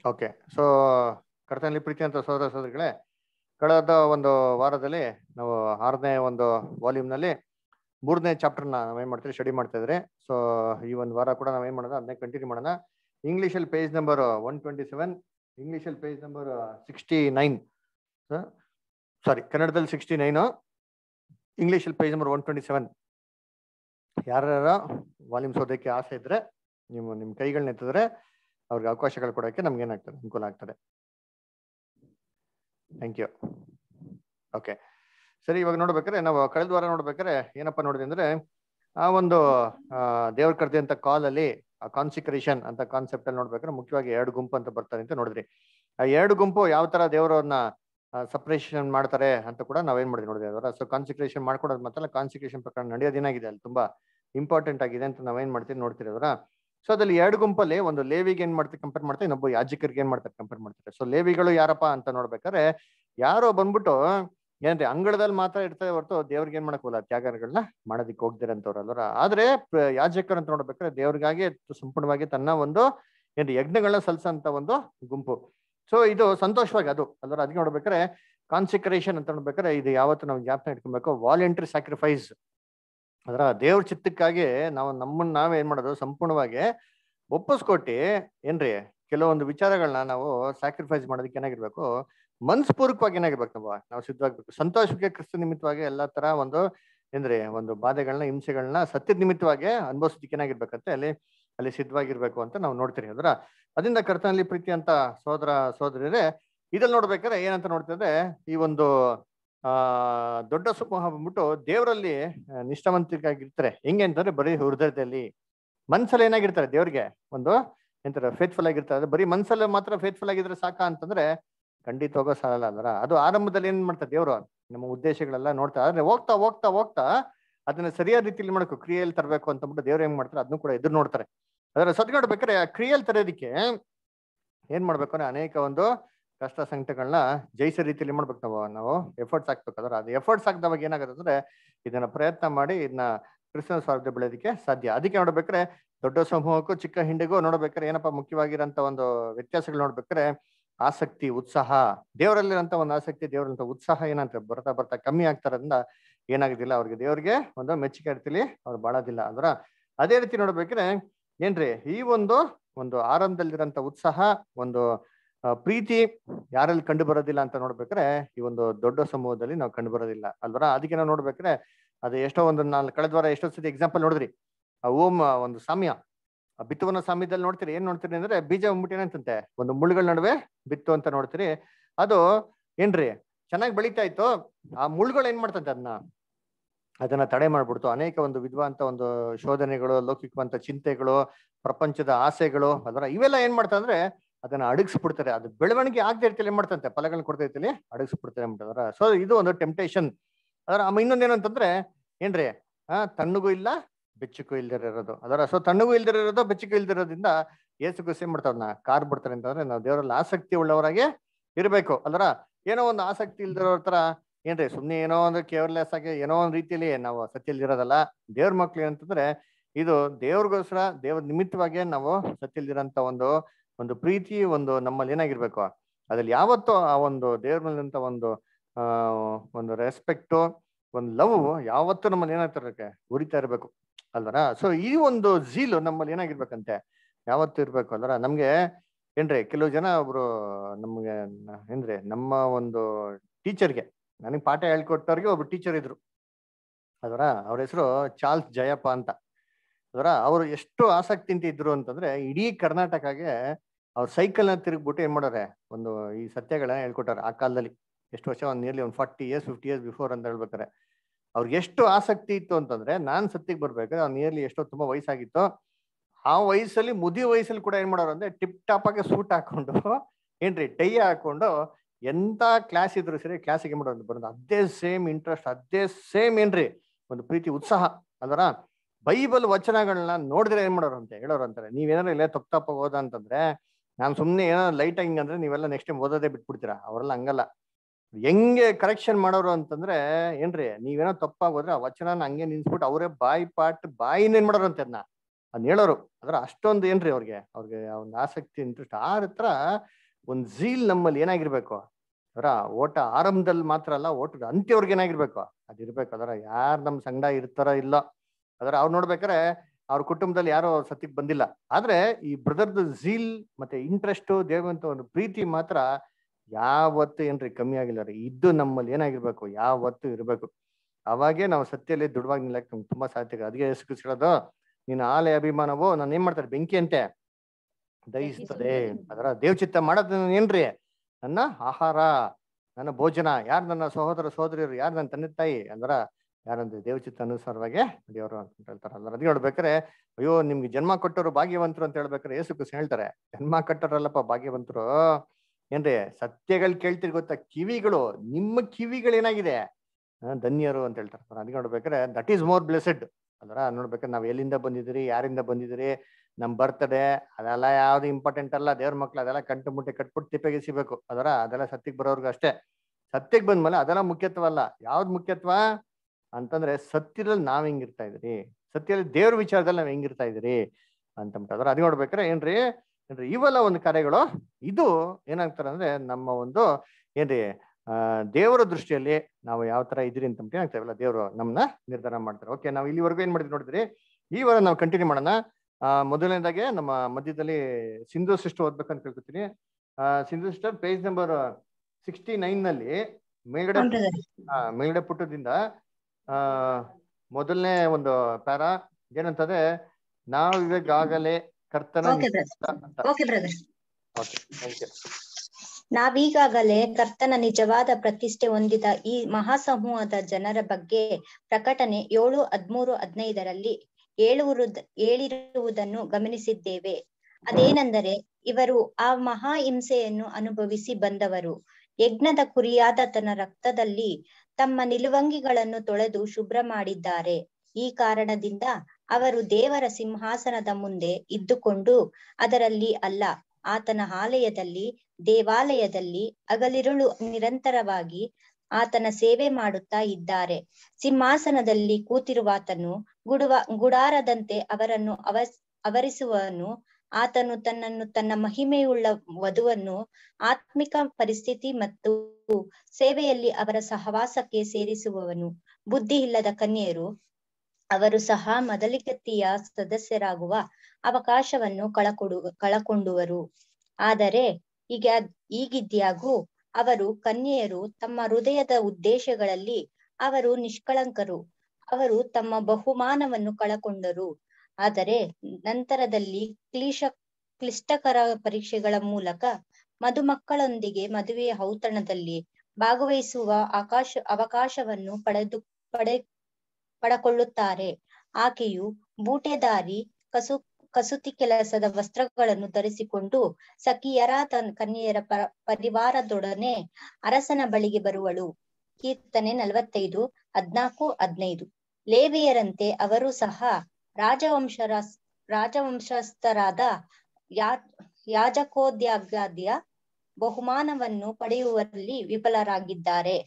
Okay so ಕರ್ತನಲ್ಲಿ ಪ್ರೀತಿ ಅಂತ ಸೋದರ ಸೋದರಿಗಳೇ ಕಳೆದ ಒಂದು ವಾರದಲ್ಲಿ ನಾವು ಆರನೇ ಒಂದು ವಾಲ್ಯೂಮ್ನಲ್ಲಿ ಮೂರನೇ ಚಾಪ್ಟರ್ನ ನಾವೇನ್ ಮಾಡ್ತೀವಿ ಸ್ಟಡಿ ಮಾಡ್ತಾ ಇದ್ರಿ ಸೊ ಈ ಒಂದು ವಾರ ಕೂಡ ನಾವೇನ್ ಮಾಡೋಣ ಅದನ್ನೇ ಕಂಟಿನ್ಯೂ ಮಾಡೋಣ ಇಂಗ್ಲೀಷಲ್ಲಿ page number one twenty seven ಇಂಗ್ಲೀಷಲ್ಲಿ page number sixty nine sorry ಕನ್ನಡದಲ್ಲಿ ಸಿಕ್ಸ್ಟಿ ನೈನು ಇಂಗ್ಲೀಷಲ್ಲಿ page number one twenty seven ಯಾರ್ಯಾರ ವಾಲ್ಯೂಮ್ಸ್ ಓದೋಕ್ಕೆ ಆಸೆ ಇದ್ರೆ ನೀವು ನಿಮ್ಮ ಕೈಗಳನ್ನ ಎತ್ತಿದ್ರೆ ಅವ್ರಿಗೆ ಅವಕಾಶಗಳು ಕೊಡೋಕ್ಕೆ ನಮ್ಗೆ ಏನಾಗ್ತದೆ ಅನುಕೂಲ ಆಗ್ತದೆ ಥ್ಯಾಂಕ್ ಯು ಓಕೆ ಸರಿ ಇವಾಗ ನೋಡ್ಬೇಕಾದ್ರೆ ನಾವು ಕಳೆದ ವಾರ ನೋಡ್ಬೇಕಾದ್ರೆ ಏನಪ್ಪ ನೋಡಿದೆ ಅಂದ್ರೆ ಆ ಒಂದು ದೇವ್ರ ಕರ್ದಿ ಅಂತ ಕಾಲಲ್ಲಿ ಕಾನ್ಸಿಕ್ರೇಷನ್ ಅಂತ ಕಾನ್ಸೆಪ್ಟ್ ಅಲ್ಲಿ ನೋಡ್ಬೇಕಾದ್ರೆ ಮುಖ್ಯವಾಗಿ ಎರಡು ಗುಂಪು ಅಂತ ಬರ್ತಾರೆ ಅಂತ ನೋಡಿದ್ರಿ ಆ ಎರಡು ಗುಂಪು ಯಾವ ತರ ದೇವರನ್ನ ಸಪ್ರೇಷನ್ ಮಾಡ್ತಾರೆ ಅಂತ ಕೂಡ ನಾವೇನ್ ಮಾಡಿದ್ವಿ ನೋಡಿದ್ವಿ ಅದರ ಸೊ ಕಾನ್ಸಿಕ್ರೇಷನ್ ಮಾಡ್ಕೊಡೋದು ಮಾತ್ರ ಕಾನ್ಸಿಕ್ರೇಷನ್ ಪ್ರಕಾರ ನಡೆಯೋದೇನಾಗಿದೆ ಅಲ್ಲಿ ತುಂಬಾ ಇಂಪಾರ್ಟೆಂಟ್ ಆಗಿದೆ ಅಂತ ನಾವೇನ್ ಮಾಡ್ತೀವಿ ನೋಡ್ತೀರಿ ಅದರ ಸೊ ಅದ್ರಲ್ಲಿ ಎರಡು ಗುಂಪಲ್ಲಿ ಒಂದು ಲೇವಿಗೆ ಏನ್ ಮಾಡ್ತೀವಿ ಕಂಪೇರ್ ಮಾಡ್ತೀವಿ ಇನ್ನೊಬ್ಬ ಯಾಜಕರಿಗೆ ಏನ್ ಮಾಡ್ತಾರೆ ಕಂಪೇರ್ ಮಾಡ್ತಾರೆ ಸೊ ಲೇವಿಗಳು ಯಾರಪ್ಪ ಅಂತ ನೋಡ್ಬೇಕಾದ್ರೆ ಯಾರೋ ಬಂದ್ಬಿಟ್ಟು ಏನ್ರಿ ಅಂಗಳದಲ್ಲಿ ಮಾತ್ರ ಇರ್ತದೆ ಹೊರತು ದೇವ್ರಿಗೆ ಏನ್ ಮಾಡಕ್ಕೋಲ್ಲ ತ್ಯಾಗಗಳನ್ನ ಮಾಡೋದಿಕ್ಕೆ ಹೋಗ್ದಿರಂತವ್ರು ಅಲ್ವರ ಆದ್ರೆ ಯಾಜಕರು ಅಂತ ನೋಡ್ಬೇಕಾದ್ರೆ ದೇವ್ರಿಗಾಗಿ ಸಂಪೂರ್ಣವಾಗಿ ತನ್ನ ಒಂದು ಏನ್ರಿ ಯಜ್ಞಗಳನ್ನ ಸಲ್ಸಂತ ಒಂದು ಗುಂಪು ಸೊ ಇದು ಸಂತೋಷವಾಗಿ ಅದು ಅಲ್ವರ ಅದಕ್ಕೆ ನೋಡ್ಬೇಕಾದ್ರೆ ಕಾನ್ಸಿಕ್ರೇಷನ್ ಅಂತ ನೋಡ್ಬೇಕಾದ್ರೆ ಇದು ಯಾವತ್ತು ನಾವು ಜ್ಞಾಪನ ಇಟ್ಕೊಬೇಕು ವಾಲಂಟ್ರಿ ಸ್ಯಾಕ್ರಿಫೈಸ್ ಅದರ ದೇವ್ರ ಚಿತ್ತಕ್ಕಾಗಿ ನಾವು ನಮ್ಮನ್ನ ನಾವ್ ಏನ್ ಮಾಡೋದು ಸಂಪೂರ್ಣವಾಗಿ ಒಪ್ಪಿಸ್ಕೊಟ್ಟಿ ಏನ್ರಿ ಕೆಲವೊಂದು ವಿಚಾರಗಳನ್ನ ನಾವು ಸ್ಯಾಕ್ರಿಫೈಸ್ ಮಾಡೋದಕ್ಕೆ ಏನಾಗಿರ್ಬೇಕು ಮನ್ಸ್ಪೂರ್ವಕವಾಗಿ ಏನಾಗಿರ್ಬೇಕು ನಾವು ನಾವು ಸಿದ್ಧವಾಗ್ಬೇಕು ಸಂತೋಷಕ್ಕೆ ಕ್ರಿಸ್ತ ನಿಮಿತ್ತವಾಗಿ ಎಲ್ಲಾ ತರ ಒಂದು ಏನ್ರಿ ಒಂದು ಬಾಧೆಗಳನ್ನ ಹಿಂಸೆಗಳನ್ನ ಸತ್ಯದ ನಿಮಿತ್ತವಾಗಿ ಅನುಭವಿಸೋದಕ್ಕೆ ಏನಾಗಿರ್ಬೇಕಂತೆ ಅಲ್ಲಿ ಅಲ್ಲಿ ಸಿದ್ಧವಾಗಿರ್ಬೇಕು ಅಂತ ನಾವು ನೋಡ್ತೀರಿ ಅದರ ಅದರಿಂದ ಕರ್ತನಲ್ಲಿ ಪ್ರೀತಿ ಅಂತ ಸೋದರ ಸೋದರಿಯರೇ ಇದಲ್ಲಿ ನೋಡ್ಬೇಕಾದ್ರೆ ಏನಂತ ನೋಡ್ತಿದ್ರೆ ಈ ಒಂದು ಆ ದೊಡ್ಡ ಸಮೂಹ ಬಂದ್ಬಿಟ್ಟು ದೇವರಲ್ಲಿ ನಿಷ್ಠಾವಂತಿಕಾಗಿರ್ತಾರೆ ಹೆಂಗೆ ಅಂತಂದ್ರೆ ಬರೀ ಹೃದಯದಲ್ಲಿ ಮನ್ಸಲ್ಲಿ ಏನಾಗಿರ್ತಾರೆ ದೇವ್ರಿಗೆ ಒಂದು ಎಂತಾರೆ ಫೇತ್ಫುಲ್ ಆಗಿರ್ತಾರೆ ಬರೀ ಮನ್ಸಲ್ಲಿ ಮಾತ್ರ ಫೇತ್ಫುಲ್ ಆಗಿದ್ರೆ ಸಾಕ ಅಂತಂದ್ರೆ ಖಂಡಿತ ಹೋಗೋ ಸಾಲಲ್ಲ ಅಂದ್ರ ಅದು ಆರಂಭದಲ್ಲಿ ಏನ್ ಮಾಡ್ತಾರೆ ದೇವ್ರು ನಮ್ಮ ಉದ್ದೇಶಗಳೆಲ್ಲ ನೋಡ್ತಾ ಆದ್ರೆ ಹೋಗ್ತಾ ಹೋಗ್ತಾ ಹೋಗ್ತಾ ಅದನ್ನ ಸರಿಯಾದ ರೀತಿಯಲ್ಲಿ ಮಾಡಬೇಕು ಕ್ರಿಯೆಯಲ್ಲಿ ತರಬೇಕು ಅಂತಂದ್ಬಿಟ್ಟು ದೇವ್ರು ಹೆಂಗ್ ಮಾಡ್ತಾರೆ ಅದನ್ನು ಕೂಡ ಎದುರು ನೋಡ್ತಾರೆ ಅದರ ಸದ್ ನೋಡ್ಬೇಕಾದ್ರೆ ಆ ಕ್ರಿಯೆಯಲ್ಲಿ ತರೋದಿಕ್ಕೆ ಏನ್ ಮಾಡ್ಬೇಕು ಅಂದ್ರೆ ಅನೇಕ ಒಂದು ಕಷ್ಟ ಸಂಕಟಗಳನ್ನ ಜಯಿಸೋ ರೀತಿಯಲ್ಲಿ ಮಾಡ್ಬೇಕು ನಾವು ನಾವು ಎಫರ್ಟ್ಸ್ ಹಾಕ್ಬೇಕು ಅದರ ಅದು ಎಫರ್ಟ್ಸ್ ಹಾಕ್ದವಾಗ ಏನಾಗುತ್ತೆ ಅಂದ್ರೆ ಇದನ್ನ ಪ್ರಯತ್ನ ಮಾಡಿ ಇದನ್ನ ಕ್ರಿಸ್ತನ ಸ್ವಾರ್ಥ ಬೆಳೆಯೋದಕ್ಕೆ ಸಾಧ್ಯ ಅದಕ್ಕೆ ನೋಡ್ಬೇಕಾದ್ರೆ ದೊಡ್ಡ ಸಮೂಹಕ್ಕೂ ಚಿಕ್ಕ ಹಿಂಡಿಗೂ ನೋಡ್ಬೇಕಾದ್ರೆ ಏನಪ್ಪಾ ಮುಖ್ಯವಾಗಿರೋಂಥ ಒಂದು ವ್ಯತ್ಯಾಸಗಳು ನೋಡ್ಬೇಕಾದ್ರೆ ಆಸಕ್ತಿ ಉತ್ಸಾಹ ದೇವರಲ್ಲಿರಂತ ಒಂದು ಆಸಕ್ತಿ ದೇವರಂತ ಉತ್ಸಾಹ ಏನಂತ ಬರ್ತಾ ಬರ್ತಾ ಕಮ್ಮಿ ಆಗ್ತಾರಿಂದ ಏನಾಗೋದಿಲ್ಲ ಅವ್ರಿಗೆ ದೇವ್ರಿಗೆ ಒಂದು ಮೆಚ್ಚುಗೆ ರೀತಿಲಿ ಅವ್ರು ಬಾಳೋದಿಲ್ಲ ಅಂದ್ರ ಅದೇ ರೀತಿ ನೋಡ್ಬೇಕ್ರೆ ಏನ್ರಿ ಈ ಒಂದು ಒಂದು ಆರಂಭದಲ್ಲಿರೋಂಥ ಉತ್ಸಾಹ ಒಂದು ಪ್ರೀತಿ ಯಾರಲ್ಲಿ ಕಂಡು ಬರೋದಿಲ್ಲ ಅಂತ ನೋಡ್ಬೇಕ್ರೆ ಈ ಒಂದು ದೊಡ್ಡ ಸಮೂಹದಲ್ಲಿ ನಾವು ಕಂಡು ಬರೋದಿಲ್ಲ ಅಲ್ವರ ಅದಕ್ಕೆ ನಾವು ನೋಡ್ಬೇಕ್ರೆ ಅದು ಎಷ್ಟೋ ಒಂದು ನಾಲ್ ಕಳೆದ ವಾರ ಎಷ್ಟೋ ಸತಿ ಎಕ್ಸಾಂಪಲ್ ನೋಡಿದ್ರಿ ಆ ಓಂ ಒಂದು ಸಾಮ್ಯ ಆ ಬಿತ್ತುವನ ಸಾಮ್ಯದಲ್ಲಿ ನೋಡ್ತೀರಿ ಏನ್ ನೋಡ್ತೀರಿ ಅಂದ್ರೆ ಬೀಜ ಬಂದ್ಬಿಟ್ಟು ಏನಂತಂತೆ ಒಂದು ಮುಳ್ಳುಗಳ ನಡುವೆ ಬಿತ್ತು ಅಂತ ನೋಡ್ತೀರಿ ಅದು ಏನ್ರಿ ಚೆನ್ನಾಗಿ ಬೆಳೀತಾ ಇತ್ತು ಆ ಮುಳ್ಳುಗಳು ಏನ್ ಮಾಡ್ತಂತೆ ಅದನ್ನ ಅದನ್ನ ತಡೆ ಮಾಡ್ಬಿಡ್ತು ಅನೇಕ ಒಂದು ವಿದ್ವಾಂತ ಒಂದು ಶೋಧನೆಗಳು ಲೌಕಿಕವಂತ ಚಿಂತೆಗಳು ಪ್ರಪಂಚದ ಆಸೆಗಳು ಅದರ ಇವೆಲ್ಲ ಏನ್ ಮಾಡ್ತಾ ಅಂದ್ರೆ ಅದನ್ನ ಅಡಗಿಸ್ಬಿಡ್ತಾರೆ ಅದು ಬೆಳವಣಿಗೆ ಆಗದೆ ಇರ್ತಿಲ್ಲ ಏನ್ ಮಾಡ್ತಂತೆ ಫಲಗಳನ್ನ ಕೊಡ್ತಾ ಇರ್ತಿಲಿ ಅಡಗಿಸ್ಬಿಡ್ತಾರೆ ಅಂದ್ಬಿಟ್ಟದ್ರ ಸೊ ಇದು ಒಂದು ಟೆಂಪ್ಟೇಷನ್ ಅದರ ಇನ್ನೊಂದೇನಂತಂದ್ರೆ ಏನ್ರಿ ಆ ತಣ್ಣಗೂ ಇಲ್ಲ ಬೆಚ್ಚಕ್ಕೂ ಇಲ್ದಿರೋದು ಅದರ ಸೊ ತಣ್ಣಗೂ ಇಲ್ದಿರೋದು ಬೆಚ್ಚಕ್ಕೂ ಇಲ್ದಿರೋದ್ರಿಂದ ಏಸು ಗುಸೆ ಮಾಡ್ತಾವ್ರನ್ನ ಕಾರ್ ಬಿಡ್ತಾರೆ ಅಂತಂದ್ರೆ ನಾವು ದೇವರಲ್ಲಿ ಆಸಕ್ತಿ ಉಳ್ಳವರಾಗೆ ಇರ್ಬೇಕು ಅಲ್ರ ಏನೋ ಒಂದು ಆಸಕ್ತಿ ಇಲ್ದಿರೋ ತರ ಏನ್ರಿ ಸುಮ್ನೆ ಏನೋ ಒಂದು ಕೇರ್ಲೆಸ್ ಆಗಿ ಏನೋ ಒಂದ್ ರೀತಿಯಲ್ಲಿ ನಾವು ಸತ್ಯಲ್ಲಿ ಇರೋದಲ್ಲ ದೇವ್ರ ಮಕ್ಳು ಏನಂತಂದ್ರೆ ಇದು ದೇವ್ರಿಗೋಸ್ಕರ ದೇವ್ರ ನಿಮಿತ್ತವಾಗಿ ನಾವು ಸತ್ಯಲ್ದಿರೋಂಥ ಒಂದು ಒಂದು ಪ್ರೀತಿ ಒಂದು ನಮ್ಮಲ್ಲಿ ಏನಾಗಿರ್ಬೇಕು ಅದ್ರಲ್ಲಿ ಯಾವತ್ತೂ ಆ ಒಂದು ದೇವ್ರ ಮೇಲಿಂತ ಒಂದು ಆ ಒಂದು ರೆಸ್ಪೆಕ್ಟು ಒಂದು ಲವ್ ಯಾವತ್ತೂ ನಮ್ಮಲ್ಲಿ ಏನಾಗ್ತಿರಕ್ಕೆ ಉರಿತಾ ಇರ್ಬೇಕು ಅಲ್ವರ ಸೊ ಈ ಒಂದು ಝೀಲು ನಮ್ಮಲ್ಲಿ ಏನಾಗಿರ್ಬೇಕಂತೆ ಯಾವತ್ತೂ ಇರ್ಬೇಕು ಅಲ್ವರ ನಮ್ಗೆ ಏನ್ರಿ ಕೆಲವು ಜನ ಒಬ್ರು ನಮ್ಗೆ ಏನ್ರಿ ನಮ್ಮ ಒಂದು ಟೀಚರ್ಗೆ ನನಗೆ ಪಾಠ ಹೇಳ್ಕೊಟ್ಟವ್ರಿಗೆ ಒಬ್ರು ಟೀಚರ್ ಇದ್ರು ಅದರ ಅವ್ರ ಹೆಸರು ಚಾರ್ಲ್ಸ್ ಜಯಪ್ಪ ಅಂತ ಅದರ ಅವರು ಎಷ್ಟು ಆಸಕ್ತಿಂತ ಇದ್ರು ಅಂತಂದ್ರೆ ಇಡೀ ಕರ್ನಾಟಕಗೆ ಅವ್ರ ಸೈಕಲ್ನ ತಿರುಗ್ಬಿಟ್ಟು ಏನ್ ಮಾಡೋರೆ ಒಂದು ಈ ಸತ್ಯಗಳನ್ನ ಹೇಳ್ಕೊಟ್ಟಾರೆ ಆ ಕಾಲದಲ್ಲಿ ಎಷ್ಟು ವರ್ಷ ಒಂದು ನಿಯರ್ಲಿ ಒಂದು forty years fifty years before ಅಂತ ಹೇಳ್ಬೇಕಾರೆ ಅವ್ರಿಗೆ ಎಷ್ಟು ಆಸಕ್ತಿ ಇತ್ತು ಅಂತಂದ್ರೆ ನಾನ್ ಸತ್ತಿಗೆ ಬರ್ಬೇಕಾದ್ರೆ ಅವ್ನು ನಿಯರ್ಲಿ ಎಷ್ಟೋ ತುಂಬಾ ವಯಸ್ಸಾಗಿತ್ತು ಆ ವಯಸ್ಸಲ್ಲಿ ಮುದಿ ವಯಸ್ಸಲ್ಲಿ ಕೂಡ ಏನ್ ಮಾಡೋರು ಅಂದ್ರೆ ಟಿಪ್ ಟಾಪ್ ಆಗಿ ಸೂಟ್ ಹಾಕೊಂಡು ಏನ್ರಿ ಟೈ ಹಾಕೊಂಡು ಎಂತ ಕ್ಲಾಸ್ ಇದ್ರು ಸರಿ ಕ್ಲಾಸಿಗೆ ಮಾಡೋದು ಬರೋದು ಅದೇ ಸೇಮ್ ಇಂಟ್ರೆಸ್ಟ್ ಅದೇ ಸೇಮ್ ಏನ್ರಿ ಒಂದು ಪ್ರೀತಿ ಉತ್ಸಾಹ ಅದರ ಬೈಬಲ್ ವಚನಗಳನ್ನ ನೋಡಿದ್ರೆ ಏನ್ ಮಾಡೋರು ಅಂತ ಹೇಳೋರು ಅಂತಾರೆ ನೀವೇನಾದ್ರು ಇಲ್ಲೇ ತಪ್ಪು ತಪ್ಪ ಓದ ಅಂತಂದ್ರೆ ನಾನು ಸುಮ್ಮನೆ ಏನೋ ಲೈಟ್ ಹಿಂಗ್ ಅಂದ್ರೆ ನೀವೆಲ್ಲ ನೆಕ್ಸ್ಟ್ ಟೈಮ್ ಓದೋದೇ ಬಿಟ್ಬಿಡ್ತೀರಾ ಅವರೆಲ್ಲ ಹಂಗಲ್ಲ ಹೆಂಗೆ ಕರೆಕ್ಷನ್ ಮಾಡೋರು ಅಂತಂದ್ರೆ ಏನ್ರಿ ನೀವೇನೋ ತಪ್ಪಾಗಿ ಹೋದ್ರೆ ಆ ವಚನ ಹಂಗೆ ನಿನ್ಸ್ಬಿಟ್ಟು ಅವರೇ ಬಾಯಿ ಪಾಟ್ ಬಾಯಿನ ಏನ್ ಮಾಡೋರು ಅಂತ ಅದನ್ನ ಅದ್ನ ಹೇಳೋರು ಅದ್ರ ಅಷ್ಟೊಂದು ಏನ್ರಿ ಅವ್ರಿಗೆ ಅವ್ರಿಗೆ ಒಂದು ಆಸಕ್ತಿ ಇಂಟ್ರೆಸ್ಟ್ ಆ ಹತ್ರ ಒಂದ್ ಝೀಲ್ ನಮ್ಮಲ್ಲಿ ಏನಾಗಿರ್ಬೇಕು ಅದರ ಓಟ ಆರಂಭದಲ್ಲಿ ಮಾತ್ರ ಅಲ್ಲ ಓಟದ ಅಂತ್ಯವ್ರಿಗೆ ಏನಾಗಿರ್ಬೇಕು ಅದಿರ್ಬೇಕು ಅದರ ಯಾರು ನಮ್ ಸಂಗಡ ಇರ್ತಾರ ಇಲ್ಲ ಅದರ ಅವ್ರು ನೋಡ್ಬೇಕಾರೆ ಅವ್ರ ಕುಟುಂಬದಲ್ಲಿ ಯಾರೋ ಸತ್ಯಕ್ಕೆ ಬಂದಿಲ್ಲ ಆದ್ರೆ ಈ ಬ್ರದರ್ದು ಝೀಲ್ ಮತ್ತೆ ಇಂಟ್ರೆಸ್ಟ್ ದೇವಂತ ಒಂದು ಪ್ರೀತಿ ಮಾತ್ರ ಯಾವತ್ತು ಏನ್ರಿ ಕಮ್ಮಿ ಆಗಿಲ್ಲ ರೀ ಇದ್ದು ನಮ್ಮಲ್ಲಿ ಏನಾಗಿರ್ಬೇಕು ಯಾವತ್ತು ಇರ್ಬೇಕು ಅವಾಗೇ ನಾವು ಸತ್ಯಲ್ಲಿ ದೃಢವಾಗಿ ನಿಲ್ಲಕ್ಕೆ ನಮ್ಗೆ ತುಂಬಾ ಸಾಧ್ಯ ಇದೆ. ಅದಕ್ಕೆ ಹೇಳೋದು ನಿನ್ನ ಆಲೆ ಅಭಿಮಾನವು ನಾನು ಏನ್ ಮಾಡ್ತಾರೆ ಬೆಂಕಿ ಅಂತೆ ದಹಿಸ್ತದೆ ಅದರ ದೇವಚಿತ್ತ ಮಾಡೋದು ಏನ್ರಿ ನನ್ನ ಆಹಾರ ನನ್ನ ಭೋಜನ ಯಾರು ನನ್ನ ಸಹೋದರ ಸಹೋದರಿಯರು ಯಾರು ನನ್ನ ತಂದೆ ತಾಯಿ ಅಂದ್ರ ಯಾರಂದ್ರೆ ದೇವಚಿತ್ತ ಅನುಸಾರವಾಗಿ ದೇವರು ಅಂತ ಹೇಳ್ತಾರೆ ಅಲ್ಲ ಅದಕ್ಕೆ ಹೇಳ್ಬೇಕಾರೆ ಅಯ್ಯೋ ನಿಮ್ಗೆ ಜನ್ಮ ಕೊಟ್ಟವರು ಭಾಗ್ಯವಂತರು ಅಂತ ಹೇಳ್ಬೇಕಾರೆ ಯೇಸು ಕ್ರಿಸ್ತ ಹೇಳ್ತಾರೆ ಜನ್ಮ ಕೊಟ್ಟರಲ್ಲಪ್ಪ ಭಾಗ್ಯವಂತರು ಏನ್ರಿ ಸತ್ಯಗಳು ಕೇಳ್ತಿರ್ ಗೊತ್ತಾ ಕಿವಿಗಳು ನಿಮ್ಮ ಕಿವಿಗಳು ಏನಾಗಿದೆ ಆ, ಧನ್ಯರು ಅಂತ ಹೇಳ್ತಾರೆ ಅದಕ್ಕೆ ನೋಡ್ಬೇಕಾರೆ ದಟ್ ಈಸ್ ಮೋರ್ ಬ್ಲೆಸೆಡ್ ಅದರ ನೋಡ್ಬೇಕಾದ್ರೆ ನಾವ್ ಎಲ್ಲಿಂದ ಬಂದಿದ್ದೀರಿ ಯಾರಿಂದ ಬಂದಿದ್ದೀರಿ ನಮ್ ಬರ್ತಡೆ ಅದೆಲ್ಲ ಯಾವ್ದು ಇಂಪಾರ್ಟೆಂಟ್ ಅಲ್ಲ ದೇವ್ರ ಮಕ್ಳು ಅದೆಲ್ಲ ಕಂಟು ಮುಟ್ಟೆ ಕಟ್ಬಿಟ್ಟು ತಿಪ್ಪೆಗೆ ಸಿಬೇಕು ಅದರ ಅದೆಲ್ಲ ಸತ್ಯಕ್ಕೆ ಬರೋರ್ಗು ಅಷ್ಟೇ ಸತ್ಯಕ್ಕೆ ಬಂದ್ಮೇಲೆ ಅದೆಲ್ಲ ಮುಖ್ಯತ್ವ ಅಲ್ಲ ಯಾವ್ದು ಮುಖ್ಯತ್ವ ಅಂತಂದ್ರೆ ಸತ್ಯದಲ್ಲಿ ನಾವ್ ಹೆಂಗಿರ್ತಾ ಇದ್ರಿ ಸತ್ಯದಲ್ಲಿ ದೇವ್ರ ವಿಚಾರದಲ್ಲಿ ನಾವ್ ಹೆಂಗಿರ್ತಾ ಇದ್ರಿ ಅಂತಂದ್ಬಿಟ್ಟು ಅದ್ರ ಅದ್ ನೋಡ್ಬೇಕಾರೆ ಏನ್ರಿ ಏನ್ರಿ ಇವೆಲ್ಲ ಒಂದು ಕಾರ್ಯಗಳು ಇದು ಏನಾಗ್ತಾರೆ ಅಂದ್ರೆ ನಮ್ಮ ಒಂದು ಏನ್ರಿ ಆ ದೇವರ ದೃಷ್ಟಿಯಲ್ಲಿ ನಾವು ಯಾವ ತರ ಇದ್ರಿ ಅಂತ ಏನಾಗ್ತಾವಲ್ಲ ದೇವರು ನಮ್ಮನ್ನ ನಿರ್ಧಾರ ಮಾಡ್ತಾರೆ ಓಕೆ ನಾವು ಇಲ್ಲಿವರೆಗೂ ಏನ್ ಮಾಡಿದ್ವಿ ನೋಡಿದ್ರಿ ಈ ವಾರ ನಾವು ಕಂಟಿನ್ಯೂ ಮಾಡೋಣ ಆ ಮೊದಲನೇದಾಗೆ ನಮ್ಮ ಮಧ್ಯದಲ್ಲಿ ಸಿಂಧು ಸಿಸ್ಟರ್ ಓದ್ಬೇಕಂತ ಕೇಳ್ಕೊತೀನಿ ಆ Sindhu sister page number sixty nine ನಲ್ಲಿ ಮೇಲ್ಗಡೆ ಹ್ಞೂ brother. ಆ, ಮೇಲ್ಗಡೆ ಪುಟದಿಂದ ಆ ಮೊದಲನೇ ಒಂದು ಪ್ಯಾರ ಏನಂತದೆ ನಾವು ಇವಾಗಲೇ ಕರ್ತನ Okay, brother. ಅಂತ okay brother okay thank you ನಾವೀಗಾಗಲೇ ಕರ್ತನ ನಿಜವಾದ ಪ್ರತಿಷ್ಠೆ ಹೊಂದಿದ ಈ ಮಹಾಸಮೂಹದ ಜನರ ಬಗ್ಗೆ ಪ್ರಕಟಣೆ ಏಳು ಹದ್ಮೂರು ಹದಿನೈದರಲ್ಲಿ ಹೇಳುವುದ ಹೇಳಿರುವುದನ್ನು ಗಮನಿಸಿದ್ದೇವೆ ಅದೇನೆಂದರೆ ಇವರು ಆ ಮಹಾ ಹಿಂಸೆಯನ್ನು ಅನುಭವಿಸಿ ಬಂದವರು ಯಜ್ಞದ ಕುರಿಯಾದ ತನ್ನ ರಕ್ತದಲ್ಲಿ ತಮ್ಮ ನಿಲುವಂಗಿಗಳನ್ನು ತೊಳೆದು ಶುಭ್ರ ಮಾಡಿದ್ದಾರೆ ಈ ಕಾರಣದಿಂದ ಅವರು ದೇವರ ಸಿಂಹಾಸನದ ಮುಂದೆ ಇದ್ದುಕೊಂಡು ಅದರಲ್ಲಿ ಅಲ್ಲ ಆತನ ಆಲಯದಲ್ಲಿ ದೇವಾಲಯದಲ್ಲಿ ಹಗಲಿರುಳು ನಿರಂತರವಾಗಿ ಆತನ ಸೇವೆ ಮಾಡುತ್ತಾ ಇದ್ದಾರೆ ಸಿಂಹಾಸನದಲ್ಲಿ ಕೂತಿರುವಾತನು ಗುಡುವ ಗುಡಾರದಂತೆ ಅವರನ್ನು ಅವ ಅವರಿಸುವನು ಆತನು ತನ್ನನ್ನು ತನ್ನ ಮಹಿಮೆಯುಳ್ಳ ವಧುವನ್ನು ಆತ್ಮಿಕ ಪರಿಸ್ಥಿತಿ ಮತ್ತು ಸೇವೆಯಲ್ಲಿ ಅವರ ಸಹವಾಸಕ್ಕೆ ಸೇರಿಸುವವನು ಬುದ್ಧಿ ಇಲ್ಲದ ಕನ್ಯೆಯರು ಅವರು ಸಹ ಮೊದಲಿಗತಿಯ ಸದಸ್ಯರಾಗುವ ಅವಕಾಶವನ್ನು ಕಳಕೊಡು ಕಳಕೊಂಡುವರು ಆದರೆ ಈಗ ಈಗಿದ್ಯಾಗೂ ಅವರು ಕನ್ಯೆಯರು ತಮ್ಮ ಹೃದಯದ ಉದ್ದೇಶಗಳಲ್ಲಿ ಅವರು ನಿಷ್ಕಳಂಕರು ಅವರು ತಮ್ಮ ಬಹುಮಾನವನ್ನು ಕಳಕೊಂಡರು ಆದರೆ ನಂತರದಲ್ಲಿ ಕ್ಲಿಶ ಕ್ಲಿಷ್ಟಕರ ಪರೀಕ್ಷೆಗಳ ಮೂಲಕ ಮದುಮಕ್ಕಳೊಂದಿಗೆ ಮದುವೆಯ ಔತಣದಲ್ಲಿ ಭಾಗವಹಿಸುವ ಆಕಾಶ ಅವಕಾಶವನ್ನು ಪಡೆದು ಪಡೆ ಪಡಕೊಳ್ಳುತ್ತಾರೆ ಆಕೆಯು ಬೂಟೆದಾರಿ ಕಸು ಕಸೂತಿ ಕೆಲಸದ ವಸ್ತ್ರಗಳನ್ನು ಧರಿಸಿಕೊಂಡು ಸಖಿಯರ ತನ್ ಕನ್ಯೆಯರ ಪ ಪರಿವಾರದೊಡನೆ ಅರಸನ ಬಳಿಗೆ ಬರುವಳು ಕೀರ್ತನೆ ನಲವತ್ತೈದು ಹದ್ನಾಲ್ಕು ಹದ್ನೈದು ಲೇವಿಯರಂತೆ ಅವರು ಸಹ ರಾಜವಂಶರ ರಾಜವಂಶಸ್ಥರಾದ ಯಾ ಯಾಜಕೋದ್ಯಾಗಾದ್ಯ ಬಹುಮಾನವನ್ನು ಪಡೆಯುವಲ್ಲಿ ವಿಫಲರಾಗಿದ್ದಾರೆ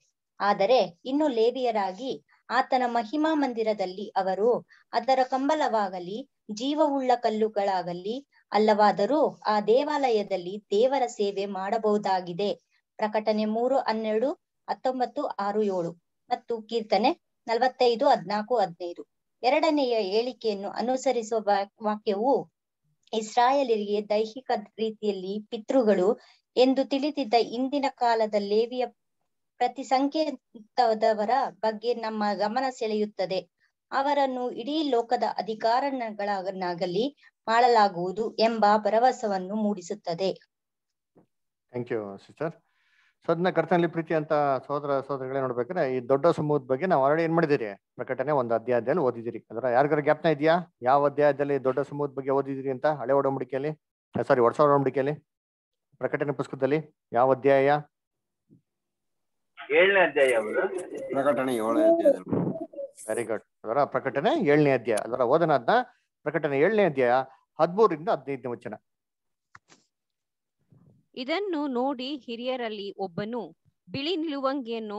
ಆದರೆ ಇನ್ನು ಲೇವಿಯರಾಗಿ ಆತನ ಮಹಿಮಾ ಮಂದಿರದಲ್ಲಿ ಅವರು ಅದರ ಕಂಬಲವಾಗಲಿ ಜೀವವುಳ್ಳ ಕಲ್ಲುಗಳಾಗಲಿ ಅಲ್ಲವಾದರೂ ಆ ದೇವಾಲಯದಲ್ಲಿ ದೇವರ ಸೇವೆ ಮಾಡಬಹುದಾಗಿದೆ ಪ್ರಕಟಣೆ ಮೂರು ಹನ್ನೆರಡು ಹತ್ತೊಂಬತ್ತು ಆರು ಏಳು ಮತ್ತು ಕೀರ್ತನೆ ನಲವತ್ತೈದು ಹದ್ನಾಲ್ಕು ಹದಿನೈದು ಎರಡನೆಯ ಹೇಳಿಕೆಯನ್ನು ಅನುಸರಿಸುವ ವಾ- ವಾಕ್ಯವು ಇಸ್ರಾಯೇಲರಿಗೆ ದೈಹಿಕ ರೀತಿಯಲ್ಲಿ ಪಿತೃಗಳು ಎಂದು ತಿಳಿದಿದ್ದ ಇಂದಿನ ಕಾಲದ ಲೇವಿಯ ಪ್ರತಿ ಸಂಕೇತದವರ ಬಗ್ಗೆ ನಮ್ಮ ಗಮನ ಸೆಳೆಯುತ್ತದೆ ಅವರನ್ನು ಇಡೀ ಲೋಕದ ಅಧಿಕಾರಗಳನ್ನಾಗಲಿ ಮಾಡಲಾಗುವುದು ಎಂಬ ಭರವಸವನ್ನು ಮೂಡಿಸುತ್ತದೆ ಥ್ಯಾಂಕ್ ಯು ಸಿಸ್ಟರ್ ಸೊ ಅದನ್ನ ಕರ್ತನಲ್ಲಿ ಪ್ರೀತಿ ಅಂತ ಸಹೋದರ ಸಹೋದರಿಗಳೇ ನೋಡ್ಬೇಕಾದ್ರೆ ಈ ದೊಡ್ಡ ಸಮೂಹದ ಬಗ್ಗೆ ನಾವು ಆಲ್ರೆಡಿ ಏನ್ ಮಾಡಿದಿರಿ ಪ್ರಕಟಣೆ ಒಂದು ಅಧ್ಯಾಯದಲ್ಲಿ ಓದಿದಿರಿ ಅದರ ಯಾರಿಗಾರ ಜ್ಞಾಪನ ಇದೆಯಾ ಯಾವ ಅಧ್ಯಾಯದಲ್ಲಿ ದೊಡ್ಡ ಸಮೂಹದ ಬಗ್ಗೆ ಓದಿದಿರಿ ಅಂತ ಹಳೆ ಒಡಂಬಡಿಕೆಯಲ್ಲಿ ಸಾರಿ ವರ್ಷ ಒಡಂಬಡಿಕೆಯಲ್ಲಿ ಪ್ರಕಟಣೆ ಪುಸ್ತಕದಲ್ಲಿ ಯಾವ ಅಧ್ಯಾಯ ಏಳನೇ ಅಧ್ಯಾಯ ಅವರು ಪ್ರಕಟಣೆ ಏಳನೇ ಅಧ್ಯಾಯದಲ್ಲಿ ವೆರಿ ಗುಡ್ ಅದರ ಪ್ರಕಟಣೆ ಏಳನೇ ಅಧ್ಯಾಯ ಅದರ ಓದನ ಅದನ್ನ ಪ್ರಕಟಣೆ ಏಳನೇ ಅಧ್ಯಾಯ ಹದಿಮೂರರಿಂದ ಹದಿನೈದನೇ ವಚನ ಇದನ್ನು ನೋಡಿ ಹಿರಿಯರಲ್ಲಿ ಒಬ್ಬನು ಬಿಳಿ ನಿಲುವಂಗಿಯನ್ನು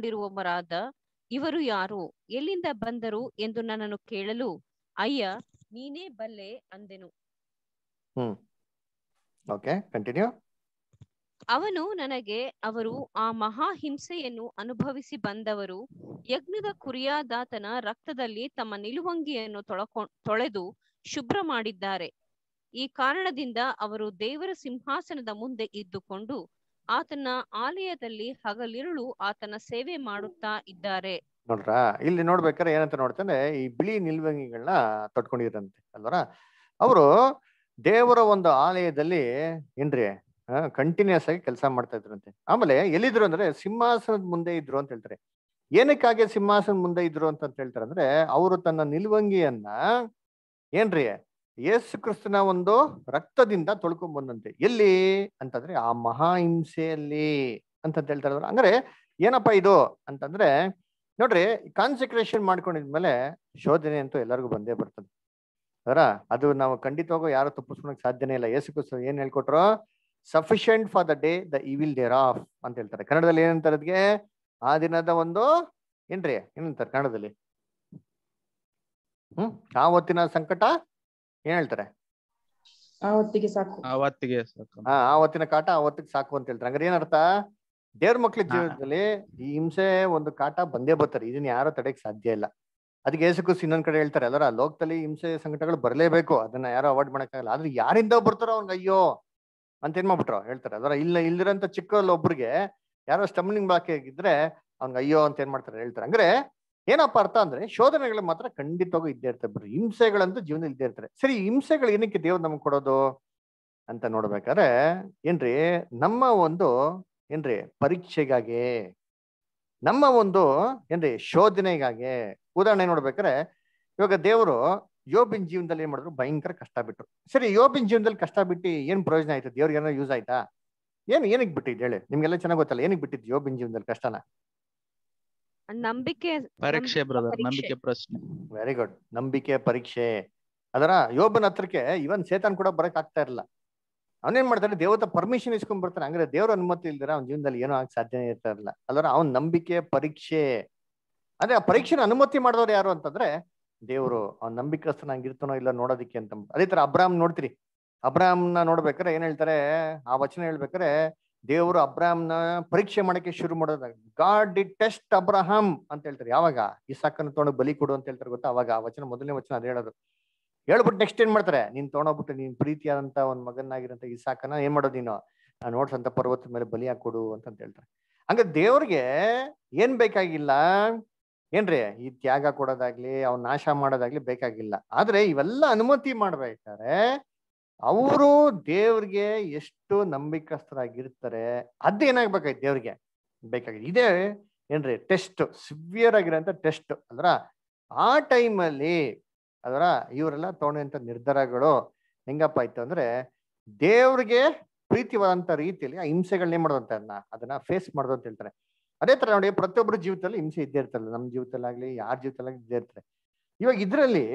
ತೊಟ್ಟುಕೊಂಡಿರುವವರಾದ ಇವರು ಯಾರು ಎಲ್ಲಿಂದ ಬಂದರು ಎಂದು ನನ್ನನ್ನು ಕೇಳಲು ಅಯ್ಯ ನೀನೇ ಬಲ್ಲೆ ಅಂದೆನು ಹ್ಮ್ ಓಕೆ ಕಂಟಿನ್ಯೂ ಅವನು ನನಗೆ ಅವರು ಆ ಮಹಾ ಹಿಂಸೆಯನ್ನು ಅನುಭವಿಸಿ ಬಂದವರು ಯಜ್ಞದ ಕುರಿಯಾದಾತನ ರಕ್ತದಲ್ಲಿ ತಮ್ಮ ನಿಲುವಂಗಿಯನ್ನು ತೊಳಕೊ ತೊಳೆದು ಶುಭ್ರ ಮಾಡಿದ್ದಾರೆ ಈ ಕಾರಣದಿಂದ ಅವರು ದೇವರ ಸಿಂಹಾಸನದ ಮುಂದೆ ಇದ್ದುಕೊಂಡು ಆತನ ಆಲಯದಲ್ಲಿ ಹಗಲಿರುಳು ಆತನ ಸೇವೆ ಮಾಡುತ್ತಾ ಇದ್ದಾರೆ ನೋಡ್ರಾ ಇಲ್ಲಿ ನೋಡ್ಬೇಕಾದ್ರೆ ಏನಂತ ನೋಡ್ತಾನೆ ಈ ಬಿಳಿ ನಿಲ್ವಂಗಿಗಳನ್ನ ತೊಟ್ಕೊಂಡಿದ್ರಂತೆ ಅಲ್ವರ ಅವರು ದೇವರ ಒಂದು ಆಲಯದಲ್ಲಿ ಏನ್ರಿ ಕಂಟಿನ್ಯೂಸ್ ಆಗಿ ಕೆಲಸ ಮಾಡ್ತಾ ಇದ್ರಂತೆ ಆಮೇಲೆ ಎಲ್ಲಿದ್ರು ಅಂದ್ರೆ ಸಿಂಹಾಸನದ ಮುಂದೆ ಇದ್ರು ಅಂತ ಹೇಳ್ತಾರೆ ಏನಕ್ಕಾಗಿ ಸಿಂಹಾಸನ ಮುಂದೆ ಇದ್ರು ಅಂತ ಅಂತ ಹೇಳ್ತಾರೆ ಅಂದ್ರೆ ಅವರು ತನ್ನ ನಿಲ್ವಂಗಿಯನ್ನ ಏನ್ರಿ ಯೇಸು ಕ್ರಿಸ್ತನ ಒಂದು ರಕ್ತದಿಂದ ತೊಳ್ಕೊಂಡ್ ಬಂದಂತೆ ಎಲ್ಲಿ ಅಂತಂದ್ರೆ ಆ ಮಹಾಹಿಂಸೆಯಲ್ಲಿ ಅಂತ ಹೇಳ್ತಾರೆ ಅವ್ರು. ಅಂದ್ರೆ ಏನಪ್ಪಾ ಇದು ಅಂತಂದ್ರೆ ನೋಡ್ರಿ ಕಾನ್ಸಂಟ್ರೇಷನ್ ಮಾಡ್ಕೊಂಡಿದ್ಮೇಲೆ ಶೋಧನೆ ಅಂತೂ ಎಲ್ಲರಿಗೂ ಬಂದೇ ಬರ್ತದೆ ಅದರ ಅದು ನಾವು ಖಂಡಿತವಾಗೂ ಯಾರು ತಪ್ಪಿಸ್ಕೊಳಕ್ ಸಾಧ್ಯನೇ ಇಲ್ಲ ಯೇಸು ಕ್ರಿಸ್ತ ಏನ್ ಹೇಳ್ಕೊಟ್ರು sufficient for the day the evil thereof ಅಂತ ಹೇಳ್ತಾರೆ ಕನ್ನಡದಲ್ಲಿ ಏನಂತಾರೆ ಅದಕ್ಕೆ ಆ ದಿನದ ಒಂದು ಏನ್ರಿ ಏನಂತಾರೆ ಕನ್ನಡದಲ್ಲಿ ಹ್ಮ್ ಆ ಹೊತ್ತಿನ ಸಂಕಟ ಏನ್ ಹೇಳ್ತಾರೆ ಆ ಹೊತ್ತಿಗೆ ಸಾಕು ಅವತ್ತಿಗೆ ಸಾಕು ಹಾ ಆ ಹೊತ್ತಿನ ಕಾಟ ಆ ಹೊತ್ತಿಗೆ ಸಾಕು ಅಂತ ಹೇಳ್ತಾರೆ ಹಂಗಾರೆ ಏನರ್ಥ ದೇವ್ರ ಮಕ್ಳ ಹಾ. ಜೀವನದಲ್ಲಿ ಈ ಹಿಂಸೆ ಒಂದು ಕಾಟ ಬಂದೇ ಬರ್ತಾರೆ ಇದನ್ನ ಯಾರು ತಡೆಯಕ್ ಸಾಧ್ಯ ಇಲ್ಲ ಅದಕ್ಕೆ ಏಸು ಕ್ರಿಸ್ತ ಇನ್ನೊಂದ್ ಕಡೆ ಹೇಳ್ತಾರೆ ಅಲ್ಲರ ಲೋಕದಲ್ಲಿ ಹಿಂಸೆ ಸಂಕಟಗಳು ಬರಲೇಬೇಕು ಅದನ್ನ ಯಾರು ಅವಾಯ್ಡ್ ಮಾಡಕ್ಕಾಗಲ್ಲ ಆದ್ರೆ ಯಾರಿಂದ ಬರ್ತಾರೋ ಅವ್ನಿಗೆ ಅಯ್ಯೋ ಅಂತ ಏನ್ ಮಾಡ್ಬಿಟ್ರು ಹೇಳ್ತಾರೆ ಅದರ ಇಲ್ಲ ಇಲ್ದಿರಂತ ಚಿಕ್ಕಲ್ಲಿ ಒಬ್ರಿಗೆ ಯಾರೋ ಸ್ಟಮ್ನಿಂಗ್ ಬಾಕಿ ಆಗಿದ್ರೆ ಅವ್ನಿಗೆ ಅಯ್ಯೋ ಅಂತ ಏನ್ ಮಾಡ್ತಾರೆ ಹೇಳ್ತಾರೆ ಅಂದ್ರೆ ಏನಪ್ಪಾ ಅರ್ಥ ಅಂದ್ರೆ ಶೋಧನೆಗಳು ಮಾತ್ರ ಖಂಡಿತವಾಗೂ ಇದ್ದೇ ಇರ್ತವೆ ಬಿಡ್ರಿ ಹಿಂಸೆಗಳಂತೂ ಜೀವನದಲ್ಲಿ ಇದ್ದೇ ಇರ್ತಾರೆ ಸರಿ ಈ ಹಿಂಸೆಗಳು ಏನಕ್ಕೆ ದೇವ್ರು ನಮ್ಗೆ ಕೊಡೋದು ಅಂತ ನೋಡ್ಬೇಕಾದ್ರೆ ಏನ್ರಿ ನಮ್ಮ ಒಂದು ಏನ್ರಿ ಪರೀಕ್ಷೆಗಾಗಿ ನಮ್ಮ ಒಂದು ಏನ್ರಿ ಶೋಧನೆಗಾಗಿ ಉದಾಹರಣೆ ನೋಡ್ಬೇಕಾದ್ರೆ ಇವಾಗ ದೇವರು ಯೋಬಿನ್ ಜೀವನದಲ್ಲಿ ಏನ್ ಮಾಡಿದ್ರು ಭಯಂಕರ ಕಷ್ಟ ಬಿಟ್ರು ಸರಿ ಯೋಬಿನ್ ಜೀವನದಲ್ಲಿ ಕಷ್ಟ ಬಿಟ್ಟು ಏನ್ ಪ್ರಯೋಜನ ಆಯ್ತು ದೇವ್ರಿಗೆ ಏನೋ ಯೂಸ್ ಆಯ್ತಾ ಏನ್ ಏನಕ್ಕೆ ಬಿಟ್ಟಿದ್ ಹೇಳಿ ನಿಮ್ಗೆಲ್ಲ ಚೆನ್ನಾಗ್ ಗೊತ್ತಲ್ಲ ಏನಕ್ಕೆ ಬಿಟ್ಟಿದ್ ಯೋಬಿನ್ ಜೀವನದಲ್ಲಿ ಕಷ್ಟನ ನಂಬಿಕೆ ಪರೀಕ್ಷೆ ನಂಬಿಕೆ ಬ್ರದರ್ ಪರೀಕ್ಷೆ. ನಂಬಿಕೆ ಪ್ರಶ್ನೆ ವೆರಿ ಗುಡ್ ನಂಬಿಕೆ ಪರೀಕ್ಷೆ ಅದರ ಯೋಬನ ಹತ್ರಕ್ಕೆ ಇವನ್ ಸೇತಾನ್ ಕೂಡ ಬರಕ್ ಆಗ್ತಾ ಇರಲಿಲ್ಲ ಅವನೇನ್ ಮಾಡ್ತಾನೆ ದೇವತ ಪರ್ಮಿಷನ್ ಇಸ್ಕೊಂಡ್ ಬರ್ತಾನೆ ಹಂಗಾರೆ ದೇವ್ರ ಅನುಮತಿ ಇಲ್ದಿರ ಅವ್ನ ಜೀವನದಲ್ಲಿ ಏನೋ ಆಗ ಸಾಧ್ಯನೇ ಇರ್ತಾ ಇರಲಿಲ್ಲ ಅದರ ಅವನ್ ನಂಬಿಕೆ ಪರೀಕ್ಷೆ ಅಂದ್ರೆ ಆ ಪರೀಕ್ಷೆನ ಅನುಮತಿ ಮಾಡಿದವ್ರು ಯಾರು ಅಂತಂದ್ರೆ ದೇವರು ಅವ್ನ ನಂಬಿಕಸ್ಥನಾಗಿರ್ತಾನೋ ಇಲ್ಲ ನೋಡೋದಿಕ್ಕೆ ಅಂತ ಅಂದ್ಬಿಟ್ಟು. ಅದೇ ತರ ಅಬ್ರಾಮ್ ನೋಡ್ತೀರಿ ಅಬ್ರಾಮ್ನ ನೋಡ್ಬೇಕಾರೆ ಏನ್ ಹೇಳ್ತಾರೆ ಆ ವಚನ ಹೇಳ್ಬೇಕಾರೆ ದೇವರು ಅಬ್ರಾಮ್ನ ಪರೀಕ್ಷೆ ಮಾಡಕ್ಕೆ ಶುರು ಮಾಡೋದಾಗ ಗಾಡ್ ಡಿ ಟೆಸ್ಟ್ ಅಬ್ರಹಾಂ ಅಂತ ಹೇಳ್ತಾರೆ ಯಾವಾಗ ಇಸಾಕನ ತೊಗೊಂಡು ಬಲಿ ಕೊಡು ಅಂತ ಹೇಳ್ತಾರೆ ಗೊತ್ತಾ ಅವಾಗ ಆ ವಚನ ಮೊದಲನೇ ವಚನ ಅದೇ ಹೇಳೋದು ಹೇಳ್ಬಿಟ್ಟು ನೆಕ್ಸ್ಟ್ ಏನ್ ಮಾಡ್ತಾರೆ ನೀನ್ ತೊಗೊಂಡೋಗ್ಬಿಟ್ಟು ನೀನ್ ಪ್ರೀತಿಯಾದಂತ ಒಂದ್ ಮಗನಾಗಿರಂತ ಇಸಾಕನ ಏನ್ ಮಾಡೋದು ನೀನು ಆ ನೋಡ್ಸಂತ ಪರ್ವತದ ಮೇಲೆ ಬಲಿ ಹಾಕೊಡು ಅಂತ ಹೇಳ್ತಾರೆ ಹಂಗ ದೇವ್ರಿಗೆ ಏನ್ ಬೇಕಾಗಿಲ್ಲ ಏನ್ರಿ ಈ ತ್ಯಾಗ ಕೊಡೋದಾಗ್ಲಿ ಅವ್ನ ನಾಶ ಮಾಡೋದಾಗ್ಲಿ ಬೇಕಾಗಿಲ್ಲ ಆದ್ರೆ ಇವೆಲ್ಲ ಅನುಮತಿ ಮಾಡ್ಬೇಕಾದ್ರೆ ಅವರು ದೇವ್ರಿಗೆ ಎಷ್ಟು ನಂಬಿಕಸ್ಥರಾಗಿರ್ತಾರೆ ಅದೇನಾಗ್ಬೇಕಾಯ್ತು ದೇವ್ರಿಗೆ ಬೇಕಾಗಿದೆ ಇದೇ ಏನ್ರಿ ಟೆಸ್ಟ್ ಸಿವಿಯರ್ ಆಗಿರೋಂಥ ಟೆಸ್ಟ್ ಅಂದ್ರ ಆ ಟೈಮಲ್ಲಿ ಅದರ ಇವರೆಲ್ಲ ತಗೊಂಡಂತ ನಿರ್ಧಾರಗಳು ಹೆಂಗಪ್ಪ ಆಯ್ತು ಅಂದ್ರೆ ದೇವ್ರಿಗೆ ಪ್ರೀತಿವಾದಂತ ರೀತಿಯಲ್ಲಿ ಆ ಹಿಂಸೆಗಳನ್ನೇ ಮಾಡೋದಂತ ಅದನ್ನ ಅದನ್ನ ಫೇಸ್ ಮಾಡೋದು ಅಂತ ಹೇಳ್ತಾರೆ ಅದೇ ತರ ನೋಡಿ ಪ್ರತಿಯೊಬ್ಬರ ಜೀವಿತದಲ್ಲಿ ಹಿಂಸೆ ಇದ್ದೇ ಇರ್ತಲ್ಲ ನಮ್ಮ ಜೀವಿತಲ್ಲಾಗ್ಲಿ ಯಾರ ಜೀವಿತಲ್ಲಾಗ್ಲಿ ಇದ್ದೇ ಇರ್ತಾರೆ ಇವಾಗ ಇದ್ರಲ್ಲಿ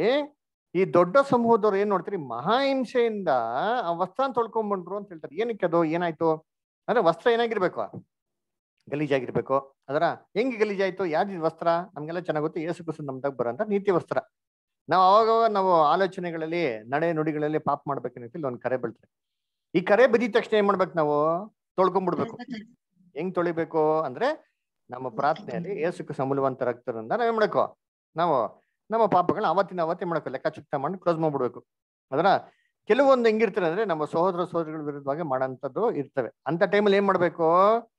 ಈ ದೊಡ್ಡ ಸಮೂಹದವ್ರು ಏನ್ ನೋಡ್ತೀರಿ ಮಹಾಹಿಂಸೆಯಿಂದ ಆ ವಸ್ತ್ರನ ತೊಳ್ಕೊಂಡ್ಬಂಡ್ರು ಅಂತ ಹೇಳ್ತಾರೆ ಏನಕ್ಕೆ ಅದು ಏನಾಯ್ತು ಅಂದ್ರೆ ವಸ್ತ್ರ ಏನಾಗಿರ್ಬೇಕು ಗಲೀಜಾಗಿರ್ಬೇಕು ಅದರ ಹೆಂಗ್ ಗಲೀಜಾಯ್ತು ಯಾವ್ದು ವಸ್ತ್ರ ನಮ್ಗೆಲ್ಲ ಚೆನ್ನಾಗ್ ಗೊತ್ತು ಏಸು ಕುಸು ನಮ್ದಾಗ ಬರೋಂತ ನೀತಿ ವಸ್ತ್ರ ನಾವು ಅವಾಗ ನಾವು ಆಲೋಚನೆಗಳಲ್ಲಿ ನಡೆ ನುಡಿಗಳಲ್ಲಿ ಪಾಪ ಮಾಡ್ಬೇಕನ್ನೋದು ಒಂದು ಕರೆ ಬೀಳ್ತಾರೆ ಈ ಕರೆ ಬಿದ್ದಿದ ತಕ್ಷಣ ಏನ್ ಮಾಡ್ಬೇಕು ನಾವು ತೊಳ್ಕೊಂಡ್ಬಿಡ್ಬೇಕು ಹೆಂಗ್ ತೊಳಿಬೇಕು ಅಂದ್ರೆ ನಮ್ಮ ಪ್ರಾರ್ಥನೆಯಲ್ಲಿ ಏಸುಕು ಸಮೂಲವಂತ ರಕ್ತದಿಂದ ನಾವ್ ಏನ್ ಮಾಡ್ಕೋ ನಾವು ನಮ್ಮ ಪಾಪಗಳನ್ನ ಅವತ್ತಿನ ಅವತ್ತೇ ಮಾಡ್ಕೋ ಲೆಕ್ಕ ಚುಕ್ತ ಮಾಡಿ ಕ್ಲೋಸ್ ಮಾಡ್ಬಿಡ್ಬೇಕು ಅದರ ಕೆಲವೊಂದು ಹೆಂಗಿರ್ತಾರೆ ಅಂದ್ರೆ ನಮ್ಮ ಸಹೋದರ ಸಹೋದರಿಗಳ ವಿರುದ್ಧವಾಗಿ ಮಾಡೋಂಥದ್ದು ಇರ್ತವೆ ಅಂತ ಟೈಮಲ್ಲಿ ಏನ್ ಮಾಡ್ಬೇಕು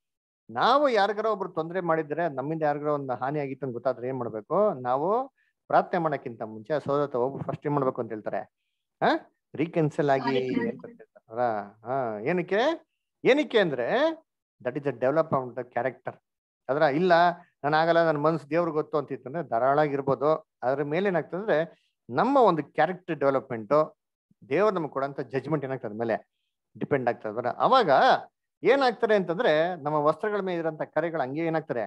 ನಾವು ಯಾರಿಗಾರ ಒಬ್ರು ತೊಂದರೆ ಮಾಡಿದ್ರೆ ನಮ್ಮಿಂದ ಯಾರಿಗಾರ ಒಂದು ಹಾನಿ ಆಗಿತ್ತು ಅಂತ ಗೊತ್ತಾದ್ರೆ ಏನ್ ಮಾಡ್ಬೇಕು ನಾವು ಪ್ರಾರ್ಥನೆ ಮಾಡಕ್ಕಿಂತ ಮುಂಚೆ ಆ ಸಹೋದರ ಹೋಗಿ ಫಸ್ಟ್ ಏನ್ ಮಾಡ್ಬೇಕು ಅಂತ ಹೇಳ್ತಾರೆ ಹ ರೀಕೆನ್ಸಲ್ ಆಗಿ ಅಂತ ಹೇಳ್ತಾರ ಹಾ ಏನಕ್ಕೆ ಏನಕ್ಕೆ ಅಂದ್ರೆ that is the development character ಅದ್ರ ಇಲ್ಲ ನಾನು ಆಗಲ್ಲ ನನ್ನ ಮನಸ್ಸು ದೇವ್ರಿಗೆ ಗೊತ್ತು ಅಂತಿತ್ತಂದ್ರೆ ಧಾರಾಳಾಗಿರ್ಬೋದು ಅದ್ರ ಮೇಲೆ ಏನಾಗ್ತದೆ ನಮ್ಮ ಒಂದು ಕ್ಯಾರೆಕ್ಟರ್ ಡೆವಲಪ್ಮೆಂಟ್ ದೇವ್ರು ನಮ್ಗೆ ಕೊಡೋಂಥ ಜಜ್ಮೆಂಟ್ ಏನಾಗ್ತದೆ ಮೇಲೆ ಡಿಪೆಂಡ್ ಆಗ್ತದೆ ಬರ ಅವಾಗ ಏನಾಗ್ತಾರೆ ಅಂತಂದ್ರೆ ನಮ್ಮ ವಸ್ತ್ರಗಳ ಮೇಲೆ ಇರೋಂಥ ಕರೆಗಳು ಹಂಗೆ ಏನಾಗ್ತಾರೆ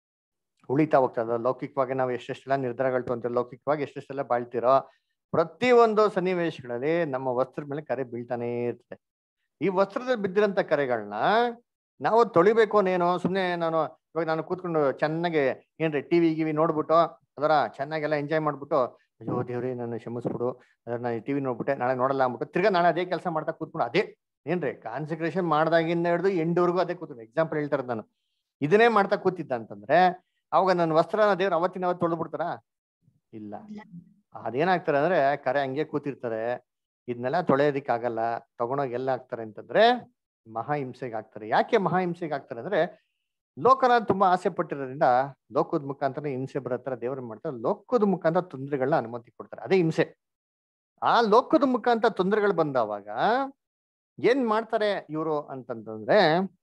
ಉಳಿತಾ ಹೋಗ್ತದೆ ಲೌಕಿಕವಾಗಿ ನಾವು ಎಷ್ಟೆಷ್ಟೆಲ್ಲ ನಿರ್ಧಾರಗಳು ತೊಗೊಂತೀವಿ ಲೌಕಿಕವಾಗಿ ಎಷ್ಟೆಷ್ಟೆಲ್ಲ ಬಾಳ್ತಿರೋ ಪ್ರತಿಯೊಂದು ಸನ್ನಿವೇಶಗಳಲ್ಲಿ ನಮ್ಮ ವಸ್ತ್ರದ ಮೇಲೆ ಕರೆ ಬೀಳ್ತಾನೆ ಇರ್ತದೆ ಈ ವಸ್ತ್ರದಲ್ಲಿ ಬಿದ್ದಿರೋಂಥ ಕರೆಗಳನ್ನ ನಾವು ತೊಳಿಬೇಕು ಅನ್ನೇನೋ ಸುಮ್ಮನೆ ನಾನು ಇವಾಗ ನಾನು ಕೂತ್ಕೊಂಡು ಚೆನ್ನಾಗಿ ಏನ್ರಿ ಟಿವಿ ಗಿವಿ ನೋಡ್ಬಿಟ್ಟು ಅದರ ಚೆನ್ನಾಗೆಲ್ಲ ಎಂಜಾಯ್ ಮಾಡ್ಬಿಟ್ಟು ಅಯ್ಯೋ ದೇವ್ರೇ ನನ್ನ ಕ್ಷಮಿಸ್ಬಿಡು ಅದ್ರ ನಾನು ಟಿವಿ ನೋಡ್ಬಿಟ್ಟೆ ನಾಳೆ ನೋಡಲ್ಲ ಅಂದ್ಬಿಟ್ಟು ತಿರ್ಗಾ ನಾಳೆ ಅದೇ ಕೆಲಸ ಮಾಡ್ತಾ ಕೂತ್ಕೊಂಡು ಅದೇ ಏನ್ರಿ ಕಾನ್ಸಂಟ್ರೇಷನ್ ಮಾಡ್ದಾಗಿಂದ ಹಿಡಿದು ಎಂಡವರೆಗೂ ಅದೇ ಕೂತ್ಕೊಂಡು ಎಕ್ಸಾಂಪಲ್ ಹೇಳ್ತಾರೆ ನಾನು ಇದನ್ನೇ ಮಾಡ್ತಾ ಕೂತಿದ್ದ ಅಂತಂದ್ರೆ ಅವಾಗ ನನ್ನ ವಸ್ತ್ರನ ದೇವ್ರು ಅವತ್ತಿನ ಅವತ್ತು ತೊಳೆದು ಬಿಡ್ತಾರಾ ಇಲ್ಲ ಇಲ್ಲ. ಅದೇನಾಗ್ತಾರೆ ಅಂದ್ರೆ ಕರೆ ಹಂಗೆ ಕೂತಿರ್ತಾರೆ ಇದನ್ನೆಲ್ಲ ತೊಳೆಯೋದಿಕ್ ಆಗಲ್ಲ ತಗೊಂಡೋಗಿ ಎಲ್ಲ ಹಾಕ್ತಾರೆ ಅಂತಂದ್ರೆ ಮಹಾಹಿಂಸೆಗೆ ಆಗ್ತಾರೆ ಯಾಕೆ ಮಹಾಹಿಂಸೆಗೆ ಆಗ್ತಾರೆ ಅಂದ್ರೆ ಲೋಕನ ತುಂಬಾ ಆಸೆ ಪಟ್ಟಿರೋದ್ರಿಂದ ಲೋಕದ ಮುಖಾಂತರ ಹಿಂಸೆ ಬರತ್ತರ ದೇವ್ರ ಮಾಡ್ತಾರೆ ಲೋಕದ ಮುಖಾಂತರ ತೊಂದರೆಗಳನ್ನ ಅನುಮತಿ ಕೊಡ್ತಾರೆ ಅದೇ ಹಿಂಸೆ ಆ ಲೋಕದ ಮುಖಾಂತರ ತೊಂದರೆಗಳು ಬಂದವಾಗ ಏನ್ ಮಾಡ್ತಾರೆ ಇವರು ಅಂತಂತಂದ್ರೆ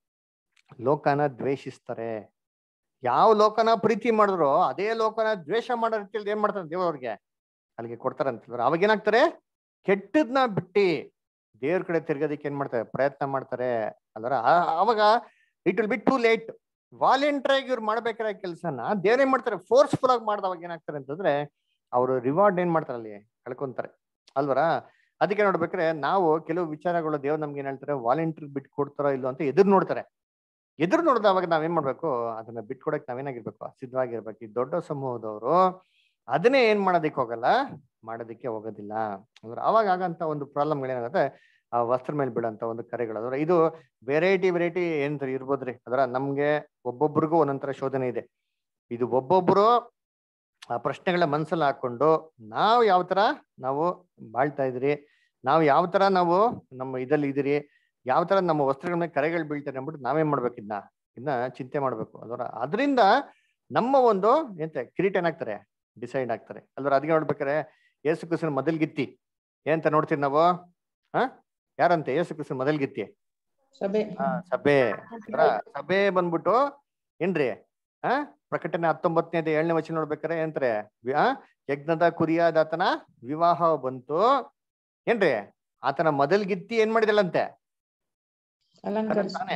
ಲೋಕನ ದ್ವೇಷಿಸ್ತಾರೆ ಯಾವ ಲೋಕನ ಪ್ರೀತಿ ಮಾಡಿದ್ರು ಅದೇ ಲೋಕನ ದ್ವೇಷ ಮಾಡೋ ರೀತಿಯಲ್ಲಿ ಏನ್ ಮಾಡ್ತಾರೆ ದೇವ್ರವ್ರಿಗೆ ಅಲ್ಲಿಗೆ ಕೊಡ್ತಾರೆ ಅಂತಂದ್ರೆ ಅವಾಗ ಏನಾಗ್ತಾರೆ ಕೆಟ್ಟದ್ನ ಬಿಟ್ಟಿ ದೇವ್ರ ಕಡೆ ತಿರ್ಗೋದಕ್ಕೆ ಏನ್ ಮಾಡ್ತಾರೆ ಪ್ರಯತ್ನ ಮಾಡ್ತಾರೆ ಅಲ್ವರ ಅವಾಗ it will be too late volunteer ಆಗಿ ಇವ್ರು ಮಾಡ್ಬೇಕಾದ ಕೆಲಸನ ದೇವ್ರ ಏನ್ ಮಾಡ್ತಾರೆ ಫೋರ್ಸ್ಫುಲ್ ಆಗಿ ಮಾಡ್ದವಾಗ ಏನಾಗ್ತಾರೆ ಅಂತಂದ್ರೆ ಅವರು ರಿವಾರ್ಡ್ ಏನ್ ಮಾಡ್ತಾರೆ ಅಲ್ಲಿ ಕಳ್ಕೊಂತಾರೆ ಅಲ್ವರ ಅದಕ್ಕೆ ನೋಡ್ಬೇಕಾದ್ರೆ ನಾವು ಕೆಲವು ವಿಚಾರಗಳು ದೇವ್ರು ನಮ್ಗೆ ಏನ್ ಹೇಳ್ತಾರೆ ವಾಲಂಟಿಯರ್ ಬಿಟ್ಟು ಕೊಡ್ತಾರೋ ಇಲ್ಲೋ ಅಂತ ಎದುರು ನೋಡ್ತಾರೆ ಎದುರು ನೋಡಿದವಾಗ ನಾವೇನ್ ಮಾಡ್ಬೇಕು ಅದನ್ನ ಬಿಟ್ಕೊಡಕ್ ನಾವೇನಾಗಿರ್ಬೇಕು ಸಿದ್ಧವಾಗಿರ್ಬೇಕು ಈ ದೊಡ್ಡ ಸಮೂಹದವರು ಅದನ್ನೇ ಏನ್ ಮಾಡೋದಕ್ಕೆ ಹೋಗಲ್ಲ ಮಾಡೋದಕ್ಕೆ ಹೋಗೋದಿಲ್ಲ ಅಂದ್ರೆ ಅವಾಗ ಆಗಂತ ಒಂದು ಪ್ರಾಬ್ಲಮ್ಗಳೇನಾಗುತ್ತೆ ಆ ವಸ್ತ್ರ ಮೇಲೆ ಬಿಡಂತ ಒಂದು ಕರೆಗಳು ಅಂದ್ರೆ ಇದು ವೆರೈಟಿ ವೆರೈಟಿ ಏನ್ ಇರ್ಬೋದ್ರಿ ಅದರ ನಮ್ಗೆ ಒಬ್ಬೊಬ್ರಿಗೂ ಒಂದೊಂಥರ ಶೋಧನೆ ಇದೆ ಇದು ಒಬ್ಬೊಬ್ರು ಆ ಪ್ರಶ್ನೆಗಳ ಮನ್ಸಲ್ಲಿ ಹಾಕೊಂಡು ನಾವು ಯಾವ ತರ ನಾವು ಬಾಳ್ತಾ ಇದ್ರಿ ನಾವು ಯಾವ ತರ ನಾವು ನಮ್ಮ ಇದಲ್ಲಿ ಇದೀರಿ ಯಾವ ತರ ನಮ್ಮ ವಸ್ತ್ರಗಳ ಮೇಲೆ ಕರೆಗಳು ಬೀಳ್ತಾರೆ ಅಂದ್ಬಿಟ್ಟು ನಾವೇನ್ ಮಾಡ್ಬೇಕು ಇದನ್ನ ಇದನ್ನ ಚಿಂತೆ ಮಾಡ್ಬೇಕು ಅದರ ಅದರಿಂದ ನಮ್ಮ ಒಂದು ಎಂತ ಕಿರೀಟ ಏನಾಗ್ತಾರೆ ಡಿಸೈಡ್ ಆಗ್ತಾರೆ ಅಲ್ವರ ಅದಕ್ಕೆ ನೋಡ್ಬೇಕಾರೆ ಯೇಸು ಕ್ರಿಸ್ತನ ಮೊದಲ್ಗಿತ್ತಿ ಏನಂತ ನೋಡ್ತೀವಿ ನಾವು ಹ ಯಾರಂತೆ ಯೇಸು ಕ್ರಿಸ್ತನ ಮೊದಲ್ಗಿತ್ತಿ ಸಭೆ ಆ, ಸಭೆ ಅಲ್ವರ? ಸಭೆ ಬಂದ್ಬಿಟ್ಟು ಏನ್ರಿ ಆ ಪ್ರಕಟಣೆ ಹತ್ತೊಂಬತ್ತನೇ ಏಳನೇ ವಚನ ನೋಡ್ಬೇಕಾರೆ ಏನಂತಾರೆ ವಿ- ಆ, ಯಜ್ಞದ ಕುರಿಯಾದಾತನ ವಿವಾಹ ಬಂತು ಏನ್ರಿ ಆತನ ಮೊದಲ್ಗಿತ್ತಿ ಏನ್ ಮಾಡಿದಳಂತೆ ಅಲಂಕರಿಸ ತಾನೇ.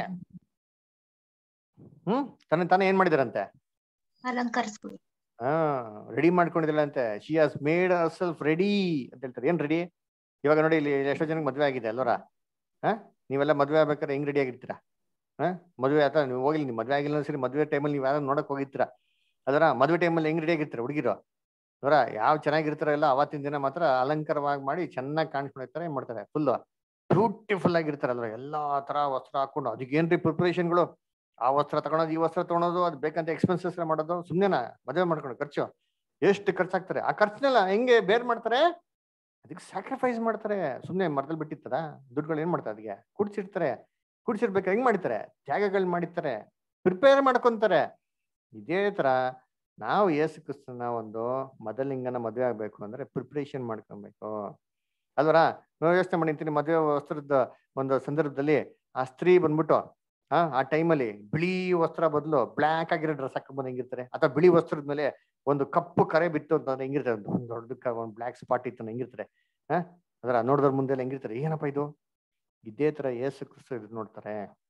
ಹ್ಮ್ ತನ್ನ ತಾನೇ ಏನ್ ಮಾಡಿದಾರಂತೆ ಅಲಂಕರಿಸ್ಬಿಡಿ ಹಾ ರೆಡಿ ಮಾಡ್ಕೊಂಡಿದ್ದಳಂತೆ she has made herself ready ಅಂತ ಹೇಳ್ತಾರೆ ಏನ್ ರೆಡಿ ಇವಾಗ ನೋಡಿ ಇಲ್ಲಿ ಎಷ್ಟೋ ಜನಕ್ಕೆ ಮದ್ವೆ ಆಗಿದೆ ಅಲ್ವರ ಹಾ ನೀವೆಲ್ಲ ಮದ್ವೆ ಆಗ್ಬೇಕಾದ್ರೆ ಹೆಂಗ್ ರೆಡಿ ಆಗಿರ್ತೀರಾ ಹಾ ಮದ್ವೆ ಆತ ನೀವು ಹೋಗಿಲ್ಲ ನೀವು ಮದ್ವೆ ಆಗಿಲ್ಲ ಸರಿ ಮದ್ವೆ ಟೈಮಲ್ಲಿ ನೀವು ಯಾರು ನೋಡಕ್ ಹೋಗಿರ್ತೀರಾ ಅದರ ಮದ್ವೆ ಟೈಮಲ್ಲಿ ಹೆಂಗ್ ರೆಡಿ ಆಗಿರ್ತೀರಾ ಹುಡುಗಿರು ಅವರ ಯಾವ ಚೆನ್ನಾಗಿರ್ತಾರಲ್ಲ ಅವತ್ತಿನ ದಿನ ಮಾತ್ರ ಅಲಂಕಾರವಾಗಿ ಮಾಡಿ ಚೆನ್ನಾಗಿ ಕಾಣಿಸ್ಕೊಂಡಿರ್ತಾರೆ ಏನ್ ಮಾಡ್ತಾರೆ ಫುಲ್ ಬ್ಯೂಟಿಫುಲ್ ಆಗಿರ್ತಾರಲ್ವ ಎಲ್ಲಾ ತರ ವಸ್ತ್ರ ಹಾಕೊಂಡು ಅದಕ್ಕೇನ್ರಿ ಪ್ರಿಪರೇಷನ್ಗಳು ಆ ವಸ್ತ್ರ ತಗೊಳೋದು ಈ ವಸ್ತ್ರ ತಗೊಳೋದು ಅದು ಬೇಕಂತ ಎಕ್ಸ್ಪೆನ್ಸಸ್ ಮಾಡೋದು ಸುಮ್ನೆನಾ ಮದುವೆ ಮಾಡ್ಕೊಂಡು ಖರ್ಚು ಎಷ್ಟು ಖರ್ಚಾಗ್ತಾರೆ ಆ ಖರ್ಚನೆಲ್ಲ ಹೆಂಗೆ ಬೇರ್ ಮಾಡ್ತಾರೆ ಅದಕ್ಕೆ ಸ್ಯಾಕ್ರಿಫೈಸ್ ಮಾಡ್ತಾರೆ ಸುಮ್ನೆ ಮರದಲ್ಲಿ ಬಿಟ್ಟಿರ್ತಾರ ದುಡ್ಡುಗಳು ಏನ್ ಮಾಡ್ತಾರೆ ಅದಕ್ಕೆ ಕುಡ್ಸಿರ್ತಾರೆ ಕುಡ್ಸಿರ್ಬೇಕು ಹೆಂಗ್ ಮಾಡ್ತಾರೆ ತ್ಯಾಗಗಳು ಮಾಡಿರ್ತಾರೆ ಪ್ರಿಪೇರ್ ಮಾಡ್ಕೊಂತಾರೆ ಇದೇ ತರ ನಾವು ಯೇಸು ಕ್ರಿಸ್ತನ ಒಂದು ಮೊದಲಿಂಗನ ಮದುವೆ ಆಗ್ಬೇಕು ಅಂದ್ರೆ ಪ್ರಿಪ್ರೇಷನ್ ಮಾಡ್ಕೊಬೇಕು ಅಲ್ವರ ನಾವು ಯೋಚನೆ ಮಾಡಿರ್ತೀನಿ ಮದುವೆ ವಸ್ತ್ರದ ಒಂದು ಸಂದರ್ಭದಲ್ಲಿ ಆ ಸ್ತ್ರೀ ಬಂದ್ಬಿಟ್ಟು ಆ ಆ ಟೈಮಲ್ಲಿ ಬಿಳಿ ವಸ್ತ್ರ ಬದಲು ಬ್ಲ್ಯಾಕ್ ಆಗಿರೋ ಡ್ರೆಸ್ ಹಾಕೊಂಡ್ಬಂದು ಹೆಂಗಿರ್ತಾರೆ ಅಥವಾ ಬಿಳಿ ವಸ್ತ್ರದ ಮೇಲೆ ಒಂದು ಕಪ್ಪು ಕರೆ ಬಿತ್ತು ಅಂತಂದ್ರೆ ಹೆಂಗಿರ್ತಾರೆ ಒಂದು ದೊಡ್ಡದಕ್ಕ ಒಂದು ಬ್ಲ್ಯಾಕ್ ಸ್ಪಾಟ್ ಇತ್ತು ಅಂದ್ರೆ ಹೆಂಗಿರ್ತಾರೆ ಹಾ ಅದರ ನೋಡಿದ್ರ ಮುಂದೆ ಹೆಂಗಿರ್ತಾರೆ ಏನಪ್ಪ ಇದು ಇದೇ ತರ ಏಸು ಕ್ರಿಸ್ತ ಇದು ನೋಡ್ತಾರೆ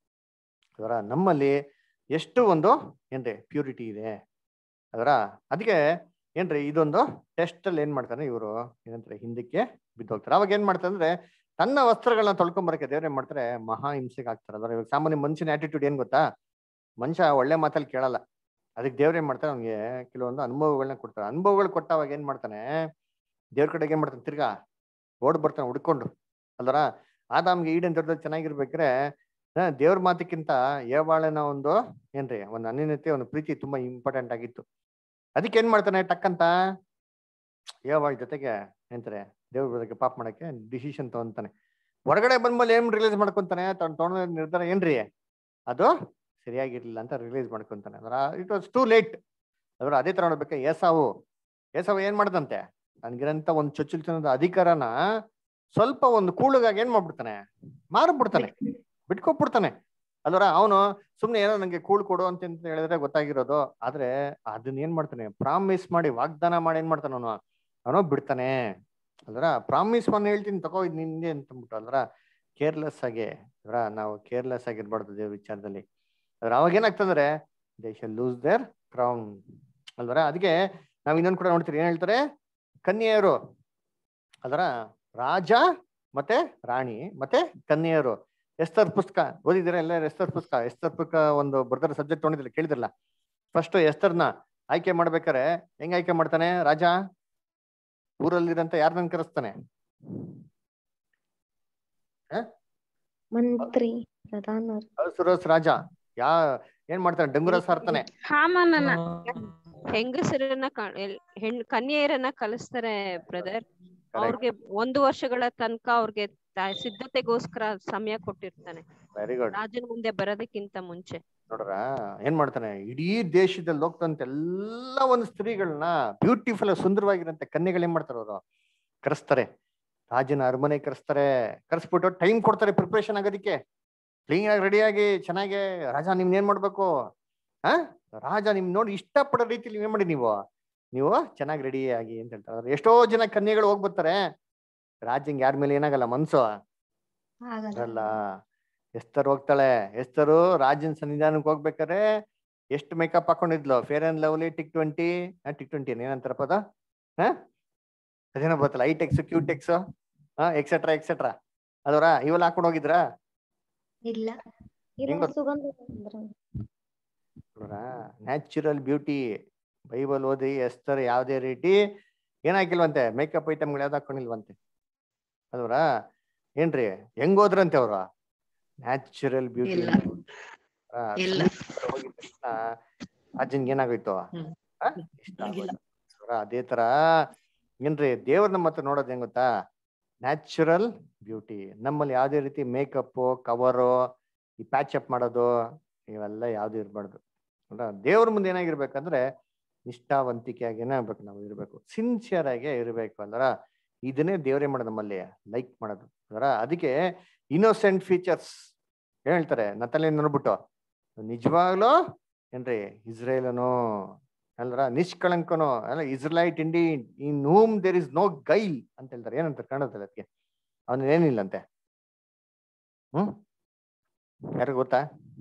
ಅದರ ನಮ್ಮಲ್ಲಿ ಎಷ್ಟು ಒಂದು ಏನ್ರಿ ಪ್ಯೂರಿಟಿ ಇದೆ ಅದರ ಅದಕ್ಕೆ ಏನ್ರಿ ಇದೊಂದು ಟೆಸ್ಟ್ ಅಲ್ಲಿ ಏನ್ ಮಾಡ್ತಾನೆ ಇವರು ಏನಂತಾರೆ ಹಿಂದಕ್ಕೆ ಬಿದ್ದೋಗ್ತಾರೆ ಅವಾಗ ಏನ್ ಮಾಡ್ತಾರೆ ಅಂದ್ರೆ ತನ್ನ ವಸ್ತ್ರಗಳನ್ನ ತೊಳ್ಕೊಂಬರಕ್ಕೆ ದೇವ್ರ ಏನ್ ಮಾಡ್ತಾರೆ ಮಹಾ ಹಿಂಸೆಗೆ ಆಗ್ತಾರೆ ಅದರ ಇವಾಗ ಸಾಮಾನ್ಯ ಮನುಷ್ಯನ ಆಟಿಟ್ಯೂಡ್ ಏನ್ ಗೊತ್ತಾ ಮನುಷ್ಯ ಒಳ್ಳೆ ಮಾತಲ್ಲಿ ಕೇಳಲ್ಲ ಅದಕ್ಕೆ ದೇವ್ರ ಏನ್ ಮಾಡ್ತಾರೆ ಅವ್ನಿಗೆ ಕೆಲವೊಂದು ಅನುಭವಗಳನ್ನ ಕೊಡ್ತಾರೆ ಅನುಭವಗಳು ಕೊಟ್ಟವಾಗ ಏನ್ ಮಾಡ್ತಾನೆ ದೇವ್ರ ಕಡೆಗೆ ಏನ್ ಮಾಡ್ತಾನೆ ತಿರ್ಗಾ ಓಡ್ ಬರ್ತಾನೆ ಹುಡ್ಕೊಂಡು ಅಲ್ವರ ಆದಾಮ್ಗೆ ಈಡನ್ ದೊಡ್ಡದಲ್ಲಿ ಚೆನ್ನಾಗಿರ್ಬೇಕ್ರೆ ಆ, ದೇವ್ರ ಮಾತಕ್ಕಿಂತ ಏವಾಳನ ಒಂದು ಏನ್ರಿ ಒಂದು ಅನ್ಯನ್ಯತೆ ಒಂದು ಪ್ರೀತಿ ತುಂಬಾ ಇಂಪಾರ್ಟೆಂಟ್ ಆಗಿತ್ತು ಅದಕ್ಕೆ ಏನ್ ಮಾಡ್ತಾನೆ ಟಕ್ ಅಂತ ಏವಾಳ ಜೊತೆಗೆ ಎಂತಾರೆ ದೇವ್ರ ಬಗ್ಗೆ ಪಾಪ ಮಾಡಕ್ಕೆ ಡಿಸಿಷನ್ ತಗೊಂತಾನೆ ಹೊರಗಡೆ ಬಂದ್ಮೇಲೆ ಏನ್ ರಿಲೀಸ್ ಮಾಡ್ಕೊಂತಾನೆ ತನ್ನ ತೊಗೊಂಡ ನಿರ್ಧಾರ ಏನ್ರಿ ಅದು ಸರಿಯಾಗಿರ್ಲಿಲ್ಲ ಅಂತ ರಿಲೀಸ್ ಮಾಡ್ಕೊಂತಾನೆ ಅದರ ಇಟ್ ವಾಸ್ ಟೂ ಲೇಟ್ ಅದರ ಅದೇ ತರ ನೋಡ್ಬೇಕು ಏಸಾವು ಏಸಾವು ಏನ್ ಮಾಡ್ದಂತೆ ನನ್ಗಿರಂತ ಒಂದು ಚೊಚ್ಚಲ್ತನದ ಅಧಿಕಾರನ ಸ್ವಲ್ಪ ಒಂದು ಕೂಳುಗಾಗಿ ಏನ್ ಮಾಡ್ಬಿಡ್ತಾನೆ ಮಾರ್ಬಿಡ್ತಾನೆ ಬಿಟ್ಕೊಟ್ಬಿಡ್ತಾನೆ ಅಲ್ವರ ಅವನು ಸುಮ್ನೆ ಏನೋ ನಂಗೆ ಕೂಳು ಕೊಡು ಅಂತ ಅಂತ ಹೇಳಿದ್ರೆ ಗೊತ್ತಾಗಿರೋದು ಆದ್ರೆ ಅದನ್ನ ಏನ್ ಮಾಡ್ತಾನೆ ಪ್ರಾಮಿಸ್ ಮಾಡಿ ವಾಗ್ದಾನ ಮಾಡಿ ಏನ್ ಮಾಡ್ತಾನೆ ಅವನು ಅವನು ಬಿಡ್ತಾನೆ ಅಲ್ವರ ಪ್ರಾಮಿಸ್ ಮಾಡಿ ಹೇಳ್ತೀನಿ ತಗೋ ಇದು ನಿಂದೆ ಅಂತ ಅಂದ್ಬಿಟ್ಟು ಅಲ್ವರ ಕೇರ್ಲೆಸ್ ಆಗಿ ಅಲ್ವರ ನಾವು ಕೇರ್ಲೆಸ್ ಆಗಿರ್ಬಾರ್ದು ದೇವ್ರ ವಿಚಾರದಲ್ಲಿ ಅದ್ರ ಅವಾಗ ಏನಾಗ್ತಂದ್ರೆ they shall lose their crown ಅಲ್ವರ ಅದಕ್ಕೆ ನಾವ್ ಇನ್ನೊಂದ್ ಕೂಡ ನೋಡ್ತೀರಿ ಏನ್ ಹೇಳ್ತಾರೆ ಕನ್ಯೆಯರು ಅದರ ರಾಜ ಮತ್ತೆ ರಾಣಿ ಮತ್ತೆ ಕನ್ಯೆಯರು ಎಸ್ತರ್ ಪುಸ್ತಕ ಓದಿದಿರ ಎಲ್ಲ ಎಸ್ತರ್ ಪುಸ್ತಕ ಎಸ್ತರ್ ಪುಸ್ತಕ ಒಂದು ಬರ್ದಾರ ಸಬ್ಜೆಕ್ಟ್ ತೊಗೊಂಡಿದ್ರಲ್ಲ ಕೇಳಿದ್ರಲ್ಲ ಫಸ್ಟ್ ಎಸ್ತರ್ನ ಆಯ್ಕೆ ಮಾಡ್ಬೇಕಾರೆ ಹೆಂಗ್ ಆಯ್ಕೆ ಮಾಡ್ತಾನೆ ರಾಜ ಊರಲ್ಲಿರಂತ ಯಾರನ್ನ ಕರೆಸ್ತಾನೆ ಮಂತ್ರಿ ಪ್ರಧಾನ ಅಸುರಸ್ ರಾಜ ಯಾ ಏನ್ ಮಾಡ್ತಾನೆ ಡಂಗುರ ಸಾರ್ತಾನೆ ಹಾಮಾನನ ಹೆಂಗಸರನ್ನ ಕ- ಎಲ್- ಹೆಣ್ ಕನ್ಯೆಯರನ್ನ ಕಲಿಸ್ತಾರೆ ಬ್ರದರ್ ಅವ್ರಿಗೆ ಒಂದು ವರ್ಷಗಳ ತನಕ ಅವ್ರಿಗೆ ತ- ಸಿದ್ಧತೆಗೋಸ್ಕರ ಸಮಯ ಕೊಟ್ಟಿರ್ತಾನೆ ವೆರಿ ಗುಡ್ ರಾಜನ ಮುಂದೆ ಬರೋದಕ್ಕಿಂತ ಮುಂಚೆ ನೋಡ್ರ ಏನ್ ಮಾಡ್ತಾನೆ ಇಡೀ ದೇಶದಲ್ಲಿ ಹೋಗ್ತಂತ ಎಲ್ಲ ಒಂದು ಸ್ತ್ರೀಗಳನ್ನ ಬ್ಯೂಟಿಫುಲ್ ಸುಂದರವಾಗಿರಂತ ಕನ್ಯೆಗಳು ಏನ್ ಮಾಡ್ತಾರೆ ಅವರು ಕರೆಸ್ತಾರೆ ರಾಜನ ಅರಮನೆ ಕರೆಸ್ತಾರೆ ಕರೆಸ್ಬಿಟ್ಟು ಟೈಮ್ ಕೊಡ್ತಾರೆ ಪ್ರಿಪ್ರೇಷನ್ ಆಗೋದಿಕ್ಕೆ ಕ್ಲೀನ್ ಆಗಿ ರೆಡಿಯಾಗಿ ಚೆನ್ನಾಗಿ ರಾಜ ನಿಮ್ನ ಏನ್ ಮಾಡ್ಬೇಕು ಆ ರಾಜ ನಿಮ್ ನೋಡಿ ಇಷ್ಟಪಡೋ ರೀತಿಲಿ ಏನ್ ಮಾಡಿ ನೀವು ನೀವು ಚೆನ್ನಾಗಿ ರೆಡಿ ಆಗಿ ಅಂತ ಹೇಳ್ತಾರೆ ಆದ್ರೆ ಎಷ್ಟೋ ಜನ ಕನ್ಯೆಗಳು ಹೋಗ್ಬರ್ತಾರೆ ರಾಜ್ಯಂಗೆ ಯಾರ ಮೇಲೆ ಏನಾಗಲ್ಲ ಮನ್ಸು ಆಗಲ್ಲ ಅಲ್ಲ ಎಸ್ತರ್ ಹೋಗ್ತಾಳೆ ಎಸ್ತರು ರಾಜನ್ ಸನ್ನಿಧಾನಕ್ಕೆ ಹೋಗ್ಬೇಕಾರೆ ಎಷ್ಟು ಮೇಕಪ್ ಹಾಕೊಂಡಿದ್ಲು fair and lovely tick twenty tick twenty ಏನಂತಾರಪ್ಪ ಅದ ಹಾ ಅದೇನೋ ಬರ್ತಲ್ಲ ಐಟೆಕ್ಸ್ ಕ್ಯೂಟೆಕ್ಸ್ ಹಾ ಎಕ್ಸೆಟ್ರಾ ಎಕ್ಸೆಟ್ರಾ ಅದವರ ಇವೆಲ್ಲ ಹಾಕೊಂಡು ಹೋಗಿದ್ರಾ ಇಲ್ಲ ಹೆಂಗ್ ಇದು ಗೊತ್ತು? ಸುಗಂಧ ಅಂದ್ರೆ ನ್ಯಾಚುರಲ್ ಬ್ಯೂಟಿ ಬೈಬಲ್ ಓದಿ ಎಸ್ತರ್ ಯಾವ್ದೇ ರೀತಿ ಏನಾಕಿಲ್ವಂತೆ ಮೇಕಪ್ ಐಟಮ್ಗಳು ಯಾವ್ದು ಹಾಕೊಂಡಿಲ್ವಂತೆ ಅದವರ ಏನ್ರಿ ಹೆಂಗ್ ಹೋದ್ರಂತೆ ಅವ್ರ ನ್ಯಾಚುರಲ್ ಬ್ಯೂಟಿ ಇಲ್ಲ. ಇಲ್ಲ. ಹೋಗಿದ ತಕ್ಷಣ ಅಜ್ಜನ್ಗೆ ಏನಾಗೋಯ್ತು ಹ್ಮ್. ಆ? ಇಷ್ಟ ಆಗಿಲ್ಲ. ಆಗೋಯ್ತು. ಅವ್ರ ಅದೇ ತರ ಏನ್ರಿ ದೇವ್ರ ನಮ್ಮ ಹತ್ರ ನೋಡೋದ್ ಹೆಂಗ್ ಗೊತ್ತಾ ನ್ಯಾಚುರಲ್ ಬ್ಯೂಟಿ ನಮ್ಮಲ್ಲಿ ಯಾವ್ದೇ ರೀತಿ ಮೇಕಪ್ ಕವರು ಈ ಪ್ಯಾಚ್ ಅಪ್ ಮಾಡೋದು ಇವೆಲ್ಲ ಯಾವ್ದು ಇರಬಾರ್ದು ದೇವ್ರ ಮುಂದೆ ಏನಾಗಿರ್ಬೇಕಂದ್ರೆ ನಿಷ್ಠಾವಂತಿಕೆಯಾಗಿ ಏನಾಗ್ಬೇಕು ನಾವು ಇರ್ಬೇಕು ಸಿನ್ಸಿಯರ್ ಆಗಿ ಇರಬೇಕು ಅಲ್ರ ಇದನ್ನೇ ದೇವ್ರೇ ಮಾಡೋದು ನಮ್ಮಲ್ಲಿ ಲೈಕ್ ಮಾಡೋದು ಅದರ ಅದಕ್ಕೆ ಇನ್ನೋಸೆಂಟ್ ಫೀಚರ್ಸ್ ಹೇಳ್ತಾರೆ ನತ್ತಲ್ಲಿ ನೋಡ್ಬಿಟ್ಟು ನಿಜವಾಗ್ಲೂ ಏನ್ರಿ ಇಸ್ರೇಲನು ಅಲ್ರ ನಿಷ್ಕಳಂಕನು ಅಲ್ಲ Israelite indeed in whom there is no guile ಅಂತ ಹೇಳ್ತಾರೆ ಏನಂತಾರೆ ಕನ್ನಡದಲ್ಲಿ ಅದಕ್ಕೆ ಅವನ ಏನಿಲ್ಲಂತೆ ಹ್ಮ್ ಯಾರಿಗ ಗೊತ್ತಾ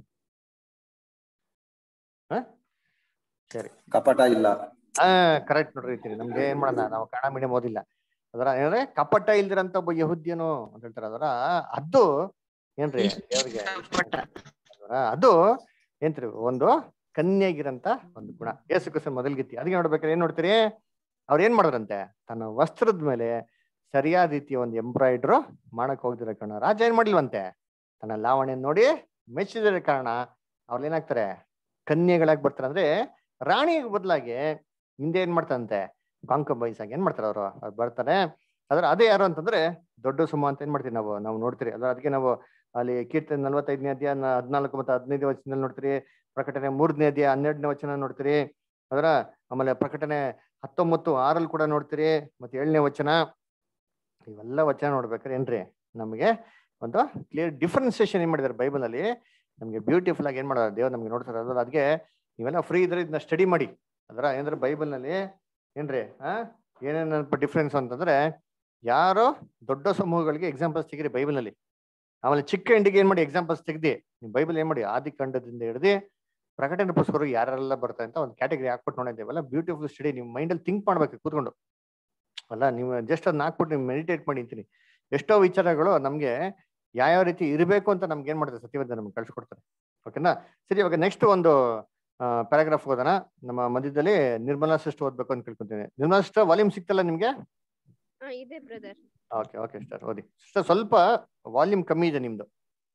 ಹ? ಸರಿ ಕಪಟ ಇಲ್ಲ ಹಾ ಕರೆಕ್ಟ್ ನೋಡ್ರಿ ರೀತಿ ನಮ್ಗೆ ಏನ್ ಮಾಡೋಣ ನಾವು ಕನ್ನಡ ಮೀಡಿಯಂ ಓದಿಲ್ಲ ಅದರ ಏನಂದ್ರೆ ಕಪಟ ಇಲ್ದಿರಂತ ಒಬ್ಬ ಯಹುದ್ಯನು ಅಂತ ಹೇಳ್ತಾರೆ ಅದರ ಅದು ಏನ್ರಿ ದೇವ್ರಿಗೆ ಕಪಟ. ಅದರ ಅದು ಏನ್ರಿ ಒಂದು ಕನ್ಯಾಗಿರಂತ ಒಂದು ಗುಣ ಯೇಸು ಕ್ರಿಸ್ತನ ಮೊದಲ್ಗಿತ್ತಿ ಅದಕ್ಕೆ ನೋಡ್ಬೇಕಾದ್ರೆ ಏನ್ ನೋಡ್ತೀರಿ ಅವ್ರ ಏನ್ ಮಾಡಿದ್ರಂತೆ ತನ್ನ ವಸ್ತ್ರದ ಮೇಲೆ ಸರಿಯಾದ ರೀತಿಯ ಒಂದು ಎಂಬ್ರಾಯ್ಡ್ರು ಮಾಡಕ್ ಹೋಗ್ದಿರೋ ಕಾರಣ ರಾಜ ಏನ್ ಮಾಡ್ಲಿಲ್ವಂತೆ ತನ್ನ ಲಾವಣೆ ನೋಡಿ ಮೆಚ್ಚಿದ ಕಾರಣ ಅವ್ರು ಏನಾಗ್ತಾರೆ ಕನ್ಯೆಗಳಾಗಿ ಬರ್ತಾರೆ ಅಂದ್ರೆ ರಾಣಿಗೆ ಬದಲಾಗಿ ಹಿಂದೆ ಏನ್ ಮಾಡ್ತಾರಂತೆ ಕಾಂಕಬೈಸ್ ಆಗಿ ಏನ್ ಮಾಡ್ತಾರೆ ಅವರು ಅವ್ರು ಬರ್ತಾರೆ ಅದ್ರ ಅದೇ ಯಾರು ಅಂತಂದ್ರೆ ದೊಡ್ಡ ಸುಮ ಅಂತ ಏನ್ ಮಾಡ್ತೀವಿ ನಾವು ನಾವು ನೋಡ್ತೀರಿ ಅದ್ರ ಅದಕ್ಕೆ ನಾವು ಅಲ್ಲಿ ಕೀರ್ತನೆ ನಲ್ವತ್ತೈದನೇ ಅಧ್ಯಾಯ ನ- ಹದ್ನಾಲ್ಕು ಮತ್ತೆ ಹದಿನೈದು ವಚನದಲ್ಲಿ ನೋಡ್ತೀರಿ ಪ್ರಕಟಣೆ ಮೂರನೇ ಅಧ್ಯಾಯ ಹನ್ನೆರಡನೇ ವಚನ ನೋಡ್ತೀರಿ ಅದರ ಆಮೇಲೆ ಪ್ರಕಟಣೆ ಹತ್ತೊಂಬತ್ತು ಆರಲ್ಲಿ ಕೂಡ ನೋಡ್ತೀರಿ ಮತ್ತೆ ಏಳನೇ ವಚನ ಇವೆಲ್ಲ ವಚನ ನೋಡ್ಬೇಕಾದ್ರೆ ಏನ್ರಿ ನಮಗೆ ಒಂದು ಕ್ಲಿಯರ್ ಡಿಫ್ರೆನ್ಸಿಯೇಷನ್ ಏನ್ ಮಾಡಿದಾರೆ ಬೈಬಲ್ ಅಲ್ಲಿ ನಮ್ಗೆ ಬ್ಯೂಟಿಫುಲ್ ಆಗಿ ಏನ್ ಮಾಡೋದು ದೇವ್ರು ನಮ್ಗೆ ನೋಡ್ತಾರೆ ಅದ್ರ ಅದಕ್ಕೆ ನೀವೆಲ್ಲ ಫ್ರೀ ಇದ್ರೆ ಇದನ್ನ ಸ್ಟಡಿ ಮಾಡಿ ಅದರ ಏನಂದ್ರೆ ಬೈಬಲ್ ನಲ್ಲಿ ಏನ್ರಿ ಆ ಏನೇನಪ್ಪ ಡಿಫ್ರೆನ್ಸ್ ಅಂತಂದ್ರೆ ಯಾರೋ ದೊಡ್ಡ ಸಮೂಹಗಳಿಗೆ ಎಕ್ಸಾಂಪಲ್ಸ್ ತೆಗಿರಿ ಬೈಬಲ್ ನಲ್ಲಿ ಆಮೇಲೆ ಚಿಕ್ಕ ಹಿಂಡಿಗೆ ಏನ್ ಮಾಡಿ ಎಕ್ಸಾಂಪಲ್ಸ್ ತೆಗ್ದಿ ನೀವು ಬೈಬಲ್ ಏನ್ ಮಾಡಿ ಆದಿ ಖಂಡದಿಂದ ಹಿಡ್ದು ಪ್ರಕಟಣೆ ಪುಸ್ತಕರು ಯಾರೆಲ್ಲ ಬರ್ತಾರೆ ಅಂತ ಒಂದು ಕ್ಯಾಟಗರಿ ಹಾಕ್ಬಿಟ್ಟು ನೋಡಿದ್ದೇವಲ್ಲ ಬ್ಯೂಟಿಫುಲ್ ಸ್ಟಡಿ ನಿಮ್ಮ ಮೈಂಡಲ್ಲಿ ಥಿಂಕ್ ಮಾಡ್ಬೇಕು ಕೂತ್ಕೊಂಡು ಅಲ್ಲ ನೀವು ಜಸ್ಟ್ ಅದನ್ನ ಹಾಕ್ಬಿಟ್ಟು ನೀವು ಮೆಡಿಟೇಟ್ ಮಾಡಿ ಅಂತೀನಿ ಎಷ್ಟೋ ವಿಚಾರಗಳು ನಮ್ಗೆ ಯಾವ್ಯಾವ ರೀತಿ ಇರಬೇಕು ಅಂತ ನಮ್ಗೆ ಏನ್ ಮಾಡ್ತಾರೆ ಸತ್ಯವೇದ ನಮ್ಗೆ ಕಳ್ಸಿಕೊಡ್ತಾರೆ ಓಕೆನಾ ಸರಿ ಇವಾಗ ನೆಕ್ಸ್ಟ್ ಒಂದು ಪ್ಯಾರಾಗ್ರಾಫ್ ಓದೋಣ ನಮ್ಮ ಮಧ್ಯದಲ್ಲಿ ನಿರ್ಮಲಾ ಸಿಸ್ಟರ್ ಓದ್ಬೇಕು ಅಂತ ಕೇಳ್ಕೊಂತೀನಿ ನಿರ್ಮಲಾ ಸಿಸ್ಟರ್ ವಾಲ್ಯೂಮ್ ಸಿಕ್ತಲ್ಲ ನಿಮ್ಗೆ ಹಾ ಇದೆ ಬ್ರದರ್ ಓಕೆ ಓಕೆ ಸ್ಟಾರ್ ಓದಿ ಸಿಸ್ಟರ್ ಸ್ವಲ್ಪ ವಾಲ್ಯೂಮ್ ಕಮ್ಮಿ ಇದೆ ನಿಮ್ದು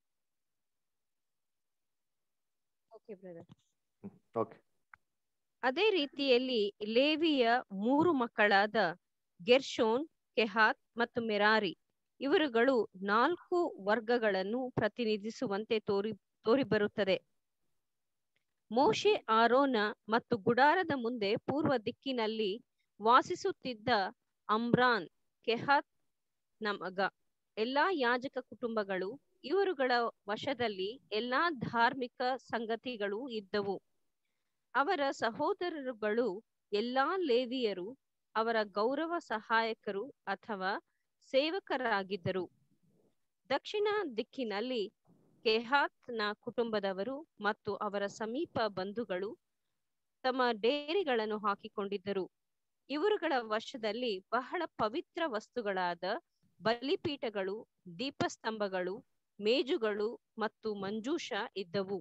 ಓಕೆ ಬ್ರದರ್ ಓಕೆ ಅದೇ ರೀತಿಯಲ್ಲಿ ಲೇವಿಯ ಮೂರು ಮಕ್ಕಳಾದ ಗೆರ್ಶೋನ್ ಕೆಹಾತ್ ಮತ್ತು ಮೆರಾರಿ ಇವರುಗಳು ನಾಲ್ಕು ವರ್ಗಗಳನ್ನು ಪ್ರತಿನಿಧಿಸುವಂತೆ ತೋರಿ ತೋರಿಬರುತ್ತದೆ ಮೋಶೆ ಆರೋನ ಮತ್ತು ಗುಡಾರದ ಮುಂದೆ ಪೂರ್ವ ದಿಕ್ಕಿನಲ್ಲಿ ವಾಸಿಸುತ್ತಿದ್ದ ಅಮ್ರಾನ್ ಕೆಹಾತ್ ನ ಮಗ ಎಲ್ಲಾ ಯಾಜಕ ಕುಟುಂಬಗಳು ಇವರುಗಳ ವಶದಲ್ಲಿ ಎಲ್ಲಾ ಧಾರ್ಮಿಕ ಸಂಗತಿಗಳು ಇದ್ದವು ಅವರ ಸಹೋದರರುಗಳು ಎಲ್ಲಾ ಲೇವಿಯರು ಅವರ ಗೌರವ ಸಹಾಯಕರು ಅಥವಾ ಸೇವಕರಾಗಿದ್ದರು ದಕ್ಷಿಣ ದಿಕ್ಕಿನಲ್ಲಿ ಕೆಹಾತ್ನ ಕುಟುಂಬದವರು ಮತ್ತು ಅವರ ಸಮೀಪ ಬಂಧುಗಳು ತಮ್ಮ ಡೇರಿಗಳನ್ನು ಹಾಕಿಕೊಂಡಿದ್ದರು ಇವರುಗಳ ವಶದಲ್ಲಿ ಬಹಳ ಪವಿತ್ರ ವಸ್ತುಗಳಾದ ಬಲಿಪೀಠಗಳು ದೀಪಸ್ತಂಭಗಳು ಮೇಜುಗಳು ಮತ್ತು ಮಂಜೂಷ ಇದ್ದವು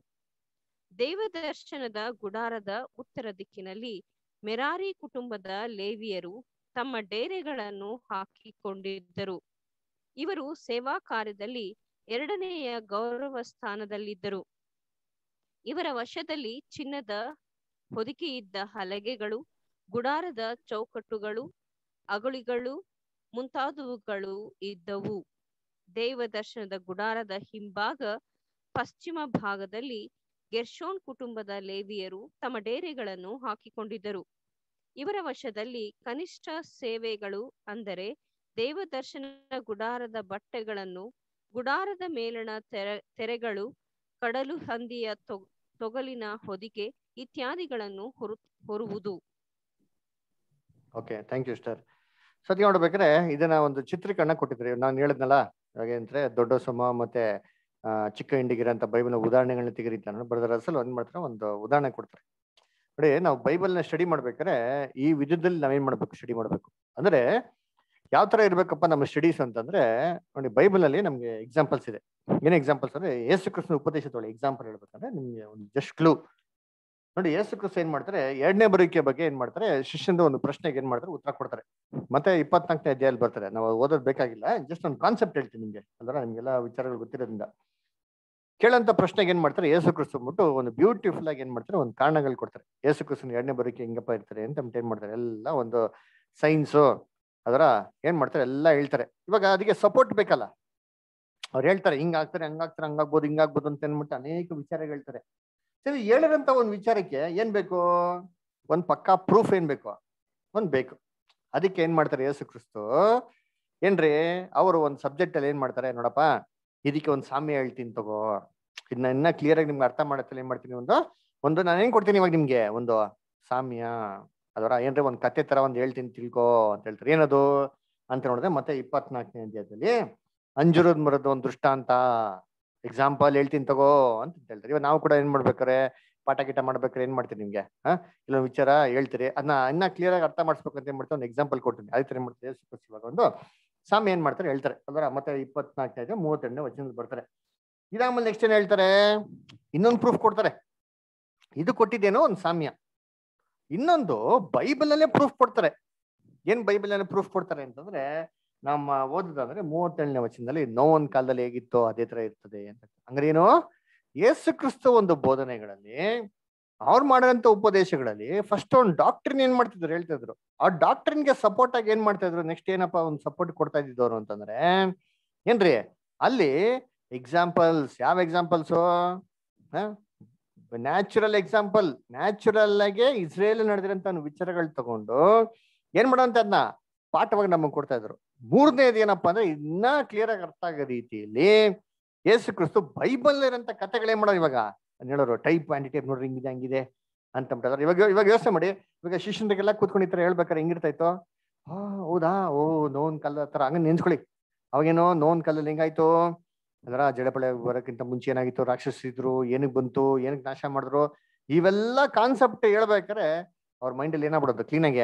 ದೇವದರ್ಶನದ ಗುಡಾರದ ಉತ್ತರ ದಿಕ್ಕಿನಲ್ಲಿ ಮೆರಾರಿ ಕುಟುಂಬದ ಲೇವಿಯರು ತಮ್ಮ ಡೇರೆಗಳನ್ನು ಹಾಕಿಕೊಂಡಿದ್ದರು ಇವರು ಸೇವಾ ಕಾರ್ಯದಲ್ಲಿ ಎರಡನೆಯ ಗೌರವ ಸ್ಥಾನದಲ್ಲಿದ್ದರು ಇವರ ವಶದಲ್ಲಿ ಚಿನ್ನದ ಹೊದಿಕೆಯಿದ್ದ ಹಲಗೆಗಳು ಗುಡಾರದ ಚೌಕಟ್ಟುಗಳು ಅಗುಳಿಗಳು ಮುಂತಾದವುಗಳು ಇದ್ದವು ದೇವದರ್ಶನದ ಗುಡಾರದ ಹಿಂಭಾಗ ಪಶ್ಚಿಮ ಭಾಗದಲ್ಲಿ ಗೆರ್ಶೋನ್ ಕುಟುಂಬದ ಲೇವಿಯರು ತಮ್ಮ ಡೇರೆಗಳನ್ನು ಹಾಕಿಕೊಂಡಿದ್ದರು ಇವರ ವಶದಲ್ಲಿ ಕನಿಷ್ಠ ಸೇವೆಗಳು ಅಂದರೆ ದೇವದರ್ಶನ ಗುಡಾರದ ಬಟ್ಟೆಗಳನ್ನು ಗುಡಾರದ ಮೇಲಣ ತೆರೆ ತೆರೆಗಳು ಕಡಲು ಹಂದಿಯ ತೊ- ತೊಗಲಿನ ಹೊದಿಕೆ ಇತ್ಯಾದಿಗಳನ್ನು ಹೊರು ಹೊರುವುದು ಓಕೆ ಥ್ಯಾಂಕ್ ಯು ಸ್ಟಾರ್ ಸದ್ಯ ನೋಡ್ಬೇಕಾದ್ರೆ ಇದನ್ನ ಒಂದು ಚಿತ್ರೀಕರಣ ಕೊಟ್ಟಿದ್ರಿ ನಾನು ಹೇಳಿದ್ನಲ್ಲ ಇವಾಗ ಏನಂದ್ರೆ ದೊಡ್ಡ ಸಮ ಮತ್ತೆ ಆ, ಚಿಕ್ಕ ಹಿಂಡಿಗಿರ ಅಂತ ಬೈಬಲ್ನ ಉದಾಹರಣೆಗಳನ್ನ ತೆಗೆದಿದ್ದಾನೆ ಬರೆದ ಅಸಲು ಒಂದ್ ಮಾಡ್ತಾರೆ ಒಂದು ಉದಾಹರಣೆ ಕೊಡ್ತಾರೆ ನೋಡಿ ನಾವು ಬೈಬಲ್ನ ಸ್ಟಡಿ ಮಾಡ್ಬೇಕಾದ್ರೆ ಈ ವಿಧದಲ್ಲಿ ನಾವೇನ್ ಮಾಡ್ಬೇಕು ಸ್ಟಡಿ ಮಾಡ್ಬೇಕು ಅಂದ್ರೆ ಯಾವ ತರ ಇರ್ಬೇಕಪ್ಪ ನಮ್ಮ ಸ್ಟಡೀಸ್ ಅಂತಂದ್ರೆ ನೋಡಿ ಬೈಬಲ್ ಅಲ್ಲಿ ನಮ್ಗೆ ಎಕ್ಸಾಂಪಲ್ಸ್ ಇದೆ ಏನ್ ಎಕ್ಸಾಂಪಲ್ಸ್ ಅಂದ್ರೆ ಯೇಸು ಕೃಷ್ಣ ಉಪದೇಶ ತೊಗೊಳ್ಳಿ ಎಕ್ಸಾಂಪಲ್ ಹೇಳ್ಬೇಕಂದ್ರೆ ನಿಮ್ಗೆ ಒಂದು ಜಸ್ಟ್ ಕ್ಲೂ ನೋಡಿ ಯೇಸು ಕ್ರಿಸ್ತ ಏನ್ ಮಾಡ್ತಾರೆ ಎರಡನೇ ಬರುವಿಕೆ ಬಗ್ಗೆ ಏನ್ ಮಾಡ್ತಾರೆ ಶಿಷ್ಯಂದು ಒಂದು ಪ್ರಶ್ನೆಗೆ ಏನ್ ಮಾಡ್ತಾರೆ ಉತ್ತರ ಕೊಡ್ತಾರೆ ಮತ್ತೆ ಇಪ್ಪತ್ನಾಲ್ಕನೇ ಅಧ್ಯಾಯಲ್ಲಿ ಬರ್ತಾರೆ ನಾವು ಓದೋದ್ ಬೇಕಾಗಿಲ್ಲ ಜಸ್ಟ್ ಒಂದು ಕಾನ್ಸೆಪ್ಟ್ ಹೇಳ್ತೀನಿ ನಿಮ್ಗೆ ಅಲ್ರ ನಿಮ್ಗೆಲ್ಲ ವಿಚಾರಗಳು ಗೊತ್ತಿರೋದ್ರಿಂದ ಕೇಳಂತ ಪ್ರಶ್ನೆಗೆ ಏನ್ ಮಾಡ್ತಾರೆ ಯೇಸು ಕ್ರಿಸ್ತ ಅಂದ್ಬಿಟ್ಟು ಒಂದು ಬ್ಯೂಟಿಫುಲ್ ಆಗಿ ಏನ್ ಮಾಡ್ತಾರೆ ಒಂದು ಕಾರಣಗಳು ಕೊಡ್ತಾರೆ ಯೇಸು ಕ್ರಿಸ್ತನ ಎರಡನೇ ಬರುವಿಕೆ ಹೆಂಗಪ್ಪ ಇರ್ತಾರೆ ಅಂತ ಅಂದ್ಬಿಟ್ಟು ಏನ್ ಮಾಡ್ತಾರೆ ಎಲ್ಲ ಒಂದು ಸೈನ್ಸು ಅದರ ಏನ್ ಮಾಡ್ತಾರೆ ಎಲ್ಲ ಹೇಳ್ತಾರೆ ಇವಾಗ ಅದಕ್ಕೆ ಸಪೋರ್ಟ್ ಬೇಕಲ್ಲ ಅವ್ರು ಹೇಳ್ತಾರೆ ಹಿಂಗ್ ಆಗ್ತಾರೆ ಹಂಗಾಗ್ತಾರೆ ಹಂಗಾಗ್ಬೋದು ಹಿಂಗಾಗ್ಬೋದು ಅಂತ ಅಂದ್ಬಿಟ್ಟು ಅನೇಕ ವಿಚಾರ ಹೇಳ್ತಾರೆ ಸರಿ ಹೇಳಿರಂತ ಒಂದ್ ವಿಚಾರಕ್ಕೆ ಏನ್ ಬೇಕು ಒಂದ್ ಪಕ್ಕಾ ಪ್ರೂಫ್ ಏನ್ ಬೇಕು ಒಂದ್ ಬೇಕು ಅದಕ್ಕೆ ಏನ್ ಮಾಡ್ತಾರೆ ಯೇಸು ಕ್ರಿಸ್ತು ಏನ್ರಿ ಅವರು ಒಂದ್ ಸಬ್ಜೆಕ್ಟ್ ಅಲ್ಲಿ ಏನ್ ಮಾಡ್ತಾರೆ ನೋಡಪ್ಪ ಇದಕ್ಕೆ ಒಂದ್ ಸಾಮ್ಯ ಹೇಳ್ತೀನಿ ತಗೋ ಇದನ್ನ ಇನ್ನ ಕ್ಲಿಯರ್ ಆಗಿ ನಿಮ್ಗೆ ಅರ್ಥ ಮಾಡತ್ತಲ್ಲ ಏನ್ ಮಾಡ್ತೀನಿ ಒಂದು ಒಂದು ನಾನು ಏನ್ ಕೊಡ್ತೀನಿ ಇವಾಗ ನಿಮ್ಗೆ ಒಂದು ಸಾಮ್ಯ ಅದರ ಏನ್ರಿ ಒಂದ್ ಕತೆ ತರ ಒಂದ್ ಹೇಳ್ತೀನಿ ತಿಳ್ಕೊ ಅಂತ ಹೇಳ್ತಾರೆ ಏನದು ಅಂತ ನೋಡಿದ್ರೆ ಮತ್ತೆ ಇಪ್ಪತ್ನಾಲ್ಕನೇ ಅಧ್ಯಾಯದಲ್ಲಿ ಅಂಜುರದ ಮರದ ಒಂದ್ ದೃಷ್ಟಾಂತ ಎಕ್ಸಾಂಪಲ್ ಹೇಳ್ತೀನಿ ತಗೋ ಅಂತ ಹೇಳ್ತಾರೆ ಇವಾಗ ನಾವು ಕೂಡ ಏನ್ ಮಾಡ್ಬೇಕಾರೆ ಪಾಠ ಗೀಟ ಮಾಡ್ಬೇಕಾರೆ ಏನ್ ಮಾಡ್ತೀರಿ ನಿಮ್ಗೆ ಹಾ ಇಲ್ಲೊಂದು ವಿಚಾರ ಹೇಳ್ತೀರಿ ಅದನ್ನ ಇನ್ನ ಕ್ಲಿಯರ್ ಆಗಿ ಅರ್ಥ ಮಾಡಿಸ್ಬೇಕು ಅಂತ ಏನ್ ಮಾಡ್ತಾರೆ ಒಂದು ಎಕ್ಸಾಂಪಲ್ ಕೊಡ್ತೀನಿ ಅದೇ ತರ ಏನ್ ಮಾಡ್ತಾರೆ ಯೇಸು ಕ್ರಿಸ್ತ ಇವಾಗ ಒಂದು ಸಾಮ್ಯ ಏನ್ ಮಾಡ್ತಾರೆ ಹೇಳ್ತಾರೆ ಅಲ್ವಾ ಮತ್ತೆ ಇಪ್ಪತ್ನಾಲ್ಕನೇ ಮೂವತ್ತೆರಡನೇ ವಚನದಲ್ಲಿ ಬರ್ತಾರೆ ಇದಾದ್ಮೇಲೆ ನೆಕ್ಸ್ಟ್ ಏನ್ ಹೇಳ್ತಾರೆ ಇನ್ನೊಂದು ಪ್ರೂಫ್ ಕೊಡ್ತಾರೆ ಇದು ಕೊಟ್ಟಿದ್ದೇನೋ ಒಂದು ಸಾಮ್ಯ ಇನ್ನೊಂದು ಬೈಬಲ್ ಅಲ್ಲೇ ಪ್ರೂಫ್ ಕೊಡ್ತಾರೆ ಏನ್ ಬೈಬಲ್ ಅಲ್ಲೇ ಪ್ರೂಫ್ ಕೊಡ್ತಾರೆ ಅಂತಂದ್ರೆ ನಮ್ಮ ಓದಿದ್ರೆ ಮೂವತ್ತೇಳನೇ ವಚನದಲ್ಲಿ ನೋವನ್ ಕಾಲದಲ್ಲಿ ಹೇಗಿತ್ತೋ ಅದೇ ತರ ಇರ್ತದೆ ಅಂತ ಹಂಗಾರೆ ಏನು ಯೇಸು ಕ್ರಿಸ್ತ ಒಂದು ಬೋಧನೆಗಳಲ್ಲಿ ಅವ್ರು ಮಾಡಿದಂತ ಉಪದೇಶಗಳಲ್ಲಿ ಫಸ್ಟ್ ಒಂದು ಡಾಕ್ಟ್ರಿನ್ ಏನ್ ಮಾಡ್ತಿದ್ರು ಹೇಳ್ತಾ ಇದ್ರು ಆ ಡಾಕ್ಟ್ರಿನ್ಗೆ ಸಪೋರ್ಟ್ ಆಗಿ ಏನ್ ಮಾಡ್ತಾ ಇದ್ರು ನೆಕ್ಸ್ಟ್ ಏನಪ್ಪ ಒಂದು ಸಪೋರ್ಟ್ ಕೊಡ್ತಾ ಇದ್ದಿದ್ದವ್ರು ಅಂತಂದ್ರೆ ಏನ್ರಿ ಅಲ್ಲಿ ಎಕ್ಸಾಂಪಲ್ಸ್ ಯಾವ ಎಕ್ಸಾಂಪಲ್ಸು ನ್ಯಾಚುರಲ್ ಎಕ್ಸಾಂಪಲ್ ನ್ಯಾಚುರಲ್ ಆಗಿ ಇಸ್ರೇಲ್ ನಡೆದಿರಂತ ವಿಚಾರಗಳು ತಗೊಂಡು ಏನ್ ಮಾಡೋಂತ ಅದನ್ನ ಪಾಠವಾಗಿ ನಮಗೆ ಕೊಡ್ತಾ ಇದ್ರು ಮೂರನೇದು ಏನಪ್ಪಾ ಅಂದ್ರೆ ಇನ್ನ ಕ್ಲಿಯರ್ ಆಗಿ ಅರ್ಥ ಆಗೋ ರೀತಿಯಲ್ಲಿ ಯೇಸು ಕ್ರಿಸ್ತು ಬೈಬಲ್ ಇರೋಂಥ ಕಥೆಗಳು ಏನ್ ಮಾಡೋರು ಇವಾಗ ಅದ್ನ ಹೇಳೋರು ಟೈಪ್ ಆಂಟಿ ಟೈಪ್ ನೋಡ್ರಿ ಹಿಂಗಿದೆ ಹಂಗಿದೆ ಅಂತ ಅಂತಾರೆ ಇವಾಗ ಇವಾಗ ಯೋಚನೆ ಮಾಡಿ ಇವಾಗ ಶಿಷ್ಯನಿಗೆಲ್ಲ ಕೂತ್ಕೊಂಡಿರ್ತಾರೆ ಹೇಳ್ಬೇಕಾರೆ ಹೆಂಗಿರ್ತಾ ಇತ್ತು ಹಾ ಹೌದಾ ಓ ನೋನ್ ಕಲ್ಲ ಹತ್ರ ಹಂಗ ನೆನ್ಸ್ಕೊಳ್ಳಿ ಅವಾಗೇನೋ ನೋನ್ ಕಲ್ಲಲ್ಲಿ ಹೆಂಗಾಯ್ತು ಅದರ ಜಡಪಳೆ ಬರೋಕ್ಕಿಂತ ಮುಂಚೆ ಏನಾಗಿತ್ತು ರಾಕ್ಷಸಿದ್ರು ಏನಕ್ಕೆ ಬಂತು ಏನಕ್ಕೆ ನಾಶ ಮಾಡಿದ್ರು ಇವೆಲ್ಲ ಕಾನ್ಸೆಪ್ಟ್ ಹೇಳ್ಬೇಕಾರೆ ಅವ್ರ ಮೈಂಡಲ್ಲಿ ಏನಾಗ್ಬಿಡೋದು ಕ್ಲೀನಾಗೆ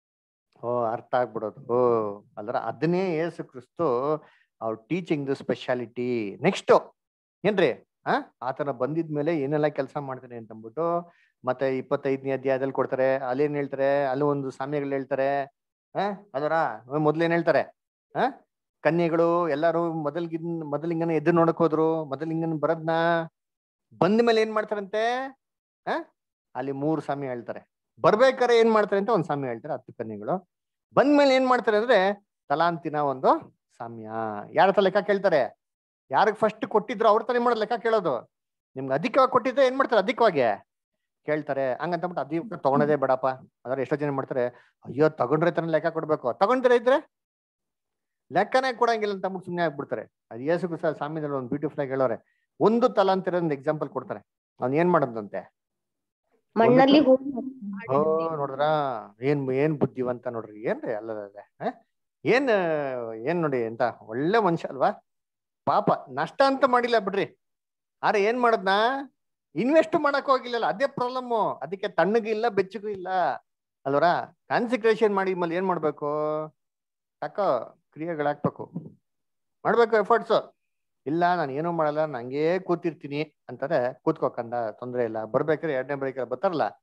ಓ ಅರ್ಥ ಆಗ್ಬಿಡೋದು ಓ ಅಲ್ರ ಅದನ್ನೇ ಏಸು ಕ್ರಿಸ್ತು ಅವ್ರ ಟೀಚಿಂಗ್ ಸ್ಪೆಷಾಲಿಟಿ ನೆಕ್ಸ್ಟ್ ಏನ್ರಿ ಆ ಆತನ ಬಂದಿದ್ಮೇಲೆ ಏನೆಲ್ಲ ಕೆಲಸ ಮಾಡ್ತಾನೆ ಅಂತ ಅಂದ್ಬಿಟ್ಟು ಮತ್ತೆ ಇಪ್ಪತ್ತೈದನೇ ಅಧ್ಯಾಯದಲ್ಲಿ ಕೊಡ್ತಾರೆ ಅಲ್ಲೇನ್ ಹೇಳ್ತಾರೆ ಅಲ್ಲೂ ಒಂದು ಸಾಮ್ಯಗಳು ಹೇಳ್ತಾರೆ ಆ ಅದರ ಮೊದ್ಲೇನ್ ಹೇಳ್ತಾರೆ ಆ ಕನ್ಯೆಗಳು ಎಲ್ಲಾರು ಮೊದಲ್ಗಿನ್ ಮೊದಲಿಂಗನ ಎದ್ದು ನೋಡಕ್ ಹೋದ್ರು ಮೊದಲಿಂಗನ ಬರದ್ನ ಬಂದ ಮೇಲೆ ಏನ್ ಮಾಡ್ತಾರಂತೆ ಆ ಅಲ್ಲಿ ಮೂರು ಸಾಮ್ಯ ಹೇಳ್ತಾರೆ ಬರ್ಬೇಕಾರೆ ಏನ್ ಮಾಡ್ತಾರೆ ಅಂತ ಒಂದ್ ಸಾಮ್ಯ ಹೇಳ್ತಾರೆ ಹತ್ತು ಕನ್ಯೆಗಳು ಬಂದ್ಮೇಲೆ ಏನ್ ಮಾಡ್ತಾರೆ ಅಂದ್ರೆ ತಲಾಂತಿನ ಒಂದು ಸಾಮ್ಯ ಯಾರ ಹತ್ರ ಲೆಕ್ಕ ಕೇಳ್ತಾರೆ ಯಾರಿಗೆ ಫಸ್ಟ್ ಕೊಟ್ಟಿದ್ರು ಅವ್ರ ತರ ಮಾಡೋದು ಲೆಕ್ಕ ಕೇಳೋದು ನಿಮ್ಗೆ ಅಧಿಕವಾಗಿ ಕೊಟ್ಟಿದ್ರೆ ಏನ್ ಮಾಡ್ತಾರೆ ಅಧಿಕವಾಗಿ ಕೇಳ್ತಾರೆ ಹಂಗಂತ ಬಿಟ್ಟು ಅಧಿಕ ತಗೊಳೋದೇ ಬೇಡಪ್ಪ ಅದ್ರ ಎಷ್ಟೋ ಜನ ಮಾಡ್ತಾರೆ ಅಯ್ಯೋ ತಗೊಂಡ್ರೆ ತಾನೇ ಲೆಕ್ಕ ಕೊಡ್ಬೇಕು ತಗೊಂಡ್ರೆ ಇದ್ರೆ ಲೆಕ್ಕನೇ ಕೊಡಂಗಿಲ್ಲ ಅಂತ ಅಂದ್ಬಿಟ್ಟು ಸುಮ್ಮನೆ ಆಗ್ಬಿಡ್ತಾರೆ ಅದು ಯೇಸು ಕ್ರಿಸ್ತ ಸಾಮ್ಯದಲ್ಲಿ ಒಂದು ಬ್ಯೂಟಿಫುಲ್ ಆಗಿ ಹೇಳೋರೆ ಒಂದು ತಲಾಂತಿರ ಒಂದು ಎಕ್ಸಾಂಪಲ್ ಕೊಡ್ತಾರೆ ಅವ್ನು ಏನ್ ಮಾಡೋದಂತೆ ಮಣ್ಣಲ್ಲಿ ಹೂ ಓ ನೋಡಿದ್ರ ಏನ್ ಏನ್ ಬುದ್ಧಿವಂತ ನೋಡ್ರಿ ಏನ್ರಿ ಅಲ್ಲದೆ ಏನ್ ಏನ್ ನೋಡಿ ಅಂತ ಒಳ್ಳೆ ಮನುಷ್ಯ ಅಲ್ವಾ ಪಾಪ ನಷ್ಟ ಅಂತ ಮಾಡಿಲ್ಲ ಬಿಡ್ರಿ ಆದ್ರೆ ಏನ್ ಮಾಡದ್ನ ಇನ್ವೆಸ್ಟ್ ಮಾಡಕ್ ಹೋಗಿಲ್ಲಲ್ಲ ಅದೇ ಪ್ರಾಬ್ಲಮ್ ಅದಕ್ಕೆ ತಣ್ಣಗೂ ಇಲ್ಲ ಬೆಚ್ಚಗೂ ಇಲ್ಲ ಅಲ್ವರ ಕಾನ್ಸಿಕ್ರೇಷನ್ ಮಾಡಿ ಮೇಲೆ ಏನ್ ಮಾಡ್ಬೇಕು ತಕ್ಕ ಕ್ರಿಯೆಗಳಾಕ್ಬೇಕು ಮಾಡ್ಬೇಕು ಎಫರ್ಟ್ಸ್ ಇಲ್ಲ ನಾನು ಏನೂ ಮಾಡಲ್ಲ ನಂಗೆ ಕೂತಿರ್ತೀನಿ ಅಂತಾರೆ ಕೂತ್ಕೋಕಂದ ತೊಂದ್ರೆ ಇಲ್ಲ ಬರ್ಬೇಕಾದ್ರೆ ಎರಡನೇ ಬರೀಕ ಬರ್ತಾರಲ್ಲ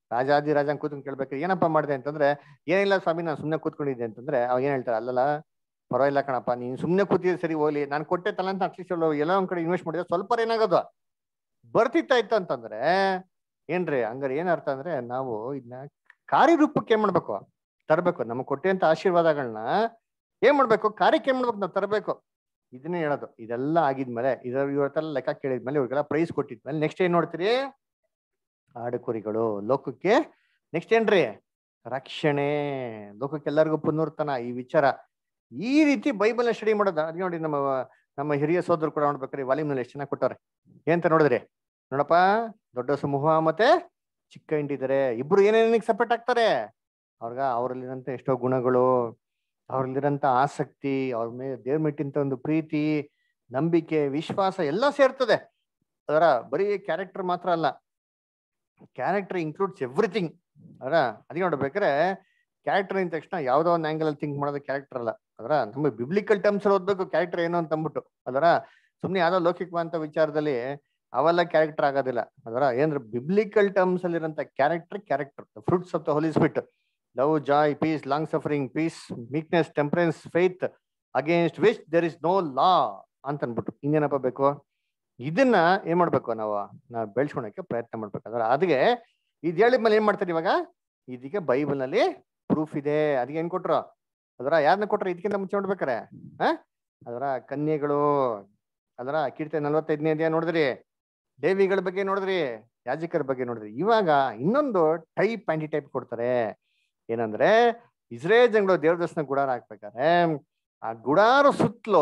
ರಾಜಾದಿ ರಾಜ ಕೂತ್ಕೊಂಡು ಕೇಳ್ಬೇಕು ಏನಪ್ಪ ಮಾಡಿದೆ ಅಂತಂದ್ರೆ ಏನಿಲ್ಲ ಸ್ವಾಮಿ ನಾನು ಸುಮ್ಮನೆ ಕೂತ್ಕೊಂಡಿದ್ದೆ ಅಂತಂದ್ರೆ ಅವಾಗ ಏನ್ ಹೇಳ್ತಾರೆ ಅಲ್ಲಲ್ಲ ಪರವಾಗಿಲ್ಲ ಕಣಪ್ಪ ನೀನ್ ಸುಮ್ಮನೆ ಕೂತಿದ್ರೆ ಸರಿ ಹೋಗ್ಲಿ ನಾನು ಕೊಟ್ಟೆ ತಲಂತ ಅಟ್ಲೀಸ್ಟ್ ಎಲ್ಲ ಒಂದ್ ಕಡೆ ಇನ್ವೆಸ್ಟ್ ಮಾಡಿದ್ರೆ ಸ್ವಲ್ಪ ಏನಾಗೋದು ಬರ್ತಿತ್ತ ಇತ್ತು ಅಂತಂದ್ರೆ ಏನ್ರಿ ಹಂಗಾರೆ ಏನ್ ಅರ್ಥ ಅಂದ್ರೆ ನಾವು ಇದನ್ನ ಕಾರ್ಯರೂಪಕ್ಕೆ ಏನ್ ಮಾಡ್ಬೇಕು ತರಬೇಕು ನಮಗೆ ಕೊಟ್ಟಂತ ಆಶೀರ್ವಾದಗಳನ್ನ ಏನ್ ಮಾಡ್ಬೇಕು ಕಾರ್ಯಕ್ಕೆ ಏನ್ ಮಾಡ್ಬೇಕು ನಾವು ತರಬೇಕು ಇದನ್ನೇ ಹೇಳೋದು ಇದೆಲ್ಲ ಆಗಿದ್ಮೇಲೆ ಇದರ ಇವತ್ತೆಲ್ಲ ಲೆಕ್ಕ ಕೇಳಿದ್ಮೇಲೆ ಇವ್ರಿಗೆಲ್ಲ ಪ್ರೈಸ್ ಕೊಟ್ಟಿದ್ಮೇಲೆ ನೆಕ್ಸ್ಟ್ ಏನ್ ನೋಡ್ತೀರಿ ಆಡು ಕುರಿಗಳು ಲೋಕಕ್ಕೆ ನೆಕ್ಸ್ಟ್ ಏನ್ರಿ ರಕ್ಷಣೆ ಲೋಕಕ್ಕೆಲ್ಲರಿಗೂ ಪುನರ್ತನ ಈ ವಿಚಾರ ಈ ರೀತಿ ಬೈಬಲ್ನ ಸ್ಟಡಿ ಮಾಡೋದು ಅದ್ ನೋಡಿ ನಮ್ಮ ನಮ್ಮ ಹಿರಿಯ ಸೋದರು ಕೂಡ ನೋಡ್ಬೇಕಾದ್ರೆ ವಾಲ್ಯೂಮ್ನಲ್ಲಿ ಎಷ್ಟು ಚೆನ್ನಾಗಿ ಕೊಟ್ಟವ್ರೆ ಏನಂತ ನೋಡಿದ್ರಿ ನೋಡಪ್ಪ ದೊಡ್ಡ ಸಮೂಹ ಮತ್ತೆ ಚಿಕ್ಕ ಹಿಂಡಿದ್ದಾರೆ ಇಬ್ರು ಏನೇನಿಗೆ ಸಪರೇಟ್ ಆಗ್ತಾರೆ ಅವ್ರಿಗ ಅವರಲ್ಲಿರಂತ ಎಷ್ಟೋ ಗುಣಗಳು ಅವ್ರಲ್ಲಿರಂತ ಆಸಕ್ತಿ ಅವ್ರ ಮೇಲೆ ದೇವ್ರ ಮೆಟ್ಟಿಂತ ಒಂದು ಪ್ರೀತಿ ನಂಬಿಕೆ ವಿಶ್ವಾಸ ಎಲ್ಲ ಸೇರ್ತದೆ ಅದರ ಬರೀ ಕ್ಯಾರೆಕ್ಟರ್ ಮಾತ್ರ ಅಲ್ಲ ಕ್ಯಾರೆಕ್ಟರ್ ಇನ್ಕ್ಲೂಡ್ಸ್ ಎವ್ರಿಥಿಂಗ್ ಅದರ ಅದಕ್ಕೆ ನೋಡ್ಬೇಕಾದ್ರೆ ಕ್ಯಾರೆಕ್ಟರ್ ಅಂದ ತಕ್ಷಣ ಯಾವ್ದೋ ಒಂದು ಆಂಗಲ್ ಅಲ್ಲಿ ಥಿಂಕ್ ಮಾಡೋದು ಕ್ಯಾರೆಕ್ಟರ್ ಅಲ್ಲ ಅದರ ನಮ್ಮ ಬಿಬ್ಲಿಕಲ್ ಟರ್ಮ್ಸ್ ಓದ್ಬೇಕು ಕ್ಯಾರೆಕ್ಟರ್ ಏನು ಅಂತ ಅಂದ್ಬಿಟ್ಟು ಅದರ ಸುಮ್ನೆ ಯಾವ್ದೋ ಲೌಕಿಕವಂತ ವಿಚಾರದಲ್ಲಿ ಅವೆಲ್ಲ ಕ್ಯಾರೆಕ್ಟರ್ ಆಗೋದಿಲ್ಲ ಅದರ ಏನ್ರ ಬಿಬ್ಲಿಕಲ್ ಟರ್ಮ್ಸ್ ಅಲ್ಲಿರಂತ character character fruits of the holy spirit love joy peace long suffering peace meekness temperance faith against which there is no law ಅಂತ ಅನ್ಬಿಟ್ಟು ಇನ್ನೇನಪ್ಪ ಬೇಕು ಇದನ್ನ ಏನ್ ಮಾಡ್ಬೇಕು ನಾವು ನಾವು ಬೆಳ್ಸ್ಕೊಳಕ್ಕೆ ಪ್ರಯತ್ನ ಮಾಡ್ಬೇಕು ಅದರ ಅದಕ್ಕೆ ಇದ್ ಹೇಳಿದ್ಮೇಲೆ ಏನ್ ಮಾಡ್ತಾರೆ ಇವಾಗ ಇದಕ್ಕೆ ಬೈಬಲ್ ನಲ್ಲಿ ಪ್ರೂಫ್ ಇದೆ ಅದಕ್ಕೆ ಏನ್ ಕೊಟ್ರು ಅದರ ಯಾರನ್ನ ಕೊಟ್ರು ಇದಕ್ಕಿಂತ ಮುಂಚೆ ನೋಡ್ಬೇಕಾರೆ ಹ ಅದರ ಕನ್ಯೆಗಳು ಅದರ ಕೀರ್ತನೆ ನಲ್ವತ್ತೈದನೇ ಅಧ್ಯಾಯ ನೋಡಿದ್ರಿ ದೇವಿಗಳ ಬಗ್ಗೆ ನೋಡಿದ್ರಿ ಯಾಜಕರ ಬಗ್ಗೆ ನೋಡಿದ್ರಿ ಇವಾಗ ಇನ್ನೊಂದು ಟೈಪ್ ಆಂಟಿ ಟೈಪ್ ಕೊಡ್ತಾರೆ ಏನಂದ್ರೆ ಇಸ್ರೇಲ್ ಜನಗಳು ದೇವ್ರ ದರ್ಶನ ಗುಡಾರ ಹಾಕ್ಬೇಕಾದ್ರೆ ಆ ಗುಡಾರ ಸುತ್ತಲೂ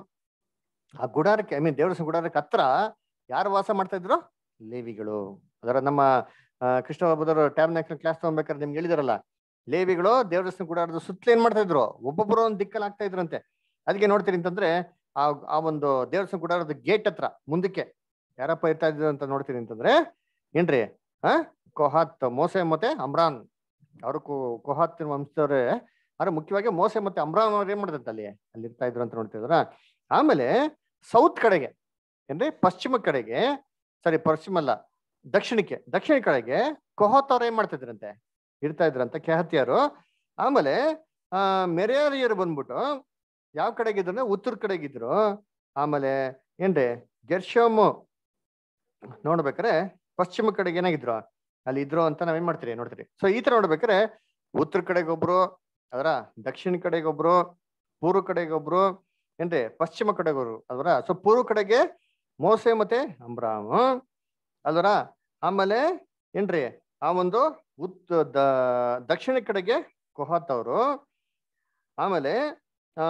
ಆ ಗುಡಾರಕ್ಕೆ ಐ ಮೀನ್ ದೇವ್ರ ದರ್ಶನ ಗುಡಾರಕ್ಕೆ ಹತ್ರ ಯಾರು ವಾಸ ಮಾಡ್ತಾ ಇದ್ರು ಲೇವಿಗಳು ಅದರ ನಮ್ಮ ಕೃಷ್ಣ ಬಾಬುದವರು ಟ್ಯಾಬ್ ನಾಲ್ಕು ಕ್ಲಾಸ್ ತಗೊಬೇಕಾದ್ರೆ ನಿಮ್ಗೆ ಹೇಳಿದಾರಲ್ಲ ಲೇವಿಗಳು ದೇವ್ರ ದರ್ಶನ ಗುಡಾರದ ಸುತ್ತಲೂ ಏನ್ ಮಾಡ್ತಾ ಇದ್ರು ಒಬ್ಬೊಬ್ಬರು ಒಂದು ದಿಕ್ಕಲ್ಲಿ ಆಗ್ತಾ ಇದ್ರಂತೆ ಅದಕ್ಕೆ ನೋಡ್ತೀರಿ ಅಂತಂದ್ರೆ ಆ ಆ ಒಂದು ದೇವ್ರ ದರ್ಶನ ಗುಡಾರದ ಗೇಟ್ ಹತ್ರ ಮುಂದಕ್ಕೆ ಯಾರಪ್ಪ ಇರ್ತಾ ಇದ್ರು ಅಂತ ನೋಡ್ತೀನಿ ಅಂತಂದ್ರೆ ಏನ್ರಿ ಹ ಕೊಹಾತ್ ಮೋಸೆ ಮತ್ತೆ ಅಮ್ರಾನ್ ಅವರು ಕೊಹಾತ್ ವಂಶದವ್ರೆ ಆದ್ರೆ ಮುಖ್ಯವಾಗಿ ಮೋಸೆ ಮತ್ತೆ ಅಮ್ರಾನ್ ಅವ್ರು ಏನ್ ಮಾಡ್ದಂತ ಅಲ್ಲಿ ಅಲ್ಲಿ ಇರ್ತಾ ಇದ್ರು ಅಂತ ನೋಡ್ತಿದ್ರ ಆಮೇಲೆ ಸೌತ್ ಕಡೆಗೆ ಏನ್ರಿ ಪಶ್ಚಿಮ ಕಡೆಗೆ ಸಾರಿ ಪಶ್ಚಿಮ ಅಲ್ಲ ದಕ್ಷಿಣಕ್ಕೆ ದಕ್ಷಿಣ ಕಡೆಗೆ ಕೊಹಾತ್ ಅವ್ರು ಏನ್ ಮಾಡ್ತಿದ್ರಂತೆ ಇರ್ತಾ ಇದ್ರಂತ ಕೆಹತಿಯರು ಆಮೇಲೆ ಆ ಮೆರೆಯರಿಯರು ಬಂದ್ಬಿಟ್ಟು ಯಾವ ಕಡೆಗಿದ್ರು ಉತ್ತರ ಕಡೆಗಿದ್ರು ಆಮೇಲೆ ಏನ್ರಿ ಗೆರ್ಶೋಮು ನೋಡ್ಬೇಕಾರೆ ಪಶ್ಚಿಮ ಕಡೆಗೆ ಏನಾಗಿದ್ರು ಅಲ್ಲಿ ಇದ್ರು ಅಂತ ನಾವೇನ್ ಮಾಡ್ತೀರಿ ನೋಡ್ತೀರಿ ಸೊ ಈ ತರ ನೋಡ್ಬೇಕಾರೆ ಉತ್ತರ ಕಡೆಗೆ ಒಬ್ರು ಅದರ ದಕ್ಷಿಣ ಕಡೆಗೆ ಒಬ್ರು ಪೂರ್ವ ಕಡೆಗೆ ಒಬ್ರು ಏನ್ರಿ ಪಶ್ಚಿಮ ಕಡೆಗೆ ಅದರ ಸೊ ಪೂರ್ವ ಕಡೆಗೆ ಮೋಸೆ ಮತ್ತೆ ಅಂಬ್ರಾಮ್ ಅದರ ಆಮೇಲೆ ಏನ್ರಿ ಆ ಒಂದು ಉತ್ ದಕ್ಷಿಣ ಕಡೆಗೆ ಕೊಹಾತ್ ಅವರು ಆಮೇಲೆ ಆ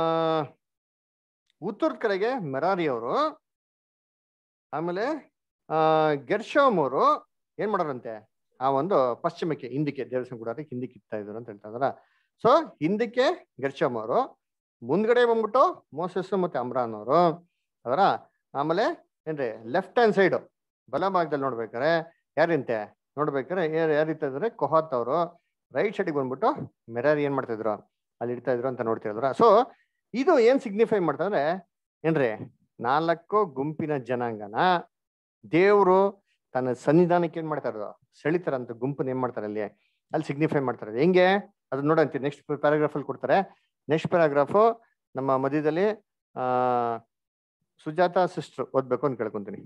ಉತ್ತರದ ಕಡೆಗೆ ಮೆರಾರಿ ಅವರು ಆಮೇಲೆ ಆ ಗೆರ್ಶೋಮ್ ಅವರು ಏನ್ ಮಾಡೋರಂತೆ ಆ ಒಂದು ಪಶ್ಚಿಮಕ್ಕೆ ಹಿಂದಕ್ಕೆ ದೇವಸ್ಥಾನ ಕೂಡ ಹಿಂದಕ್ಕೆ ಇರ್ತಾ ಇದ್ರು ಅಂತ ಹೇಳ್ತಾ ಇದಾರ ಸೊ ಹಿಂದಕ್ಕೆ ಗೆರ್ಶೋಮ್ ಅವರು ಮುಂದ್ಗಡೆ ಬಂದ್ಬಿಟ್ಟು ಮೋಸಸ್ ಮತ್ತೆ ಅಮ್ರಾನ್ ಅವರು ಅದರ ಆಮೇಲೆ ಏನ್ರಿ ಲೆಫ್ಟ್ ಹ್ಯಾಂಡ್ ಸೈಡ್ ಬಲಭಾಗದಲ್ಲಿ ನೋಡ್ಬೇಕಾರೆ ಯಾರಿಂತೆ ನೋಡ್ಬೇಕಾರೆ ಯಾರಿರ್ತಾ ಇದ್ರೆ ಕೊಹಾತ್ ಅವರು ರೈಟ್ ಸೈಡಿಗೆ ಬಂದ್ಬಿಟ್ಟು ಮೆರಾರಿ ಏನ್ ಮಾಡ್ತಾ ಇದ್ರು ಅಲ್ಲಿ ಇರ್ತಾ ಇದ್ರು ಅಂತ ನೋಡ್ತಿದ್ರ ಸೊ ಇದು ಏನ್ ಸಿಗ್ನಿಫೈ ಮಾಡ್ತಂದ್ರೆ ಏನ್ರಿ ನಾಲ್ಕು ಗುಂಪಿನ ಜನಾಂಗನ ದೇವರು ತನ್ನ ಸನ್ನಿಧಾನಕ್ಕೆ ಏನ್ ಮಾಡ್ತಾರ ಸೆಳಿತಾರಂತ ಗುಂಪನ್ನ ಏನ್ ಮಾಡ್ತಾರೆ ಅಲ್ಲಿ ಅಲ್ಲಿ ಸಿಗ್ನಿಫೈ ಮಾಡ್ತಾರೆ ಹೆಂಗೆ ಅದನ್ನ ನೋಡಂತೀವಿ ನೆಕ್ಸ್ಟ್ ಪ್ಯಾರಾಗ್ರಾಫ್ ಅಲ್ಲಿ ಕೊಡ್ತಾರೆ ನೆಕ್ಸ್ಟ್ ಪ್ಯಾರಾಗ್ರಾಫ್ ನಮ್ಮ ಮಧ್ಯದಲ್ಲಿ ಆ ಸುಜಾತ ಸಿಸ್ಟರ್ ಓದ್ಬೇಕು ಅಂತ ಕೇಳ್ಕೊಂತೀನಿ